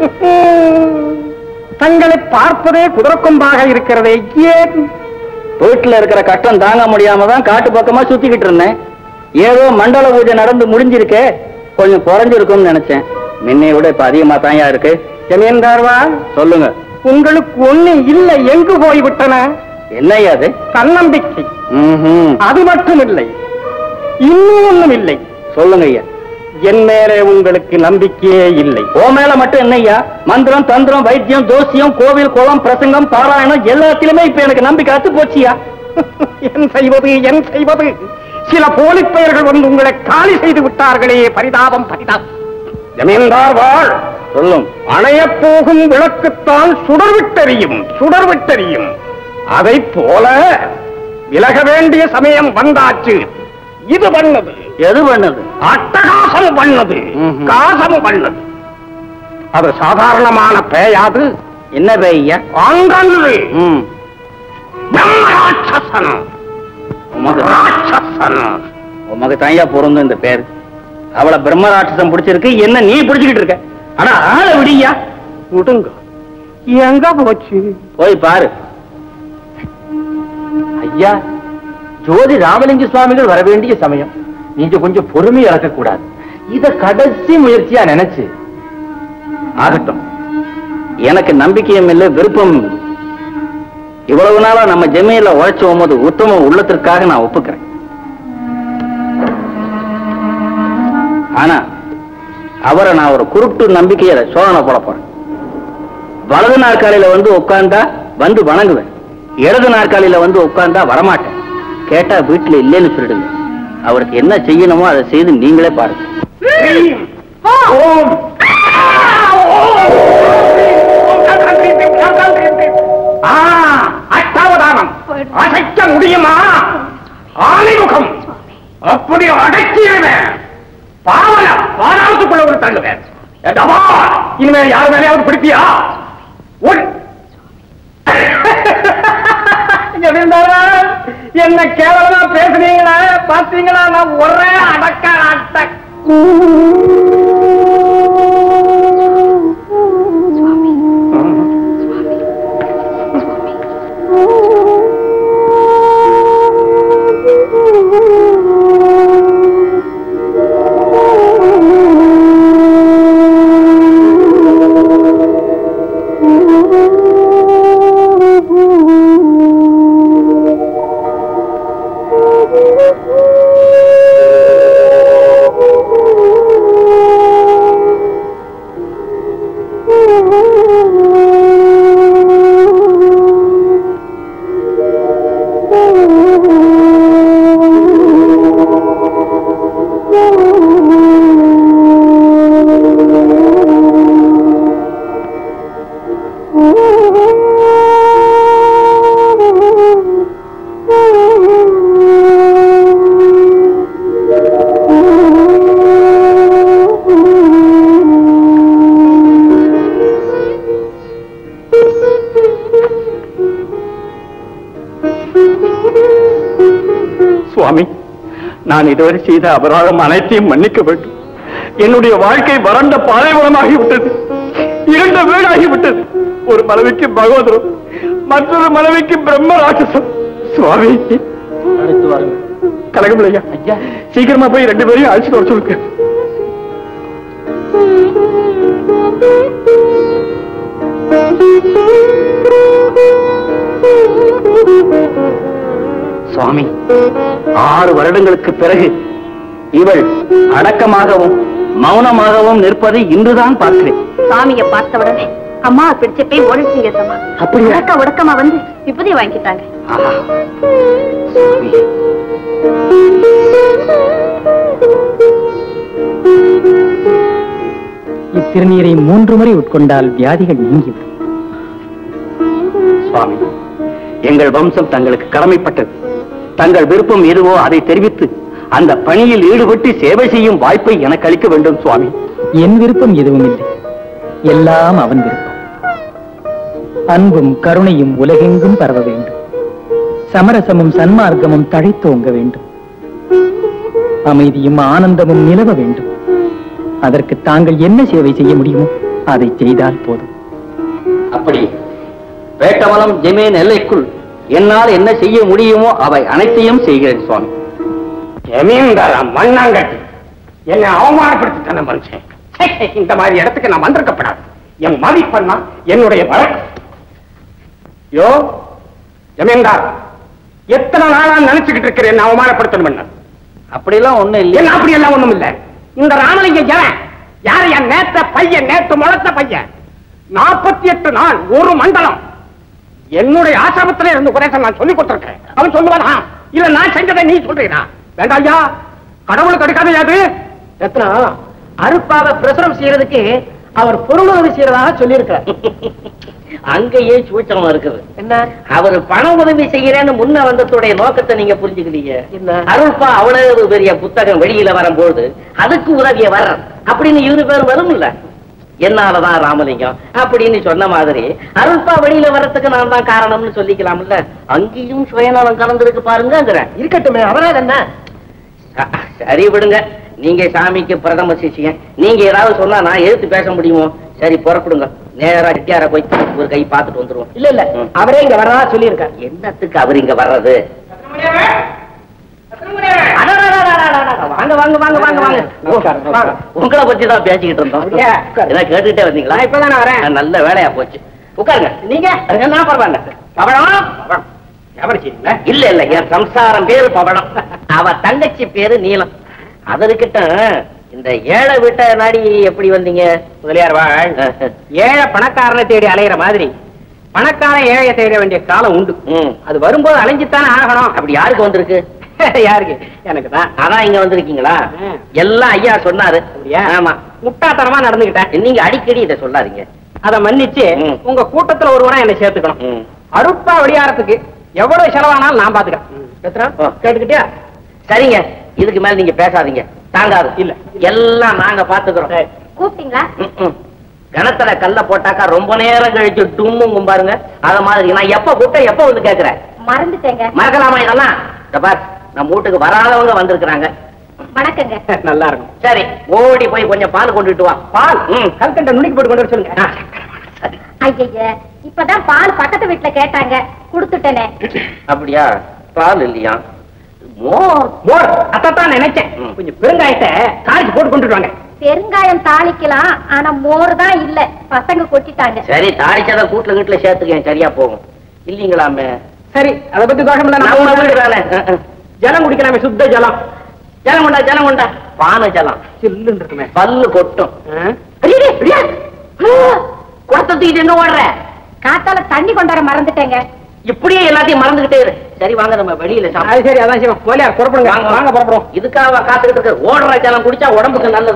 தங்களை பார்ப்பதே குதிரக்கொம்பாக இருக்கிறதே ஏன் வீட்டுல இருக்கிற கஷ்டம் தாங்க முடியாம தான் காட்டு பக்கமா சுத்திக்கிட்டு இருந்தேன் ஏதோ மண்டல பூஜை நடந்து முடிஞ்சிருக்கே கொஞ்சம் குறைஞ்சிருக்கும்னு நினைச்சேன் முன்னைய விட இப்ப அதிகமா தாயா இருக்கு ஜமீன்தார்வா சொல்லுங்க உங்களுக்கு ஒண்ணு இல்ல எங்கு போய்விட்டன என்னய்யா அது தன்னம்பிக்கை ம்ஹும். அது மட்டும் இல்லை இன்னும் ஒண்ணும் இல்லை சொல்லுங்க ஐயா என் மேலே உங்களுக்கு நம்பிக்கையே இல்லை ஓ மேல மட்டும் என்னய்யா மந்திரம் தந்திரம் வைத்தியம் தோசியம் கோவில் குளம் பிரசங்கம் பாராயணம் எல்லாத்திலுமே இப்ப எனக்கு நம்பிக்கை அத்து போச்சியா என் செய்வது என் செய்வது சில போலி பெயர்கள் வந்து உங்களை காலி செய்து விட்டார்களே பரிதாபம் பரிதாபம் ஜமீன்தார் வாழ் சொல்லும் அணையப் போகும் விளக்குத்தான் சுடர் விட்டெறியும் சுடர் விட்டெறியும் அதை போல விலக வேண்டிய சமயம் வந்தாச்சு இது பண்ணது எது பண்ணது அட்டகாசம் பண்ணது ம்ஹும். காசம் பண்ணது அது சாதாரணமான பேயாது என்ன பையா ஆங்கல்லு ம் பிரம்மராட்சசன் உமக்கு ராட்சசன் உமக்கு தாயா பொருந்தும் இந்த பேர் அவளை பிரம்ம ராட்சசம் பிடிச்சிருக்கு என்ன நீ பிடிச்சுக்கிட்டு இருக்க ஆனா ஆளை விடியா விடுங்க எங்க போச்சு போய் பாரு ஐயா ஜோதி ராமலிங்க சுவாமிகள் வர வேண்டிய சமயம் நீங்க கொஞ்சம் பொறுமை இழக்க கூடாது இத கடைசி முயற்சியா நினைச்சு ஆகட்டும் எனக்கு நம்பிக்கையும் இல்லை விருப்பம் இல்லை. இவ்வளவு நாளா நம்ம ஜமீன்ல உழைச்சு போது உத்தம உள்ளத்திற்காக நான் ஒப்புக்கிறேன் ஆனா அவரை நான் ஒரு குருட்டு நம்பிக்கையில சோதனை போட போறேன் வலது நாற்காலியில வந்து உட்கார்ந்தா வந்து வணங்குவேன் இடது நாற்காலியில வந்து உட்கார்ந்தா வரமாட்டேன் கேட்டா வீட்டுல இல்லைன்னு சொல்லிடுங்க அவருக்கு என்ன செய்யணுமோ அதை செய்து நீங்களே பாருங்க ஓம் ஆ, அஷ்டாவதானம் அசைக்க முடியுமா ஆணைமுகம் அப்படி அடக்கிடுவேன் பாவல பாதாளத்துக்குள்ள ஒரு தள்ளுவேன் ஏண்டவா, இனிமே யார் மேலேயாவது பிடிப்பியா உன் ஜமீன்தாரா, என்ன கேவலமா பேசுனீங்களா பாத்தீங்களா நான் ஒரே அடக்க அடக்க சுவாமி நான் இதுவரை செய்த அபராதம் அனைத்தையும் மன்னிக்க வேண்டும் என்னுடைய வாழ்க்கை வறண்ட பாலைவனமாகிவிட்டது இரண்ட வீடாகிவிட்டது ஒரு மனைவிக்கு பகவதரும் மற்றொரு மனைவிக்கு பிரம்ம ராட்சசம் சுவாமி அடுத்து வாருங்க கலகமில்லையா ஐயா சீக்கிரமா போய் ரெண்டு பேரையும் அழைச்சிட்டு வர சொல்லுங்க சுவாமி ஆறு வருடங்களுக்கு பிறகு இவள் அடக்கமாகவும் மௌனமாகவும் நிற்பதை இன்றுதான் பார்க்கிறேன் சாமியை பார்த்த உடனே அம்மா பிடிச்ச போய் ஓடிச்சிங்க சம்மா அப்படியா? உடக்க உடக்கமா வந்து விபதி வாங்கிட்டாங்க ஆஹா. சுவாமி. இத்திருநீரை மூன்று முறை உட்கொண்டால் வியாதிகள் நீங்கிவிடும் சுவாமி எங்கள் வம்சம் தங்களுக்கு கடமைப்பட்டது தங்கள் விருப்பம் எதுவோ அதை தெரிவித்து அந்த பணியில் ஈடுபட்டு சேவை செய்யும் வாய்ப்பை எனக்கு அளிக்க வேண்டும் சுவாமி என் விருப்பம் எதுவும் இல்லை எல்லாம் அவன் விருப்பம் அன்பும் கருணையும் உலகெங்கும் பரவ வேண்டும் சமரசமும் சன்மார்க்கமும் தழைத்தோங்க வேண்டும் அமைதியும் ஆனந்தமும் நிலவ வேண்டும் அதற்கு தாங்கள் என்ன சேவை செய்ய முடியுமோ அதை செய்தால் போதும் அப்படி வேட்டவனம் ஜெமீன் எல்லைக்குள் என்னால் என்ன செய்ய முடியுமோ அவை அனைத்தையும் செய்கிறேன் சுவாமி ஜமீன்தாரா மண்ணாங்கட்டி என்னை அவமானப்படுத்திட்டான மனுஷன் ச்சே, இந்த மாதிரி இடத்துக்கு நான் வந்திருக்கப்படாது என் மதிப்பெண்ணா என்னுடைய வழக்கு யோ ஜமீன்தார் எத்தனை நாளா நினைச்சுக்கிட்டு இருக்கிறேன் என்ன அவமானப்படுத்தணும் அப்படிலாம் ஒண்ணும் இல்லை என்ன அப்படி எல்லாம் ஒண்ணும் இல்ல இந்த ராமலிங்க ஜன யார் என் நேத்த பையன் நேத்து முளைத்த பையன் நாற்பத்தி எட்டு நாள் ஒரு மண்டலம் என்னுடைய ஆசிரமத்திலே இருந்து குறைச நான் சொல்லி கொடுத்திருக்கேன் அவன் சொல்லுவானா இல்ல நான் செஞ்சதை நீ சொல்றீனா வேண்டாம் ஐயா கடவுளுக்கு எடுக்காத அது ரத்னா அருப்பாவை பிரசுரம் செய்யறதுக்கு அவர் பொருளுதவி செய்யறதாக சொல்லியிருக்கிறார் அங்கேயே சூச்சகம் இருக்குது என்ன அவர் பண உதவி செய்யறேன்னு முன்ன வந்ததுடைய நோக்கத்தை நீங்க புரிஞ்சுக்கிறீங்க என்ன? அருள்பா அவ்வளவு பெரிய புத்தகம் வெளியில வரும்போது அதுக்கு உதவிய வர்றேன் அப்படின்னு இவரு பேர் வரும் இல்ல என்னாலதான் ராமலிங்கம் அப்படின்னு சொன்ன மாதிரி அருள்பா வெளியில வர்றதுக்கு நான் தான் காரணம்னு சொல்லிக்கலாம்ல அங்கேயும் சுயநலம் கலந்துருக்கு பாருங்கிறேன் இருக்கட்டுமே அவரால் என்ன அ- சரி விடுங்க நீங்க சாமிக்கு பிரதம சிஷியன் நீங்க ஏதாவது சொன்னா நான் எழுத்து பேச முடியுமோ சரி புறப்படுங்க நேரா செட்டியார போய் ஒரு கை பார்த்துட்டு வந்துருவோம் இல்ல இல்ல ம். அவரே இங்க வரதா சொல்லியிருக்கார் என்னத்துக்கு அவர் இங்க வர்றது அடடடடடடடட. வாங்க வாங்க வாங்க வாங்க வாங்க நமஸ்காரம், நமஸ்காரம். உங்களை பத்தி தான் பேசிக்கிட்டு இருந்தோம் அப்படியா? என்ன கேட்டுக்கிட்டே வந்தீங்களா நான் இப்பதானே வரேன். ஆ, நல்ல வேலையா போச்சு உட்காருங்க நீங்க நான் பரவாயில்ல பவளம் பவளம். வியாபாரம் செய்யுங்களா இல்ல இல்ல என் சம்சாரம் பேரு பவளம் அவ தங்கச்சி பேரு நீலம் அதற்கிட்ட இந்த ஏழை வீட்டை நாடி எப்படி வந்தீங்க முதலியார் வாழ் ஏழை பணக்காரனை தேடி அலையிற மாதிரி பணக்காரன் ஏழையை தேட வேண்டிய காலம் உண்டு ம். அது வரும்போது அலைஞ்சுத்தானே ஆகணும் அப்படி யாருக்கு வந்திருக்கு யாருக்கு எனக்கு தான் அதான் இங்க வந்திருக்கீங்களா ம். எல்லாம் ஐயா சொன்னாரு அப்படியா? ஆமா முட்டாத்தனமா நடந்துகிட்டேன் நீங்க அடிக்கடி இதை சொல்லாதீங்க அத மன்னிச்சு ம். உங்க கூட்டத்துல ஒருவரா என்னை சேர்த்துக்கணும் ம். அருப்பா வெளியாரத்துக்கு எவ்வளவு செலவானாலும் நான் பாத்துக்கிறேன் ரத்னா, ஓ. கேட்டுக்கிட்டியா சரிங்க இதுக்கு மேல நீங்க பேசாதீங்க தாங்காது இல்ல. எல்லாம் நாங்க பாத்துக்கிறோம் சரி. கூப்பிட்டீங்களா ம்ம். கிணத்துல கல்ல போட்டாக்கா ரொம்ப நேரம் கழிச்சு டும்முங்கும் பாருங்க அத மாதிரி நான் எப்ப கூப்பிட்ட எப்ப வந்து கேக்குறேன் மறந்துட்டேங்க மறக்கலாமா இதெல்லாம் இந்த பார் நம்ம வீட்டுக்கு வராதவங்க வந்திருக்கிறாங்க வணக்கங்க நல்லா இருக்கும் சரி ஓடி போய் கொஞ்சம் பால் கொண்டுட்டு வா பால் ம். கல்கண்டை நுணுக்கி போட்டு கொண்டு வர சொல்லுங்க ஆ, சரி. ஐய இப்பதான் பால் பக்கத்து வீட்டுல கேட்டாங்க குடுத்துட்டேனே அப்படியா பால் இல்லையா மோர் மோர் அத்தான் நினைச்சேன் ம். கொஞ்சம் பெருங்காயத்தை காய்ச்சி போட்டு கொண்டுட்டு வாங்க பெருங்காயம் தாளிக்கலாம் ஆனா மோர் தான் இல்ல பசங்க கொட்டிட்டாங்க சரி தாளிச்சத கூட்டுல வீட்டுல சேர்த்துக்கேன் சரியா போகும் இல்லீங்களாமே சரி அத பத்தி தோஷம் இல்ல நம்ம நம்ம வீடு வீடு தானே அஹ், அஹ். ஜலம் குடிக்கலாமே சுத்த ஜலம் ஜலம் கொண்டா ஜலம் கொண்டா பானை ஜலம் சில்லுன்னு இருக்குமே பல்லு கொட்டும் ஆ? அடியே, அடியே. குடத்தை தூக்கிட்டு எங்க ஓடுற காத்தால தண்ணி கொண்டாட மறந்துட்டேங்க இப்படியே எல்லாத்தையும் மறந்துகிட்டே இரு சரி வாங்க நம்ம வெளியில சாப்பிட அது சரி அதான் சிவம் போலியா புறப்படுங்க வாங்க புறப்படுவோம் இதுக்காக காத்துக்கிட்டு இருக்க ஓடுற ஜலம் குடிச்சா உடம்புக்கு நல்லது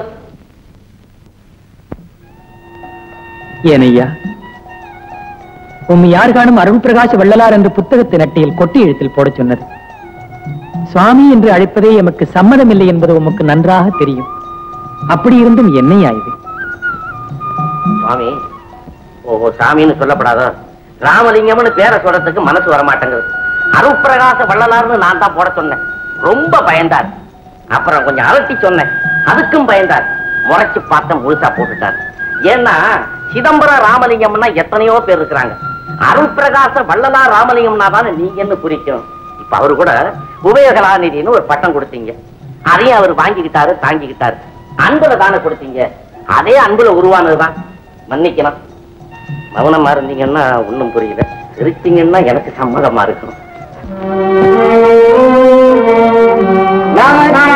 ஏனையா உம்மை யார் காணும் அருள் பிரகாஷ் வள்ளலார் என்ற புத்தகத்தின் அட்டையில் கொட்டி எழுத்தில் போடச் சொன்னது சுவாமி என்று அழைப்பதே எமக்கு சம்மதமில்லை என்பது உமக்கு நன்றாக தெரியும் அப்படி இருந்தும் என்னையா இது சுவாமி ஓஹோ சாமின்னு சொல்லப்படாதோ ராமலிங்கம்னு பேரை சொல்றதுக்கு மனசு வர மாட்டேங்குது அருட்பிரகாச வள்ளலார்னு நான் தான் போட சொன்னேன் ரொம்ப பயந்தார் அப்புறம் கொஞ்சம் அலட்டி சொன்னேன் அதுக்கும் பயந்தார் முறைச்சு பார்த்த முழுசா போட்டுட்டார் ஏன்னா சிதம்பரம் ராமலிங்கம்னா எத்தனையோ பேர் இருக்கிறாங்க அருட்பிரகாச வள்ளலார் ராமலிங்கம்னா தானே நீங்கன்னு குறிக்கும் இப்ப அவரு கூட உபயோகலாநிதினு ஒரு பட்டம் கொடுத்தீங்க அதையும் அவர் வாங்கிக்கிட்டாரு தாங்கிக்கிட்டாரு அன்புல தானே கொடுத்தீங்க அதே அன்புல உருவானதுதான் மன்னிக்கலாம் மௌனமா இருந்தீங்கன்னா ஒண்ணும் புரியல சிரிச்சீங்கன்னா எனக்கு சம்மதமா இருக்கணும்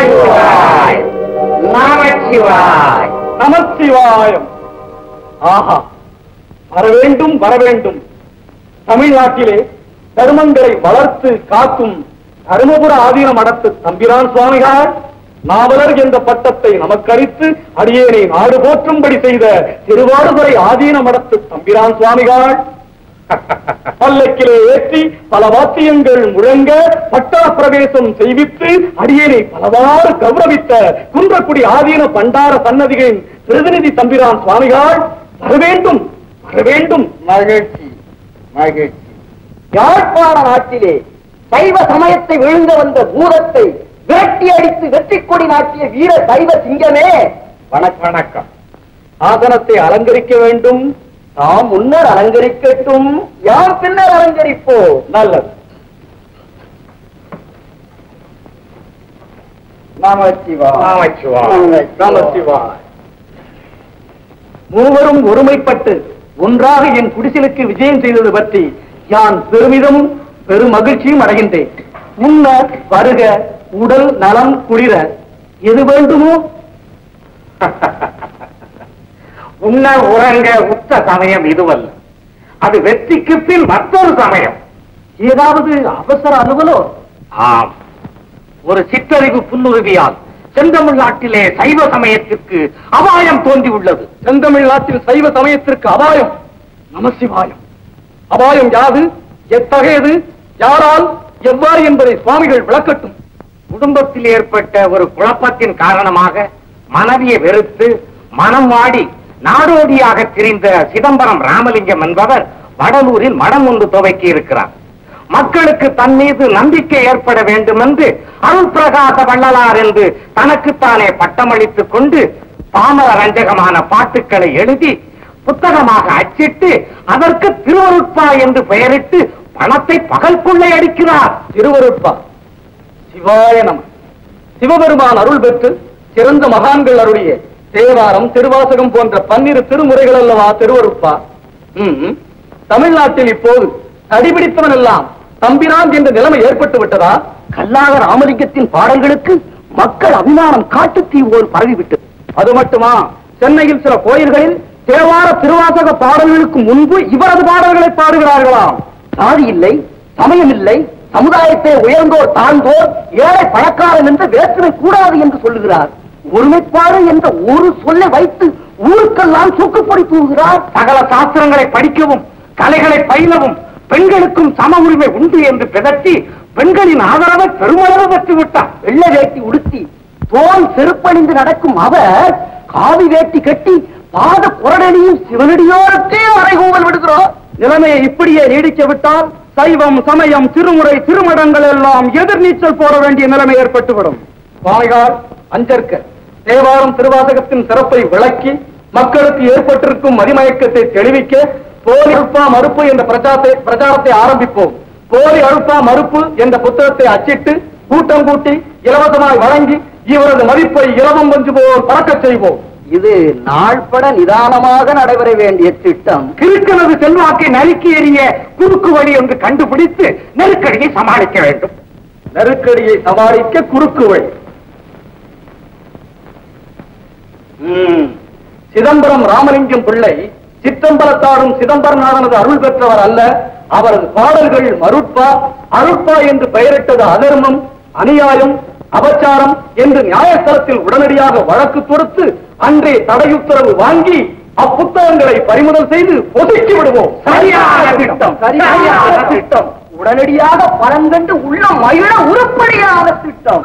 நமச்சிவாய் நமச்சிவாய் நமச்சிவாயம் ஆஹா வர வேண்டும் வர வேண்டும் தமிழ்நாட்டிலே தர்மங்களை வளர்த்து காக்கும் தருமபுர ஆதீன மடத்து தம்பிரான் சுவாமிகள் நாவலர் என்ற பட்டத்தை நமக்களித்து அடியேனை நாடு போற்றும்படி செய்த திருவாடுதுறை ஆதீன மடத்து தம்பிரான் சுவாமிகள் பல்லக்கிலே ஏற்றி பல வாத்தியங்கள் முழங்க பட்டா பிரவேசம் செய்வித்து அடியேனை பலவாறு கௌரவித்த குன்றக்குடி ஆதீன பண்டார சன்னதிகளின் பிரதிநிதி தம்பிரான் சுவாமிகள் வர வேண்டும் வர வேண்டும் மகிழ்ச்சி மகிழ்ச்சி யாழ்ப்பாண நாட்டிலே சைவ சமயத்தை விழுங்க வந்த பூதத்தை விரட்டி அடித்து வெற்றி கொடி நாட்டிய வீர சைவ சிங்கமே வணக்கம் வணக்கம் ஆசனத்தை அலங்கரிக்க வேண்டும் நாம் முன்னர் அலங்கரிக்கட்டும் யாம் பின்னர் அலங்கரிப்போ நல்லது நமச்சிவா நமச்சிவாய் மூவரும் ஒருமைப்பட்டு ஒன்றாக என் குடிசலுக்கு விஜயம் செய்தது பற்றி யான் பெருமிதமும் பெரும் மகிழ்ச்சியும் அடைகின்றேன் முன்னர் வருக உடல் நலம் குளிர எது வேண்டுமோ உண்ண உறங்க உச்ச சமயம் இதுவல்ல அது வெற்றிக்கு பின் மற்றொரு சமயம் ஏதாவது அவசர அலுவலோ ஆம் ஒரு சிற்றறிவு புல்லுருவியால் செந்தமிழ் நாட்டிலே சைவ சமயத்திற்கு அபாயம் தோன்றி உள்ளது செந்தமிழ் நாட்டில் சைவ சமயத்திற்கு அபாயம் நமசிவாயம் அபாயம் யாது எத்தகையது யாரால் எவ்வாறு என்பதை சுவாமிகள் விளக்கட்டும் குடும்பத்தில் ஏற்பட்ட ஒரு குழப்பத்தின் காரணமாக மனைவியை வெறுத்து மனம் வாடி நாடோடியாக திரிந்த சிதம்பரம் ராமலிங்கம் என்பவர் வடலூரில் மடம் ஒன்று துவக்கி இருக்கிறார் மக்களுக்கு தன் மீது நம்பிக்கை ஏற்பட வேண்டும் என்று அருள் பிரகாச வள்ளலார் என்று தனக்குத்தானே பட்டமளித்துக் கொண்டு பாமர ரஞ்சகமான பாட்டுக்களை எழுதி புத்தகமாக அச்சிட்டு அதற்கு திருவருட்பா என்று பெயரிட்டு பணத்தை பகல் கொள்ளை அடிக்கிறார் திருவருட்பா சிவாய நம சிவபெருமான் அருள் பெற்று சிறந்த மகான்கள் அருளிய தேவாரம் திருவாசகம் போன்ற பன்னிரு திருமுறைகள் அல்லவா திருவருட்பா ம், தமிழ்நாட்டில் இப்போது தடிபிடித்தவன் எல்லாம் தம்பிரான் என்ற நிலைமை ஏற்பட்டு விட்டதா கல்லாக ராமலிங்கத்தின் பாடங்களுக்கு மக்கள் அபிமானம் காட்டுத்தீ போல் பரவிவிட்டது அது மட்டுமா சென்னையில் சில கோயில்களில் தேவார திருவாசக பாடல்களுக்கு முன்பு இவரது பாடல்களை பாடுகிறார்களாம் சாதி இல்லை சமயம் இல்லை சமுதாயத்தை உயர்ந்தோர் தாழ்ந்தோர் ஏழை பணக்காரன் என்ற வேற்றுமை கூடாது என்று சொல்லுகிறார் ஒருமைப்பாடு என்ற ஒரு சொல்லை வைத்து ஊருக்கெல்லாம் தூக்குப்படி தூவுகிறார் சகல சாஸ்திரங்களை படிக்கவும் கலைகளை பயிலவும் பெண்களுக்கும் சம உரிமை உண்டு என்று பிதற்றி பெண்களின் ஆதரவை பெருமளவு பெற்று விட்டார் வெள்ளை வேட்டி உடுத்தி தோல் செருப்பணிந்து நடக்கும் அவர் காவி வேட்டி கட்டி பாத குரடனையும் சிவனடியோரத்தே அறைகூவல் விடுகிறோம் நிலைமையை இப்படியே நீடிக்க விட்டால் சைவம் சமயம் திருமுறை திருமடங்கள் எல்லாம் எதிர்நீச்சல் போட வேண்டிய நிலைமை ஏற்பட்டுவிடும் சுவாமிகார் அஞ்சற்க தேவாரம் திருவாசகத்தின் சிறப்பை விளக்கி மக்களுக்கு ஏற்பட்டிருக்கும் மதிமயக்கத்தை தெளிவிக்க போலி அழுப்பா மறுப்பு என்ற பிரச்சாரத்தை பிரச்சாரத்தை ஆரம்பிப்போம் போலி அழுப்பா மறுப்பு என்ற புத்தகத்தை அச்சிட்டு கூட்டம் கூட்டி இலவசமாய் வழங்கி இவரது மதிப்பை இலவம் வஞ்சு போல் பறக்கச் செய்வோம் இது நாள்பட நிதானமாக நடைபெற வேண்டிய திட்டம் கிறுக்கனது செல்வாக்கை நறுக்கி எறிய குறுக்கு வழி ஒன்று கண்டுபிடித்து நெருக்கடியை சமாளிக்க வேண்டும் நெருக்கடியை சமாளிக்க குறுக்கு வழி ம். சிதம்பரம் ராமலிங்கம் பிள்ளை சிற்றம்பலத்தாடும் சிதம்பரநாதனது அருள் பெற்றவர் அல்ல அவரது பாடல்கள் மருட்பா அருட்பா என்று பெயரிட்டது அதர்மம் அநியாயம் அபச்சாரம் என்று நியாயஸ்தலத்தில் உடனடியாக வழக்கு தொடுத்து அன்றே தடையுத்தரவு வாங்கி அப்புத்தகங்களை பறிமுதல் செய்து ஒதுக்கி விடுவோம் சரியான திட்டம் சரியான திட்டம் உடனடியாக பலன் கண்டு உள்ள மகிழ உருப்படியான திட்டம்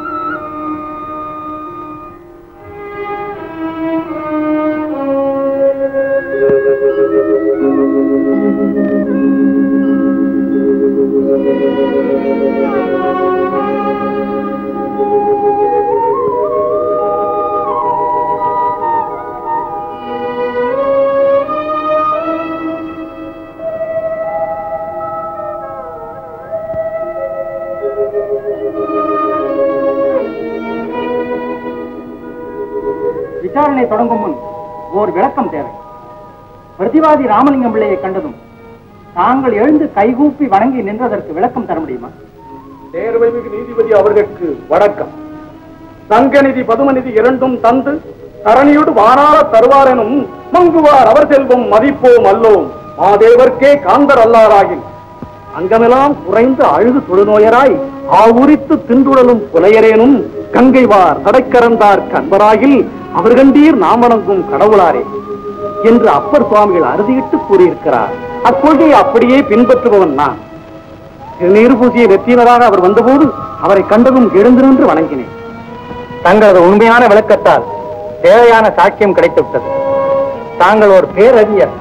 விசாரணை தொடங்கும் முன் ஓர் விளக்கம் தேவை பிரதிவாதி ராமலிங்கம் பிள்ளையை கண்டதும் தாங்கள் எழுந்து கைகூப்பி வணங்கி நின்றதற்கு விளக்கம் தர முடியுமா நேர்மைமிகு நீதிபதி அவர்களுக்கு வணக்கம் சங்கநிதி பதுமநிதி இரண்டும் தந்து தரணியோடு வாராள தருவாரெனும் மங்குவார் அவர் செல்வம் மதிப்போம் அல்லோம் மாதேவர்க்கே காந்தர் அல்லாராகில் அங்கமெல்லாம் குறைந்து அழுது தொழுநோயராய் ஆவுரித்து தின்றுடலும் புலையரேனும் கங்கைவார் தடைக்கரந்தார் கண்பராகில் அவர் கண்டீர் நாம் வணங்கும் கடவுளாரே என்று அப்பர் சுவாமிகள் அறுதியிட்டு கூறியிருக்கிறார் அக்கொள்கையை அப்படியே பின்பற்றுபவன் நான் திருநீறு பூசிய வெற்றியினராக அவர் வந்தபோது அவரை கண்டதும் எழுந்து நின்று வணங்கினேன் தங்களது உண்மையான விளக்கத்தால் தேவையான சாட்சியம் கிடைத்துவிட்டது தாங்கள் ஒரு பேரறிஞர்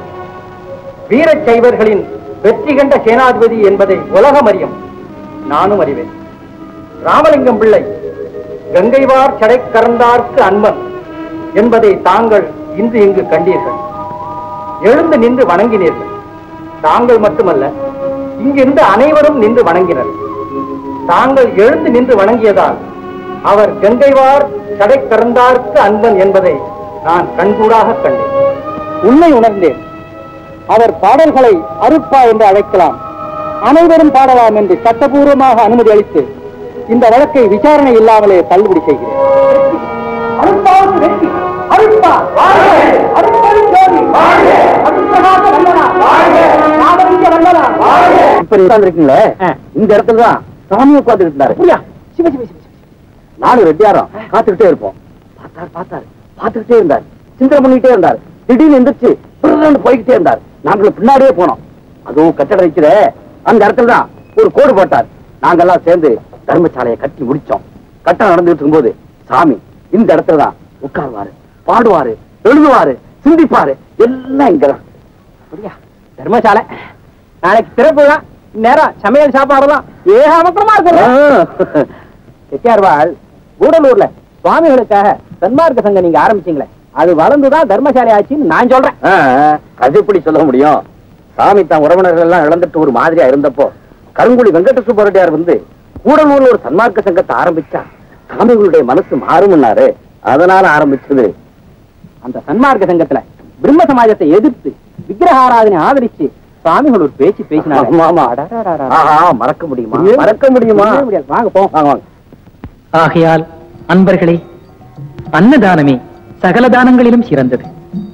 வீரச் சைவர்களின் வெற்றி கண்ட சேனாதிபதி என்பதை உலகம் அறியும் நானும் அறிவேன் ராமலிங்கம் பிள்ளை கங்கைவார் சடை கறந்தார்க்கு அன்பன் என்பதை தாங்கள் இன்று இங்கு கண்டீர்கள் எழுந்து நின்று வணங்கினீர்கள் தாங்கள் மட்டுமல்ல இங்கிருந்து அனைவரும் நின்று வணங்கினர் தாங்கள் எழுந்து நின்று வணங்கியதால் அவர் கங்கைவார் சடை கறந்தார்க்கு அன்பன் என்பதை நான் கண்கூடாக கண்டேன் உண்மை உணர்ந்தேன் அவர் பாடல்களை அருட்பா என்று அழைக்கலாம் அனைவரும் பாடலாம் என்று சட்டபூர்வமாக அனுமதி அளித்து இந்த வழக்கை விசாரணை இல்லாமலே தள்ளுபடி செய்கிறேன் அருட்பாவுக்கு வெற்றி அருட்பா வாழ்க அருட்பெரும் ஜோதி வாழ்க அருட்பிரகாச வல்லனா வாழ்க ராமலிங்க வல்லனா வாழ்க இப்ப உட்கார்ந்துருக்கீங்களே இந்த இடத்துல தான் சாமி உட்கார்ந்துட்டு இருந்தாரு புரியா சிவ சிவ சிவ நானும் ரெட்டியாரம் காத்துக்கிட்டே இருப்போம் பார்த்தாரு பார்த்தாரு பார்த்துக்கிட்டே இருந்தார் சிந்தனை பண்ணிக்கிட்டே இருந்தார் திடீர்னு எந்திரிச்சு பிறன்னு போய்கிட்டே இருந்தார் நாங்களும் பின்னாடியே போனோம் அதுவும் கட்டடம் வைக்கிற அந்த இடத்துல தான் ஒரு கோடு போட்டார் நாங்கெல்லாம் சேர்ந்து தர்மசாலையை கட்டி முடிச்சோம் கட்டடம் நடந்துட்டு இருக்கும்போது சாமி இந்த இடத்துல தான் உட்காருவாரு பாடுவாரு எழுதுவாரு சிந்திப்பாரு எல்லாம் இங்கதான் அப்படியா தர்மசாலை நாளைக்கு திறப்பு தான் நேரம் சமையல் சாப்பாடுலாம் ஏகாமக்கமா இருக்கிறோம் செட்டியார்வாள் கூடலூர்ல சுவாமிகளுக்காக சன்மார்க்க சங்கம் நீங்க ஆரம்பிச்சீங்களே அது வளர்ந்துதான் தர்மசாலை ஆச்சுன்னு நான் சொல்றேன் ஆ, அது எப்படி சொல்ல முடியும் சாமி தான் உறவினர்கள் எல்லாம் இழந்துட்டு ஒரு மாதிரியா இருந்தப்போ கருங்குடி வெங்கட சுப்பரெட்டியார் வந்து கூடலூர்ல ஒரு சன்மார்க்க சங்கத்தை ஆரம்பிச்சா சாமிகளுடைய மனசு மாறும்னாரு அதனால ஆரம்பிச்சது அந்த சன்மார்க்க சங்கத்துல பிரம்ம சமாஜத்தை எதிர்த்து விக்கிரக ஆராதனை ஆதரிச்சு சுவாமிகள் ஒரு பேச்சு பேசினாங்க ஆமா, ஆமா. அடடடடட. ஆஹா மறக்க முடியுமா மறக்க முடியுமா முடியவே முடியாது. வாங்க போ வாங்க வாங்க ஆகையால் அன்பர்களே அன்னதானமே சகல தானங்களிலும் சிறந்தது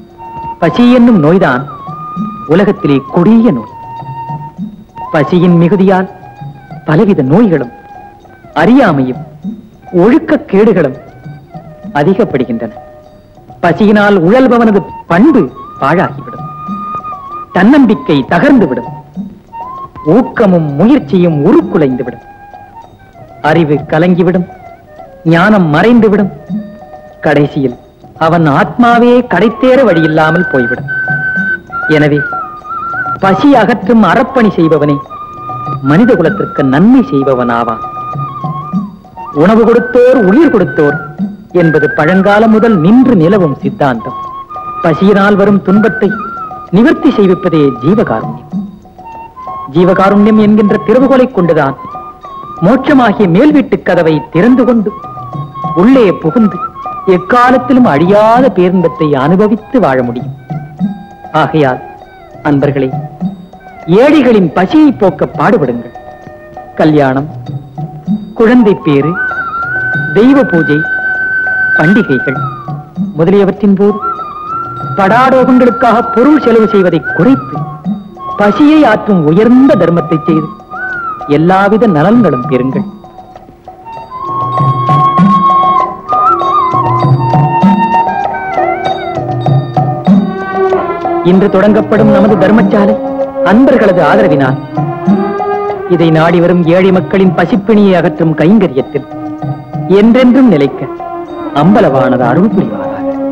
பசி என்னும் நோய்தான் உலகத்திலே கொடிய நோய் பசியின் மிகுதியால் பலவித நோய்களும் அறியாமையும் ஒழுக்கக் கேடுகளும் அதிகப்படுகின்றன பசியினால் உழல்பவனது பண்பு பாழாகிவிடும் தன்னம்பிக்கை தகர்ந்துவிடும் ஊக்கமும் முயற்சியும் உருக்குலைந்துவிடும் அறிவு கலங்கிவிடும் ஞானம் மறைந்துவிடும் கடைசியில் அவன் ஆத்மாவே கடைத்தேற வழியில்லாமல் போய்விடும் எனவே பசி அகற்றும் அறப்பணி செய்பவனே மனித குலத்திற்கு நன்மை செய்பவனாவான் உணவு கொடுத்தோர் உயிர் கொடுத்தோர் என்பது பழங்காலம் முதல் நின்று நிலவும் சித்தாந்தம் பசியினால் வரும் துன்பத்தை நிவர்த்தி செய்விப்பதே ஜீவகாருண்யம் ஜீவகாருண்யம் என்கின்ற திறவுகோலை கொண்டுதான் மோட்சமாகிய மேல் வீட்டுக் கதவை திறந்து கொண்டு உள்ளே புகுந்து எக்காலத்திலும் அழியாத பேரின்பத்தை அனுபவித்து வாழ முடியும் ஆகையால் அன்பர்களே ஏழைகளின் பசியை போக்க பாடுபடுங்கள் கல்யாணம் குழந்தை பேறு தெய்வ பூஜை பண்டிகைகள் முதலியவற்றின் போது படாடோகங்களுக்காக பொருள் செலவு செய்வதை குறைத்து பசியை ஆற்றும் உயர்ந்த தர்மத்தை செய்து எல்லாவித நலன்களும் பெறுங்கள் இன்று தொடங்கப்படும் நமது தர்மசாலை அன்பர்களது ஆதரவினால் இதை நாடி வரும் ஏழை மக்களின் பசிப்பிணியை அகற்றும் கைங்கரியத்தில் என்றென்றும் நிலைக்க அம்பலவானது அருள் புரிவாராக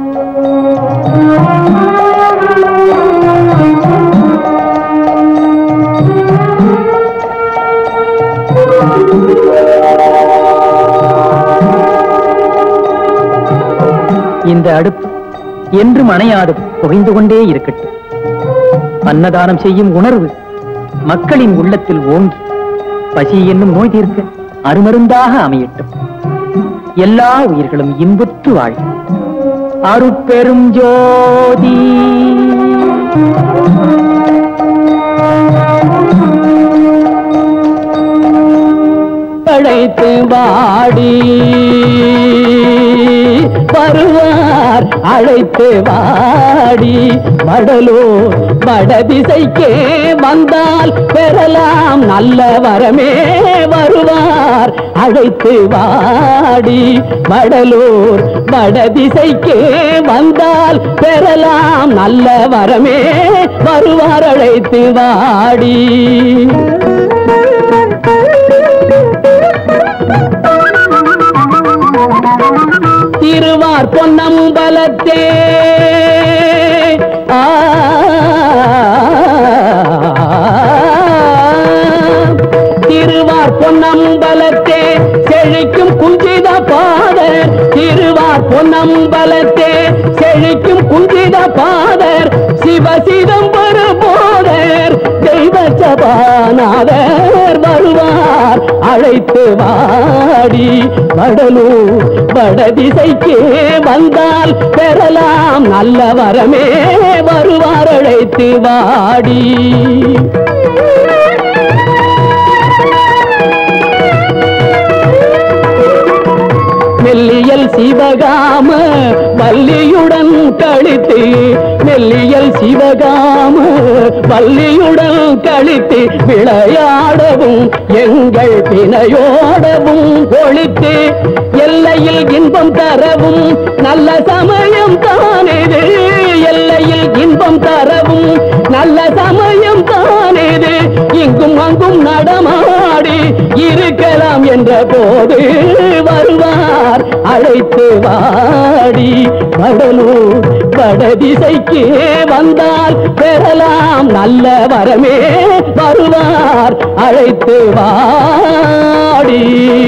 இந்த அடுப்பு என்றும் அணையாது புகைந்து கொண்டே இருக்கட்டும் அன்னதானம் செய்யும் உணர்வு மக்களின் உள்ளத்தில் ஓங்கி பசி என்னும் நோய் தீர்க்க அருமருந்தாக அமையட்டும் எல்லா உயிர்களும் இன்புற்று வாழ்க அருட்பெரும் ஜோதி படைத்து வாடி வருவார் அழைத்து வாடி வடலூர் வடதிசைக்கே வந்தால் பெறலாம் நல்ல வரமே வருவார் அழைத்து வாடி வடலூர் வடதிசைக்கே வந்தால் பெறலாம் நல்ல வரமே வருவார் அழைத்து வாடி திருவார் பொன்னம்பலத்தே ஆ திருவார் பொன்னம்பலத்தே செழிக்கும் குஞ்சித பாதர் திருவார் பொன்னம்பலத்தே செழிக்கும் குஞ்சித பாதர் சிவ சிதம்பர போதர் தெய்வ சபாநாதர் வருவார் அழைத்து வாடி வடலூர் வடதிசைக்கே வந்தால் பெறலாம் நல்ல வரமே வருவார் அழைத்து வாடி மெல்லியல் சிவகாம வள்ளியுடன் கழித்து மெல்லியல் சிவகாம வள்ளியுடன் கழித்து விளையாடவும் எங்கள் பிணையோடவும் ஒழித்து எல்லையில் இன்பம் தரவும் நல்ல சமயம் தானேது எல்லையில் இன்பம் தரவும் நல்ல சமயம் தானேது இங்கும் அங்கும் நடமாடி இருக்கலாம் என்ற போது வருவார் அழைத்து வாடி வடலூர் வடதிசைக்கு வந்தால் பெறலாம் நல்ல வரமே வருவார் அழைத்து வாடி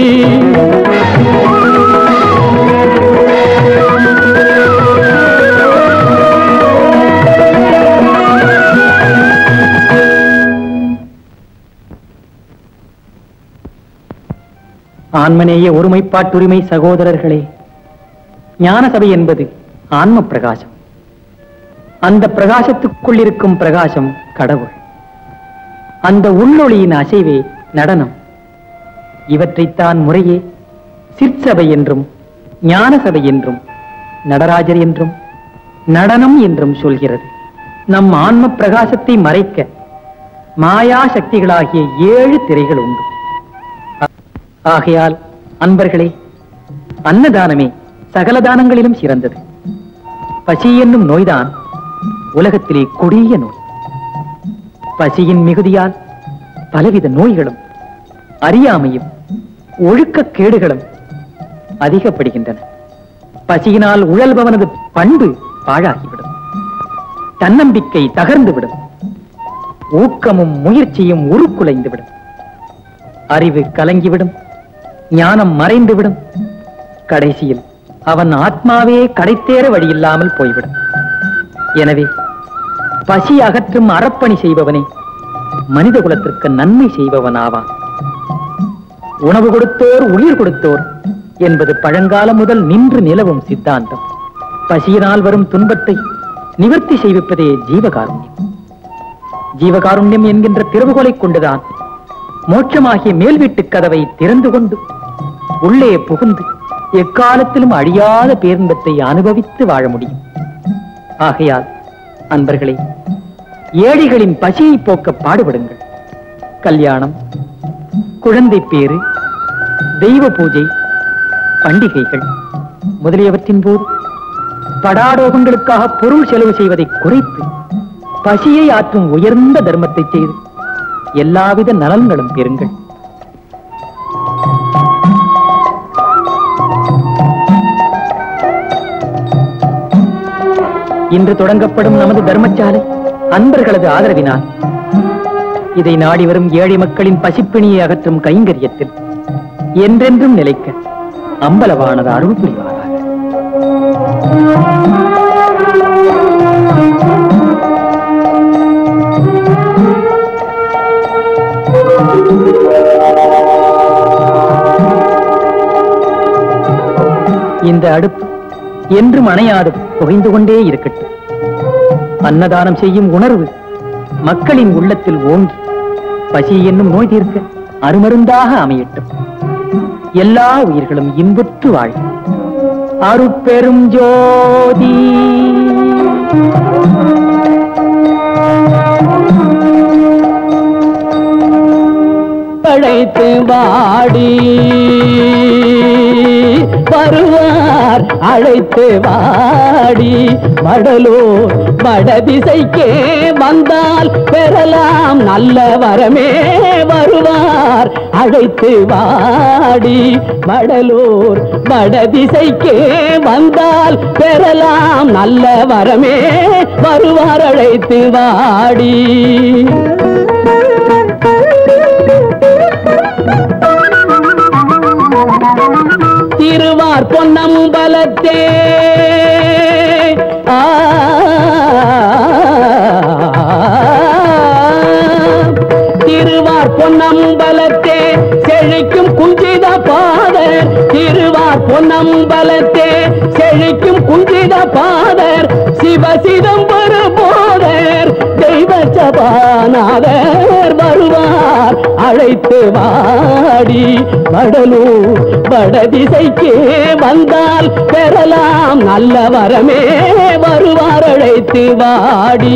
ஆன்மநேய ஒருமைப்பாட்டுரிமை சகோதரர்களே ஞான சபை என்பது ஆன்ம பிரகாசம் அந்த பிரகாசத்துக்குள் இருக்கும் பிரகாசம் கடவுள் அந்த உள்ளொளியின் அசைவே நடனம் இவற்றைத்தான் முறையே சிற்சபை என்றும் ஞான சபை என்றும் நடராஜர் என்றும் நடனம் என்றும் சொல்கிறது நம் ஆன்ம பிரகாசத்தை மறைக்க மாயா சக்திகளாகிய ஏழு திரைகள் உண்டு ஆகையால் அன்பர்களே அன்னதானமே சகல தானங்களிலும் சிறந்தது பசி என்னும் நோய்தான் உலகத்திலே கொடிய நோய் பசியின் மிகுதியால் பலவித நோய்களும் அறியாமையும் ஒழுக்கக் கேடுகளும் அதிகப்படுகின்றன பசியினால் உழல்பவனது பண்பு பாழாகிவிடும் தன்னம்பிக்கை தகர்ந்துவிடும் ஊக்கமும் முயற்சியும் உருக்குலைந்துவிடும் அறிவு கலங்கிவிடும் ஞானம் மறைந்துவிடும் கடைசியில் அவன் ஆத்மாவே கடைத்தேற வழியில்லாமல் போய்விடும் எனவே பசி அகற்றும் அறப்பணி செய்பவனே மனித குலத்திற்கு நன்மை செய்பவன் ஆவான் உணவு கொடுத்தோர் உயிர் கொடுத்தோர் என்பது பழங்காலம் முதல் நின்று நிலவும் சித்தாந்தம் பசியினால் வரும் துன்பத்தை நிவர்த்தி செய்விப்பதே ஜீவகாருண்யம் ஜீவகாருண்யம் என்கின்ற திறவுகோலை கொண்டுதான் மோட்சமாகிய மேல் வீட்டுக் கதவை திறந்து கொண்டு உள்ளே புகுந்து எக்காலத்திலும் அழியாத பேரின்பத்தை அனுபவித்து வாழ முடியும் ஆகையால் அன்பர்களே ஏழைகளின் பசியை போக்க பாடுபடுங்கள் கல்யாணம் குழந்தை பேறு தெய்வ பூஜை பண்டிகைகள் முதலியவற்றின் போது படாடோகங்களுக்காக பொருள் செலவு செய்வதை குறைத்து பசியை ஆற்றும் உயர்ந்த தர்மத்தை செய்து எல்லாவித நலன்களும் பெறுங்கள் இன்று தொடங்கப்படும் நமது தர்மசாலை அன்பர்களது ஆதரவினால் இதை நாடி வரும் ஏழை மக்களின் பசிப்பிணியை அகற்றும் கைங்கரியத்தில் என்றென்றும் நிலைக்க அம்பலவானது அருள் புரிவாராக இந்த அடுப்பு என்றும் அணையாது புகைந்து கொண்டே இருக்கட்டும் அன்னதானம் செய்யும் உணர்வு மக்களின் உள்ளத்தில் ஓங்கி பசி என்னும் நோய் தீர்க்க அருமருந்தாக அமையட்டும் எல்லா உயிர்களும் இன்புற்று வாழ்க அருட்பெரும் ஜோதி அழைத்து வாடி வருவார் அழைத்து வாடி வடலூர் வடதிசைக்கே வந்தால் பெறலாம் நல்ல வரமே வருவார் அழைத்து வாடி வடலூர் வடதிசைக்கே வந்தால் பெறலாம் நல்ல வரமே வருவார் அழைத்து வாடி திருவார் பொன்னம்பலத்தே ஆ, திருவார் பொன்னம்பலத்தே செழிக்கும் குஞ்சித பாதர் திருவார் பொன்னம்பலத்தே செழிக்கும் குஞ்சித பாதர் சிவ சிதம்பர போதர் தெய்வ சபாநாதர் வருவார் அழைத்து வாடி வடலூர் வடதிசைக்கே வந்தால் பெறலாம் நல்ல வரமே வருவார் அழைத்து வாடி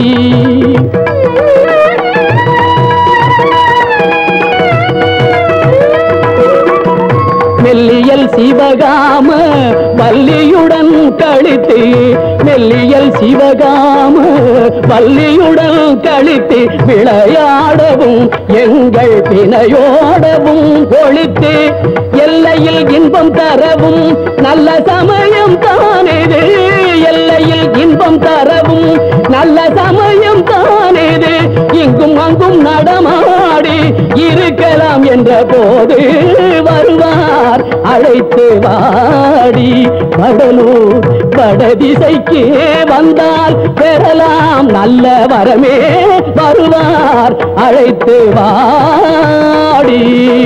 மெல்லியல் சிவகாம வள்ளியுடன் கழித்து மெல்லியல் சிவகாம வள்ளியுடன் கழித்து விளையாடவும் எங்கள் பிணையோடவும் ஒழித்து எல்லையில் இன்பம் தரவும் நல்ல சமயம் தானேது எல்லையில் இன்பம் தரவும் நல்ல சமயம் தானேது இங்கும் அங்கும் நடமாடி இருக்கலாம் என்ற போது வருவார் அழைத்து வாடி வடலூர் வடதிசைக்கு வந்தால் பெறலாம் நல்ல வரமே வருவார் அழைத்து வாடி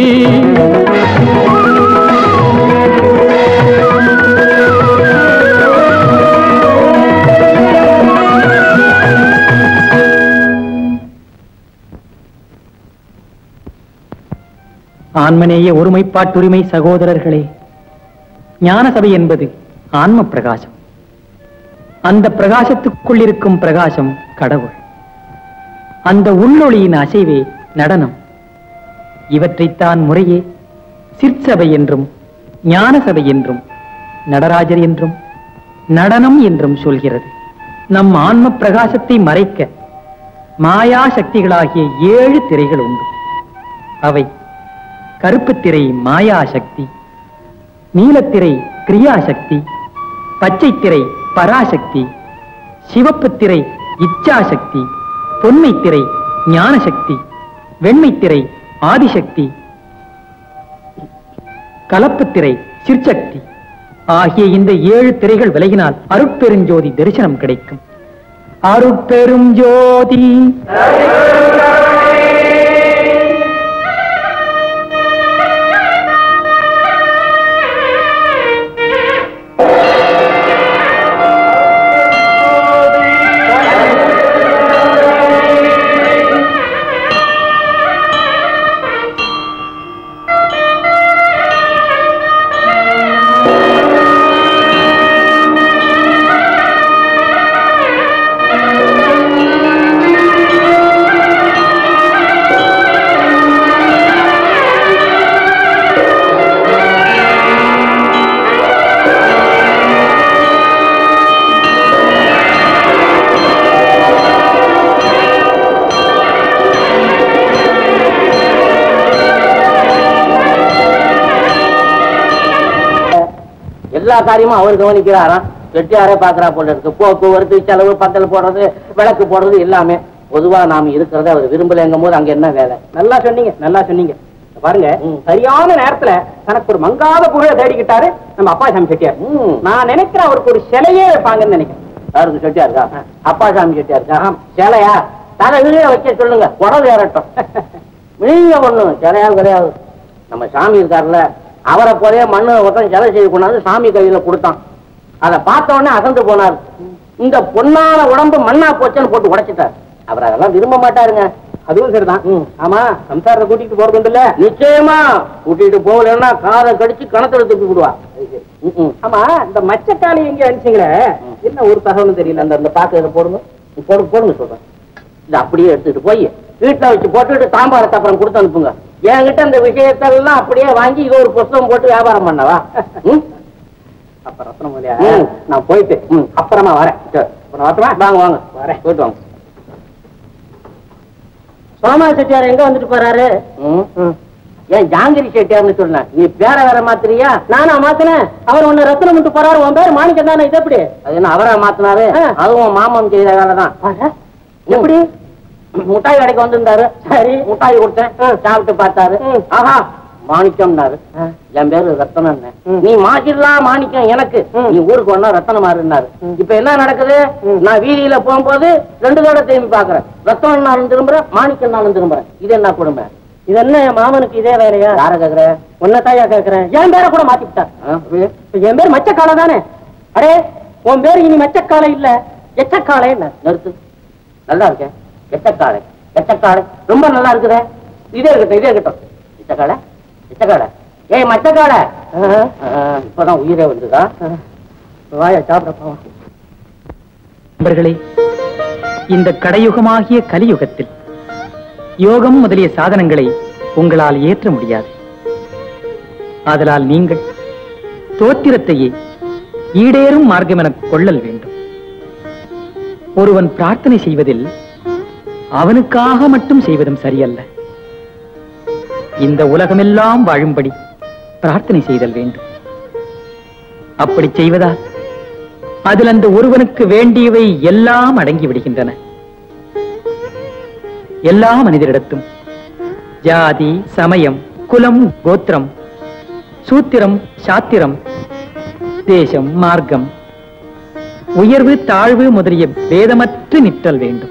ஆன்மநேய ஒருமைப்பாட்டுரிமை சகோதரர்களே ஞான சபை என்பது ஆன்ம பிரகாசம் அந்த பிரகாசத்துக்குள் இருக்கும் பிரகாசம் கடவுள் அந்த உள்ளொளியின் அசைவே நடனம் இவற்றைத்தான் முறையே சிற்சபை என்றும் ஞான சபை என்றும் நடராஜர் என்றும் நடனம் என்றும் சொல்கிறது நம் ஆன்ம பிரகாசத்தை மறைக்க மாயா சக்திகளாகிய ஏழு திரைகள் உண்டு அவை கருப்பு திரை மாயா சக்தி நீலத்திரை கிரியாசக்தி பச்சை திரை பராசக்தி சிவப்பு திரை இச்சாசக்தி பொன்மை திரை ஞானசக்தி வெண்மை திரை ஆதிசக்தி கலப்பு திரை சிற்சக்தி ஆகிய இந்த ஏழு திரைகள் விலகினால் அருட்பெருஞ்சோதி தரிசனம் கிடைக்கும் அருட்பெரும் ஜோதி எல்லா காரியமும் அவர் கவனிக்கிறாராம் வெட்டியாரே பாக்குறா போல இருக்கு போக்குவரத்து செலவு பந்தல் போடுறது விளக்கு போடுறது எல்லாமே பொதுவா நாம இருக்கிறத அவர் விரும்பலங்கும் போது அங்க என்ன வேலை நல்லா சொன்னீங்க நல்லா சொன்னீங்க பாருங்க சரியான நேரத்துல தனக்கு ஒரு மங்காத பொருளை தேடிக்கிட்டாரு நம்ம அப்பா சாமி செட்டியார் ம். நான் நினைக்கிறேன் அவருக்கு ஒரு சிலையே வைப்பாங்கன்னு நினைக்கிறேன் யாருக்கு செட்டியா இருக்கா அப்பா சாமி செட்டியா இருக்கா சிலையா தலை விழிய வைக்க சொல்லுங்க உடல் ஏறட்டும் விழிய ஒண்ணு சிலையா கிடையாது நம்ம சாமி இருக்காருல்ல அவரை போலயே மண்ணு ஒருத்தன் சிலை செய்து கொண்டாந்து சாமி கையில கொடுத்தான் அதை பார்த்த உடனே அசந்து போனார் இந்த பொன்னான உடம்பு மண்ணா போச்சுன்னு போட்டு உடைச்சிட்டார் அவர் அதெல்லாம் விரும்ப மாட்டாருங்க அதுவும் சரிதான் ம். ஆமா சம்சாரத்தை கூட்டிட்டு போறது உண்டு இல்ல நிச்சயமா கூட்டிட்டு போகலன்னா காதை கடிச்சு கணத்துல துப்பி விடுவா ஆமா இந்த மச்சக்காளி எங்க அனுப்பிச்சீங்களே என்ன ஒரு தகவலும் தெரியல அந்த அந்த பாக்கு இதை போடுங்க போடுங்க போடுங்க சொல்றேன் இதை அப்படியே எடுத்துட்டு போய் வீட்டுல வச்சு போட்டுட்டு தாம்பாரத்தை அப்புறம் கொடுத்து அனுப்புங்க என்கிட்ட இந்த விஷயத்தெல்லாம் அப்படியே வாங்கி இது ஒரு புஸ்தகம் போட்டு வியாபாரம் பண்ணவா ம்? அப்ப ரத்னம் இல்லையா ம். நான் போயிட்டு ம். அப்புறமா வரேன் சரி. அப்புறம் வரட்டுமா? வாங்க வாங்க வரேன். போயிட்டு வாங்க சோமா செட்டியார் எங்க வந்துட்டு போறாரு ம். ஏன் ஜாங்கிரி செட்டியார்னு சொன்னேன் நீ பேர வேற மாத்திரியா நானா மாத்தினேன் அவர் உன்னை ரத்தனம் விட்டு போறாரு உன் பேர் மாணிக்கம் தானே இது எப்படி அது என்ன அவரா மாத்தினாரு ஆ. அதுவும் மாமன் செய்த வேலை தான் எப்படி முட்டாய் கடைக்கு வந்திருந்தாரு சரி முட்டாய் கொடுத்தேன் சாப்பிட்டு பார்த்தாரு ஆஹா மாணிக்கம்னாரு என் பேரு ரத்தனம் நீ மாத்திடலாம் மாணிக்கம் எனக்கு நீ ஊருக்கு வந்தா ரத்தனம் மாறுனாரு இப்ப என்ன நடக்குது நான் வீதியில போகும்போது ரெண்டு தடவை திரும்பி பாக்குறேன் ரத்தனம் நாளும் திரும்புறேன் மாணிக்கம் நாளும் திரும்புறேன் இது என்ன கொடுமை இது என்ன என் மாமனுக்கு இதே வேலையா யார கேக்குற உன்னதாயா கேக்குறேன் என் பேரை கூட மாத்தி விட்டார் ஆ, அப்படியே? இப்ப என் பேர் மச்சக்காலை தானே அடே உன் பேர் இனி மச்சக்காலை இல்ல எச்சக்காலை இல்ல நிறுத்து நல்லா இருக்கேன் எச்சக்காடை எச்சக்காடை ரொம்ப நல்லா இருக்குதே இதே இருக்கட்டும் இதே இருக்கட்டும் எச்சக்காடை எச்சக்காடை ஏய் மச்சக்காடை இப்பதான் உயிரே வந்துதா வாயா சாப்பிட போவோம் நண்பர்களே இந்த கடையுகமாகிய கலியுகத்தில் யோகம் முதலிய சாதனங்களை உங்களால் ஏற்ற முடியாது ஆதலால் நீங்கள் தோத்திரத்தையே ஈடேறும் மார்க்கம் என கொள்ளல் வேண்டும் ஒருவன் பிரார்த்தனை செய்வதில் அவனுக்காக மட்டும் செய்வதும் சரியல்ல இந்த உலகமெல்லாம் வாழும்படி பிரார்த்தனை செய்தல் வேண்டும் அப்படி செய்வதால் அதில் அந்த ஒருவனுக்கு வேண்டியவை எல்லாம் அடங்கி விடுகின்றன எல்லா மனிதரிடத்தும் ஜாதி சமயம் குலம் கோத்திரம் சூத்திரம் சாத்திரம் தேசம் மார்க்கம் உயர்வு தாழ்வு முதலிய பேதமற்று நிற்றல் வேண்டும்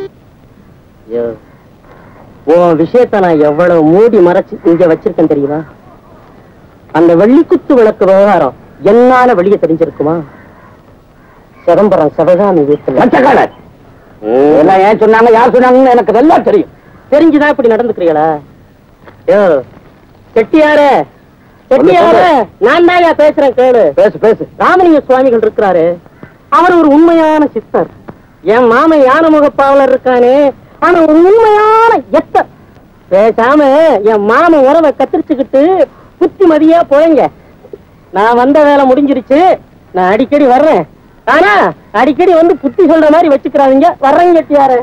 உன் விஷயத்த நான் எவ்வளவு மூடி மறைச்சு இங்க வச்சிருக்கேன் தெரியுமா அந்த வெள்ளிக்குத்து விளக்கு விவகாரம் என்னால வெளியே தெரிஞ்சிருக்குமா சிதம்பரம் சிவகாமி வீட்டுல மச்சக்காடை எல்லாம் ஏன் சொன்னாங்க யார் சொன்னாங்கன்னு எனக்கு நல்லா தெரியும் தெரிஞ்சுதான் இப்படி நடந்துக்கிறீங்களா யோ செட்டியாரே செட்டியாரே நான் தான் பேசுறேன் கேளு பேசு பேசு ராமலிங்க சுவாமிகள் இருக்கிறாரு அவர் ஒரு உண்மையான சித்தர் என் மாமன் யான முகப்பாவலர் இருக்கானே ஆனா ஒரு உண்மையான எத்தர் பேசாம என் மாமன் உறவை கத்திரிச்சுக்கிட்டு புத்தி மதியா போயங்க நான் வந்த வேலை முடிஞ்சிருச்சு நான் அடிக்கடி வர்றேன் ஆனா அடிக்கடி வந்து புத்தி சொல்ற மாதிரி வச்சுக்கிறாதீங்க வர்றேங்க செட்டியாரே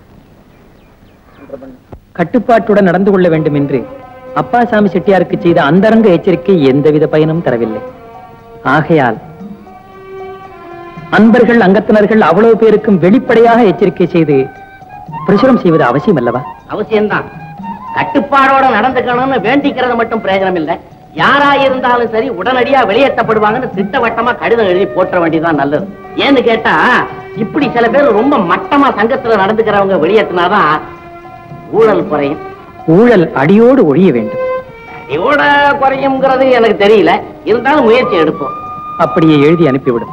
கட்டுப்பாட்டுடன் நடந்து கொள்ள வேண்டும் என்று அப்பாசாமி செட்டியாருக்கு செய்த அந்தரங்க எச்சரிக்கை எந்தவித பயனும் தரவில்லை ஆகையால் அன்பர்கள் அங்கத்தினர்கள் அவ்வளவு பேருக்கும் வெளிப்படையாக எச்சரிக்கை செய்து பிரசுரம் செய்வது அவசியம் அல்லவா அவசியம்தான் கட்டுப்பாடோட நடந்துக்கணும்னு வேண்டிக்கிறது மட்டும் பிரயோஜனம் இல்லை யாரா இருந்தாலும் சரி உடனடியா வெளியேற்றப்படுவாங்கன்னு திட்டவட்டமா கடிதம் எழுதி போற்ற வேண்டியதுதான் நல்லது ஏன்னு கேட்டா இப்படி சில பேர் ரொம்ப மட்டமா சங்கத்துல நடந்துக்கிறவங்க வெளியேற்றினாதான் ஊழல் குறையும் ஊழல் அடியோடு ஒழிய வேண்டும் இவோட குறையும்ங்கிறது எனக்கு தெரியல இருந்தாலும் முயற்சி எடுப்போம் அப்படியே எழுதி அனுப்பிவிடும்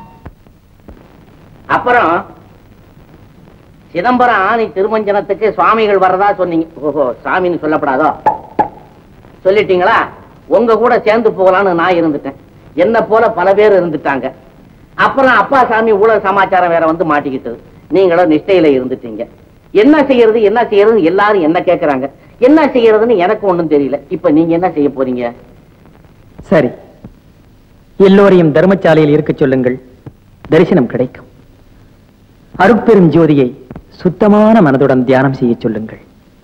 அப்புறம் சிதம்பரம் ஆணி திருமஞ்சனத்துக்கு சுவாமிகள் வர்றதா சொன்னீங்க ஓஹோ சாமின்னு சொல்லப்படாதோ சொல்லிட்டீங்களா உங்க கூட சேர்ந்து போகலான்னு நான் இருந்துட்டேன் என்ன போல பல பேர் இருந்துட்டாங்க அப்புறம் அப்பா சாமி ஊழல் சமாச்சாரம் வேற வந்து மாட்டிக்கிட்டது நீங்களும் நிஷ்டையில இருந்துட்டீங்க என்ன செய்யறது என்ன செய்யறது எல்லாரும் என்ன கேக்குறாங்க என்ன செய்யறதுன்னு எனக்கு ஒண்ணும் தெரியல இப்ப நீங்க என்ன செய்ய போறீங்க சரி எல்லோரையும் தர்மசாலையில் இருக்கச் சொல்லுங்கள் தரிசனம் கிடைக்கும் அருட்பெரும் ஜோதியை சுத்தமான மனதுடன் தியானம் செய்ய சொல்லுங்கள்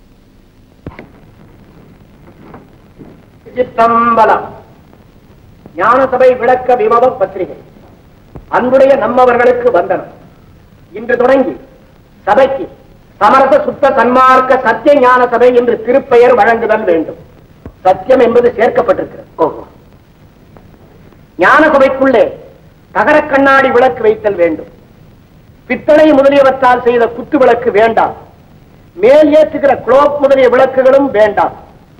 சித்தம்பலம் ஞானசபை விளக்க விமவம் பத்திரிகை அன்புடைய நம்மவர்களுக்கு வந்தனம் இன்று தொடங்கி சபைக்கு சமரச சுத்த சன்மார்க்க சத்திய ஞான சபை என்று திருப்பெயர் வழங்குதல் வேண்டும் சத்தியம் என்பது சேர்க்கப்பட்டிருக்கிறது ஓஹோ ஞான சபைக்குள்ளே தகர கண்ணாடி விளக்கு வைத்தல் வேண்டும் பித்தளை முதலியவற்றால் செய்த குத்து விளக்கு வேண்டாம் மேல் ஏற்றுகிற குளோப் முதலிய விளக்குகளும் வேண்டாம்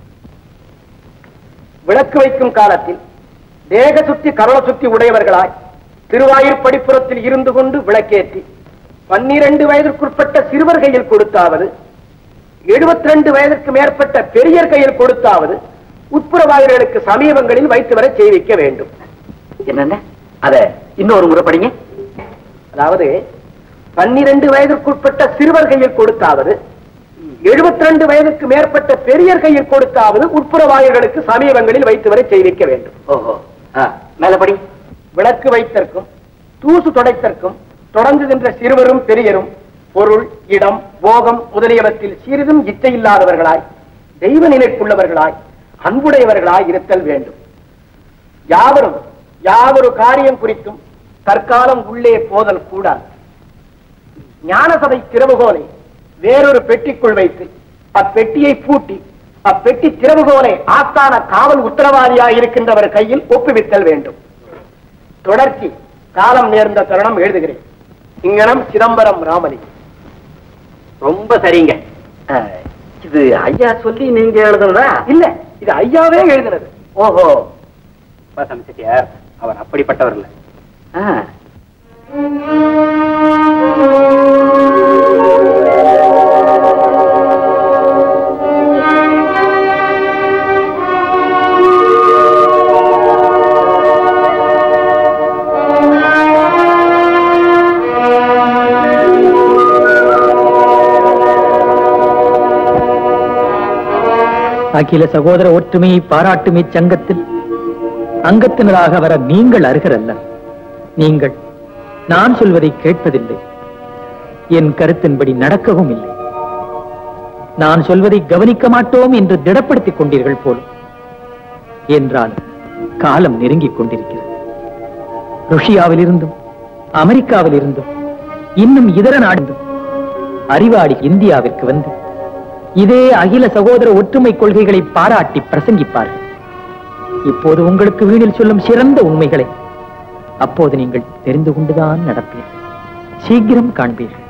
விளக்கு வைக்கும் காலத்தில் தேக சுத்தி கருள சுத்தி உடையவர்களாய் திருவாயூர் படிப்புறத்தில் இருந்து கொண்டு விளக்கேற்றி பன்னிரண்டு வயதிற்குட்பட்ட சிறுவர் கையில் கொடுத்தாவது எழுபத்தி ரெண்டு வயதிற்கு மேற்பட்ட பெரியர் கையில் கொடுத்தாவது உட்புற வாயில்களுக்கு சமீபங்களில் வைத்து வர செய்விக்க வேண்டும் என்னென்ன அத இன்னொரு முறை படிங்க அதாவது பன்னிரண்டு வயதிற்குட்பட்ட சிறுவர் கையில் கொடுத்தாவது எழுபத்தி ரெண்டு வயதுக்கு மேற்பட்ட பெரியர் கையில் கொடுத்தாவது உட்புற வாயில்களுக்கு சமீபங்களில் வைத்து வரை செய்விக்க வேண்டும் ஓஹோ மேலபடி விளக்கு வைத்தற்கும் தூசு தொடைத்தற்கும் தொடங்குகின்ற சிறுவரும் பெரியரும் பொருள் இடம் போகம் முதலியவற்றில் சிறிதும் இச்சையில்லாதவர்களாய் தெய்வ நினைப்புள்ளவர்களாய் அன்புடையவர்களாய் இருத்தல் வேண்டும் யாவரும் யாவொரு காரியம் குறித்தும் தற்காலம் உள்ளே போதல் கூடாது ஞானசபை திறவுகோலை வேறொரு பெட்டிக்குள் வைத்து அப்பெட்டியை பூட்டி அப்பெட்டி திறவுகோலை ஆஸ்தான காவல் உத்தரவாதியாய் இருக்கின்றவர் கையில் ஒப்புவித்தல் வேண்டும் தொடர்ச்சி காலம் நேர்ந்த தருணம் எழுதுகிறேன் இங்கனம் சிதம்பரம் ராமலி ரொம்ப சரிங்க இது ஐயா சொல்லி நீங்க எழுதுனதா இல்ல இது ஐயாவே எழுதினது ஓஹோ பசம் செட்டியார் அவர் அப்படிப்பட்டவர் இல்ல அகில சகோதர ஒற்றுமையை பாராட்டும் இச்சங்கத்தில் அங்கத்தினராக வர நீங்கள் அருகரல்ல நீங்கள் நான் சொல்வதை கேட்பதில்லை என் கருத்தின்படி நடக்கவும் இல்லை நான் சொல்வதை கவனிக்க மாட்டோம் என்று திடப்படுத்திக் கொண்டீர்கள் போலும் என்றால் காலம் நெருங்கிக் கொண்டிருக்கிறது ருஷியாவில் இருந்தும் அமெரிக்காவில் இருந்தும் இன்னும் இதர நாடு அறிவாளி இந்தியாவிற்கு வந்து இதே அகில சகோதர ஒற்றுமை கொள்கைகளை பாராட்டி பிரசங்கிப்பார்கள் இப்போது உங்களுக்கு வீணில் சொல்லும் சிறந்த உண்மைகளை அப்போது நீங்கள் தெரிந்து கொண்டுதான் நடப்பீர்கள் சீக்கிரம் காண்பீர்கள்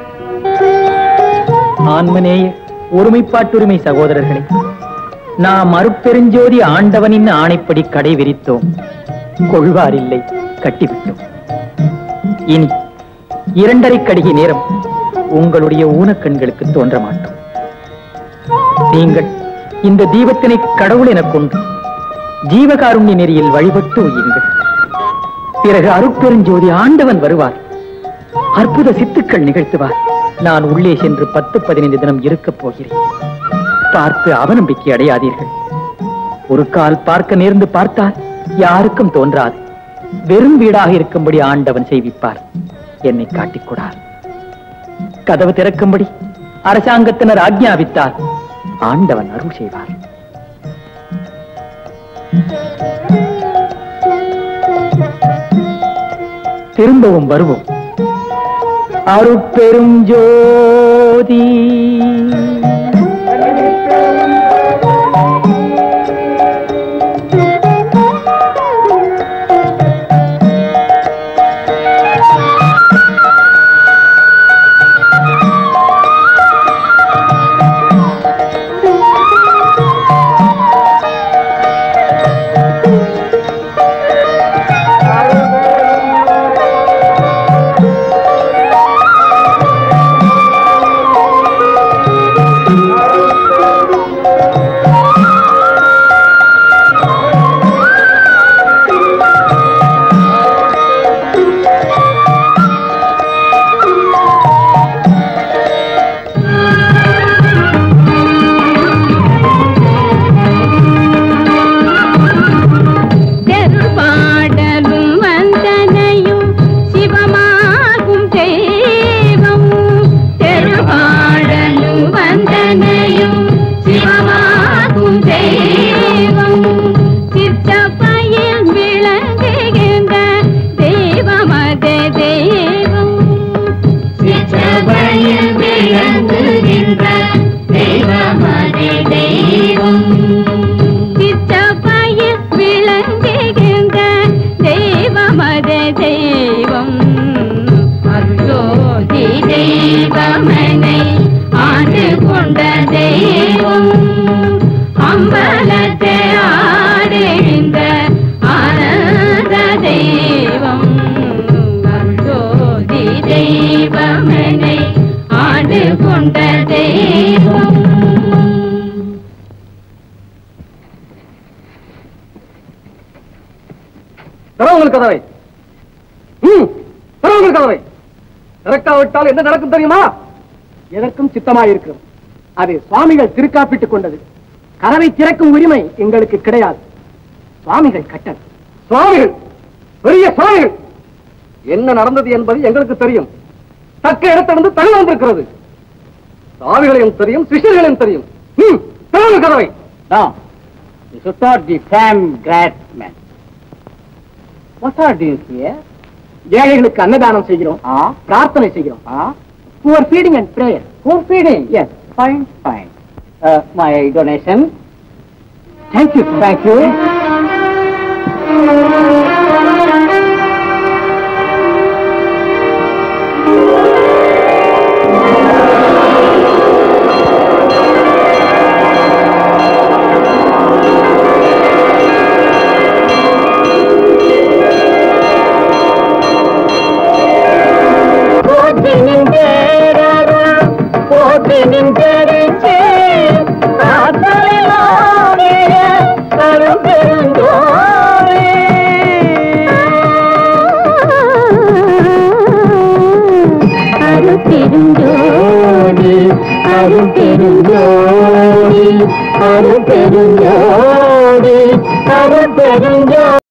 ஆன்மநேய ஒருமைப்பாட்டுரிமை சகோதரர்களே நாம் அருட்பெருஞ்சோதி ஆண்டவனின் ஆணைப்படி கடை விரித்தோம் கொள்வாரில்லை கட்டிவிட்டோம் இனி இரண்டரை கடிகை நேரம் உங்களுடைய ஊனக்கண்களுக்கு தோன்ற மாட்டோம் நீங்கள் இந்த தீபத்தினை கடவுள் எனக் கொண்டு ஜீவகாருண்ய நெறியில் வழிபட்டு உயுங்கள் பிறகு அருட்பெருஞ்சோதி ஆண்டவன் வருவார் அற்புத சித்துக்கள் நிகழ்த்துவார் நான் உள்ளே சென்று பத்து பதினைந்து தினம் இருக்கப் போகிறேன் பார்த்து அவநம்பிக்கை அடையாதீர்கள் ஒரு கால் பார்க்க நேர்ந்து பார்த்தால் யாருக்கும் தோன்றாது வெறும் வீடாக இருக்கும்படி ஆண்டவன் செய்விப்பார் என்னை காட்டிக்கூடார் கதவு திறக்கும்படி அரசாங்கத்தினர் ஆக்ஞாபித்தால் ஆண்டவன் அருள் செய்வார் திரும்பவும் வருவோம் அருட்பெரும் ஜோதி ஆ திறவுங்கள் கதவை ம் திறவுங்கள் கதவை திறக்காவிட்டால் என்ன நடக்கும் தெரியுமா எதற்கும் சித்தமாயிருக்கிறது அது சுவாமிகள் திருக்காப்பிட்டுக் கொண்டது கதவை திறக்கும் உரிமை எங்களுக்கு கிடையாது சுவாமிகள் கட்டல் சுவாமிகள் பெரிய சுவாமிகள் என்ன நடந்தது என்பது எங்களுக்கு தெரியும் தக்க இடத்திலிருந்து தள்ளி வந்திருக்கிறது சுவாமிகளையும் தெரியும் சிஷ்யர்களையும் தெரியும் ம், திறவுங்கள் கதவை You should not defame great men. What are doing here? ஏழைகளுக்கு அன்னதானம் செய்கிறோம் Ah, பிரார்த்தனை செய்கிறோம் ah, poor feeding and prayer poor feeding. Yes, fine, fine. Uh, my donation. Thank you Thank you. அருப்பெருஞ்சோதி அருப்பெருஞ்சோதி அருப்பெருஞ்சோதி அருப்பெருஞ்சோதி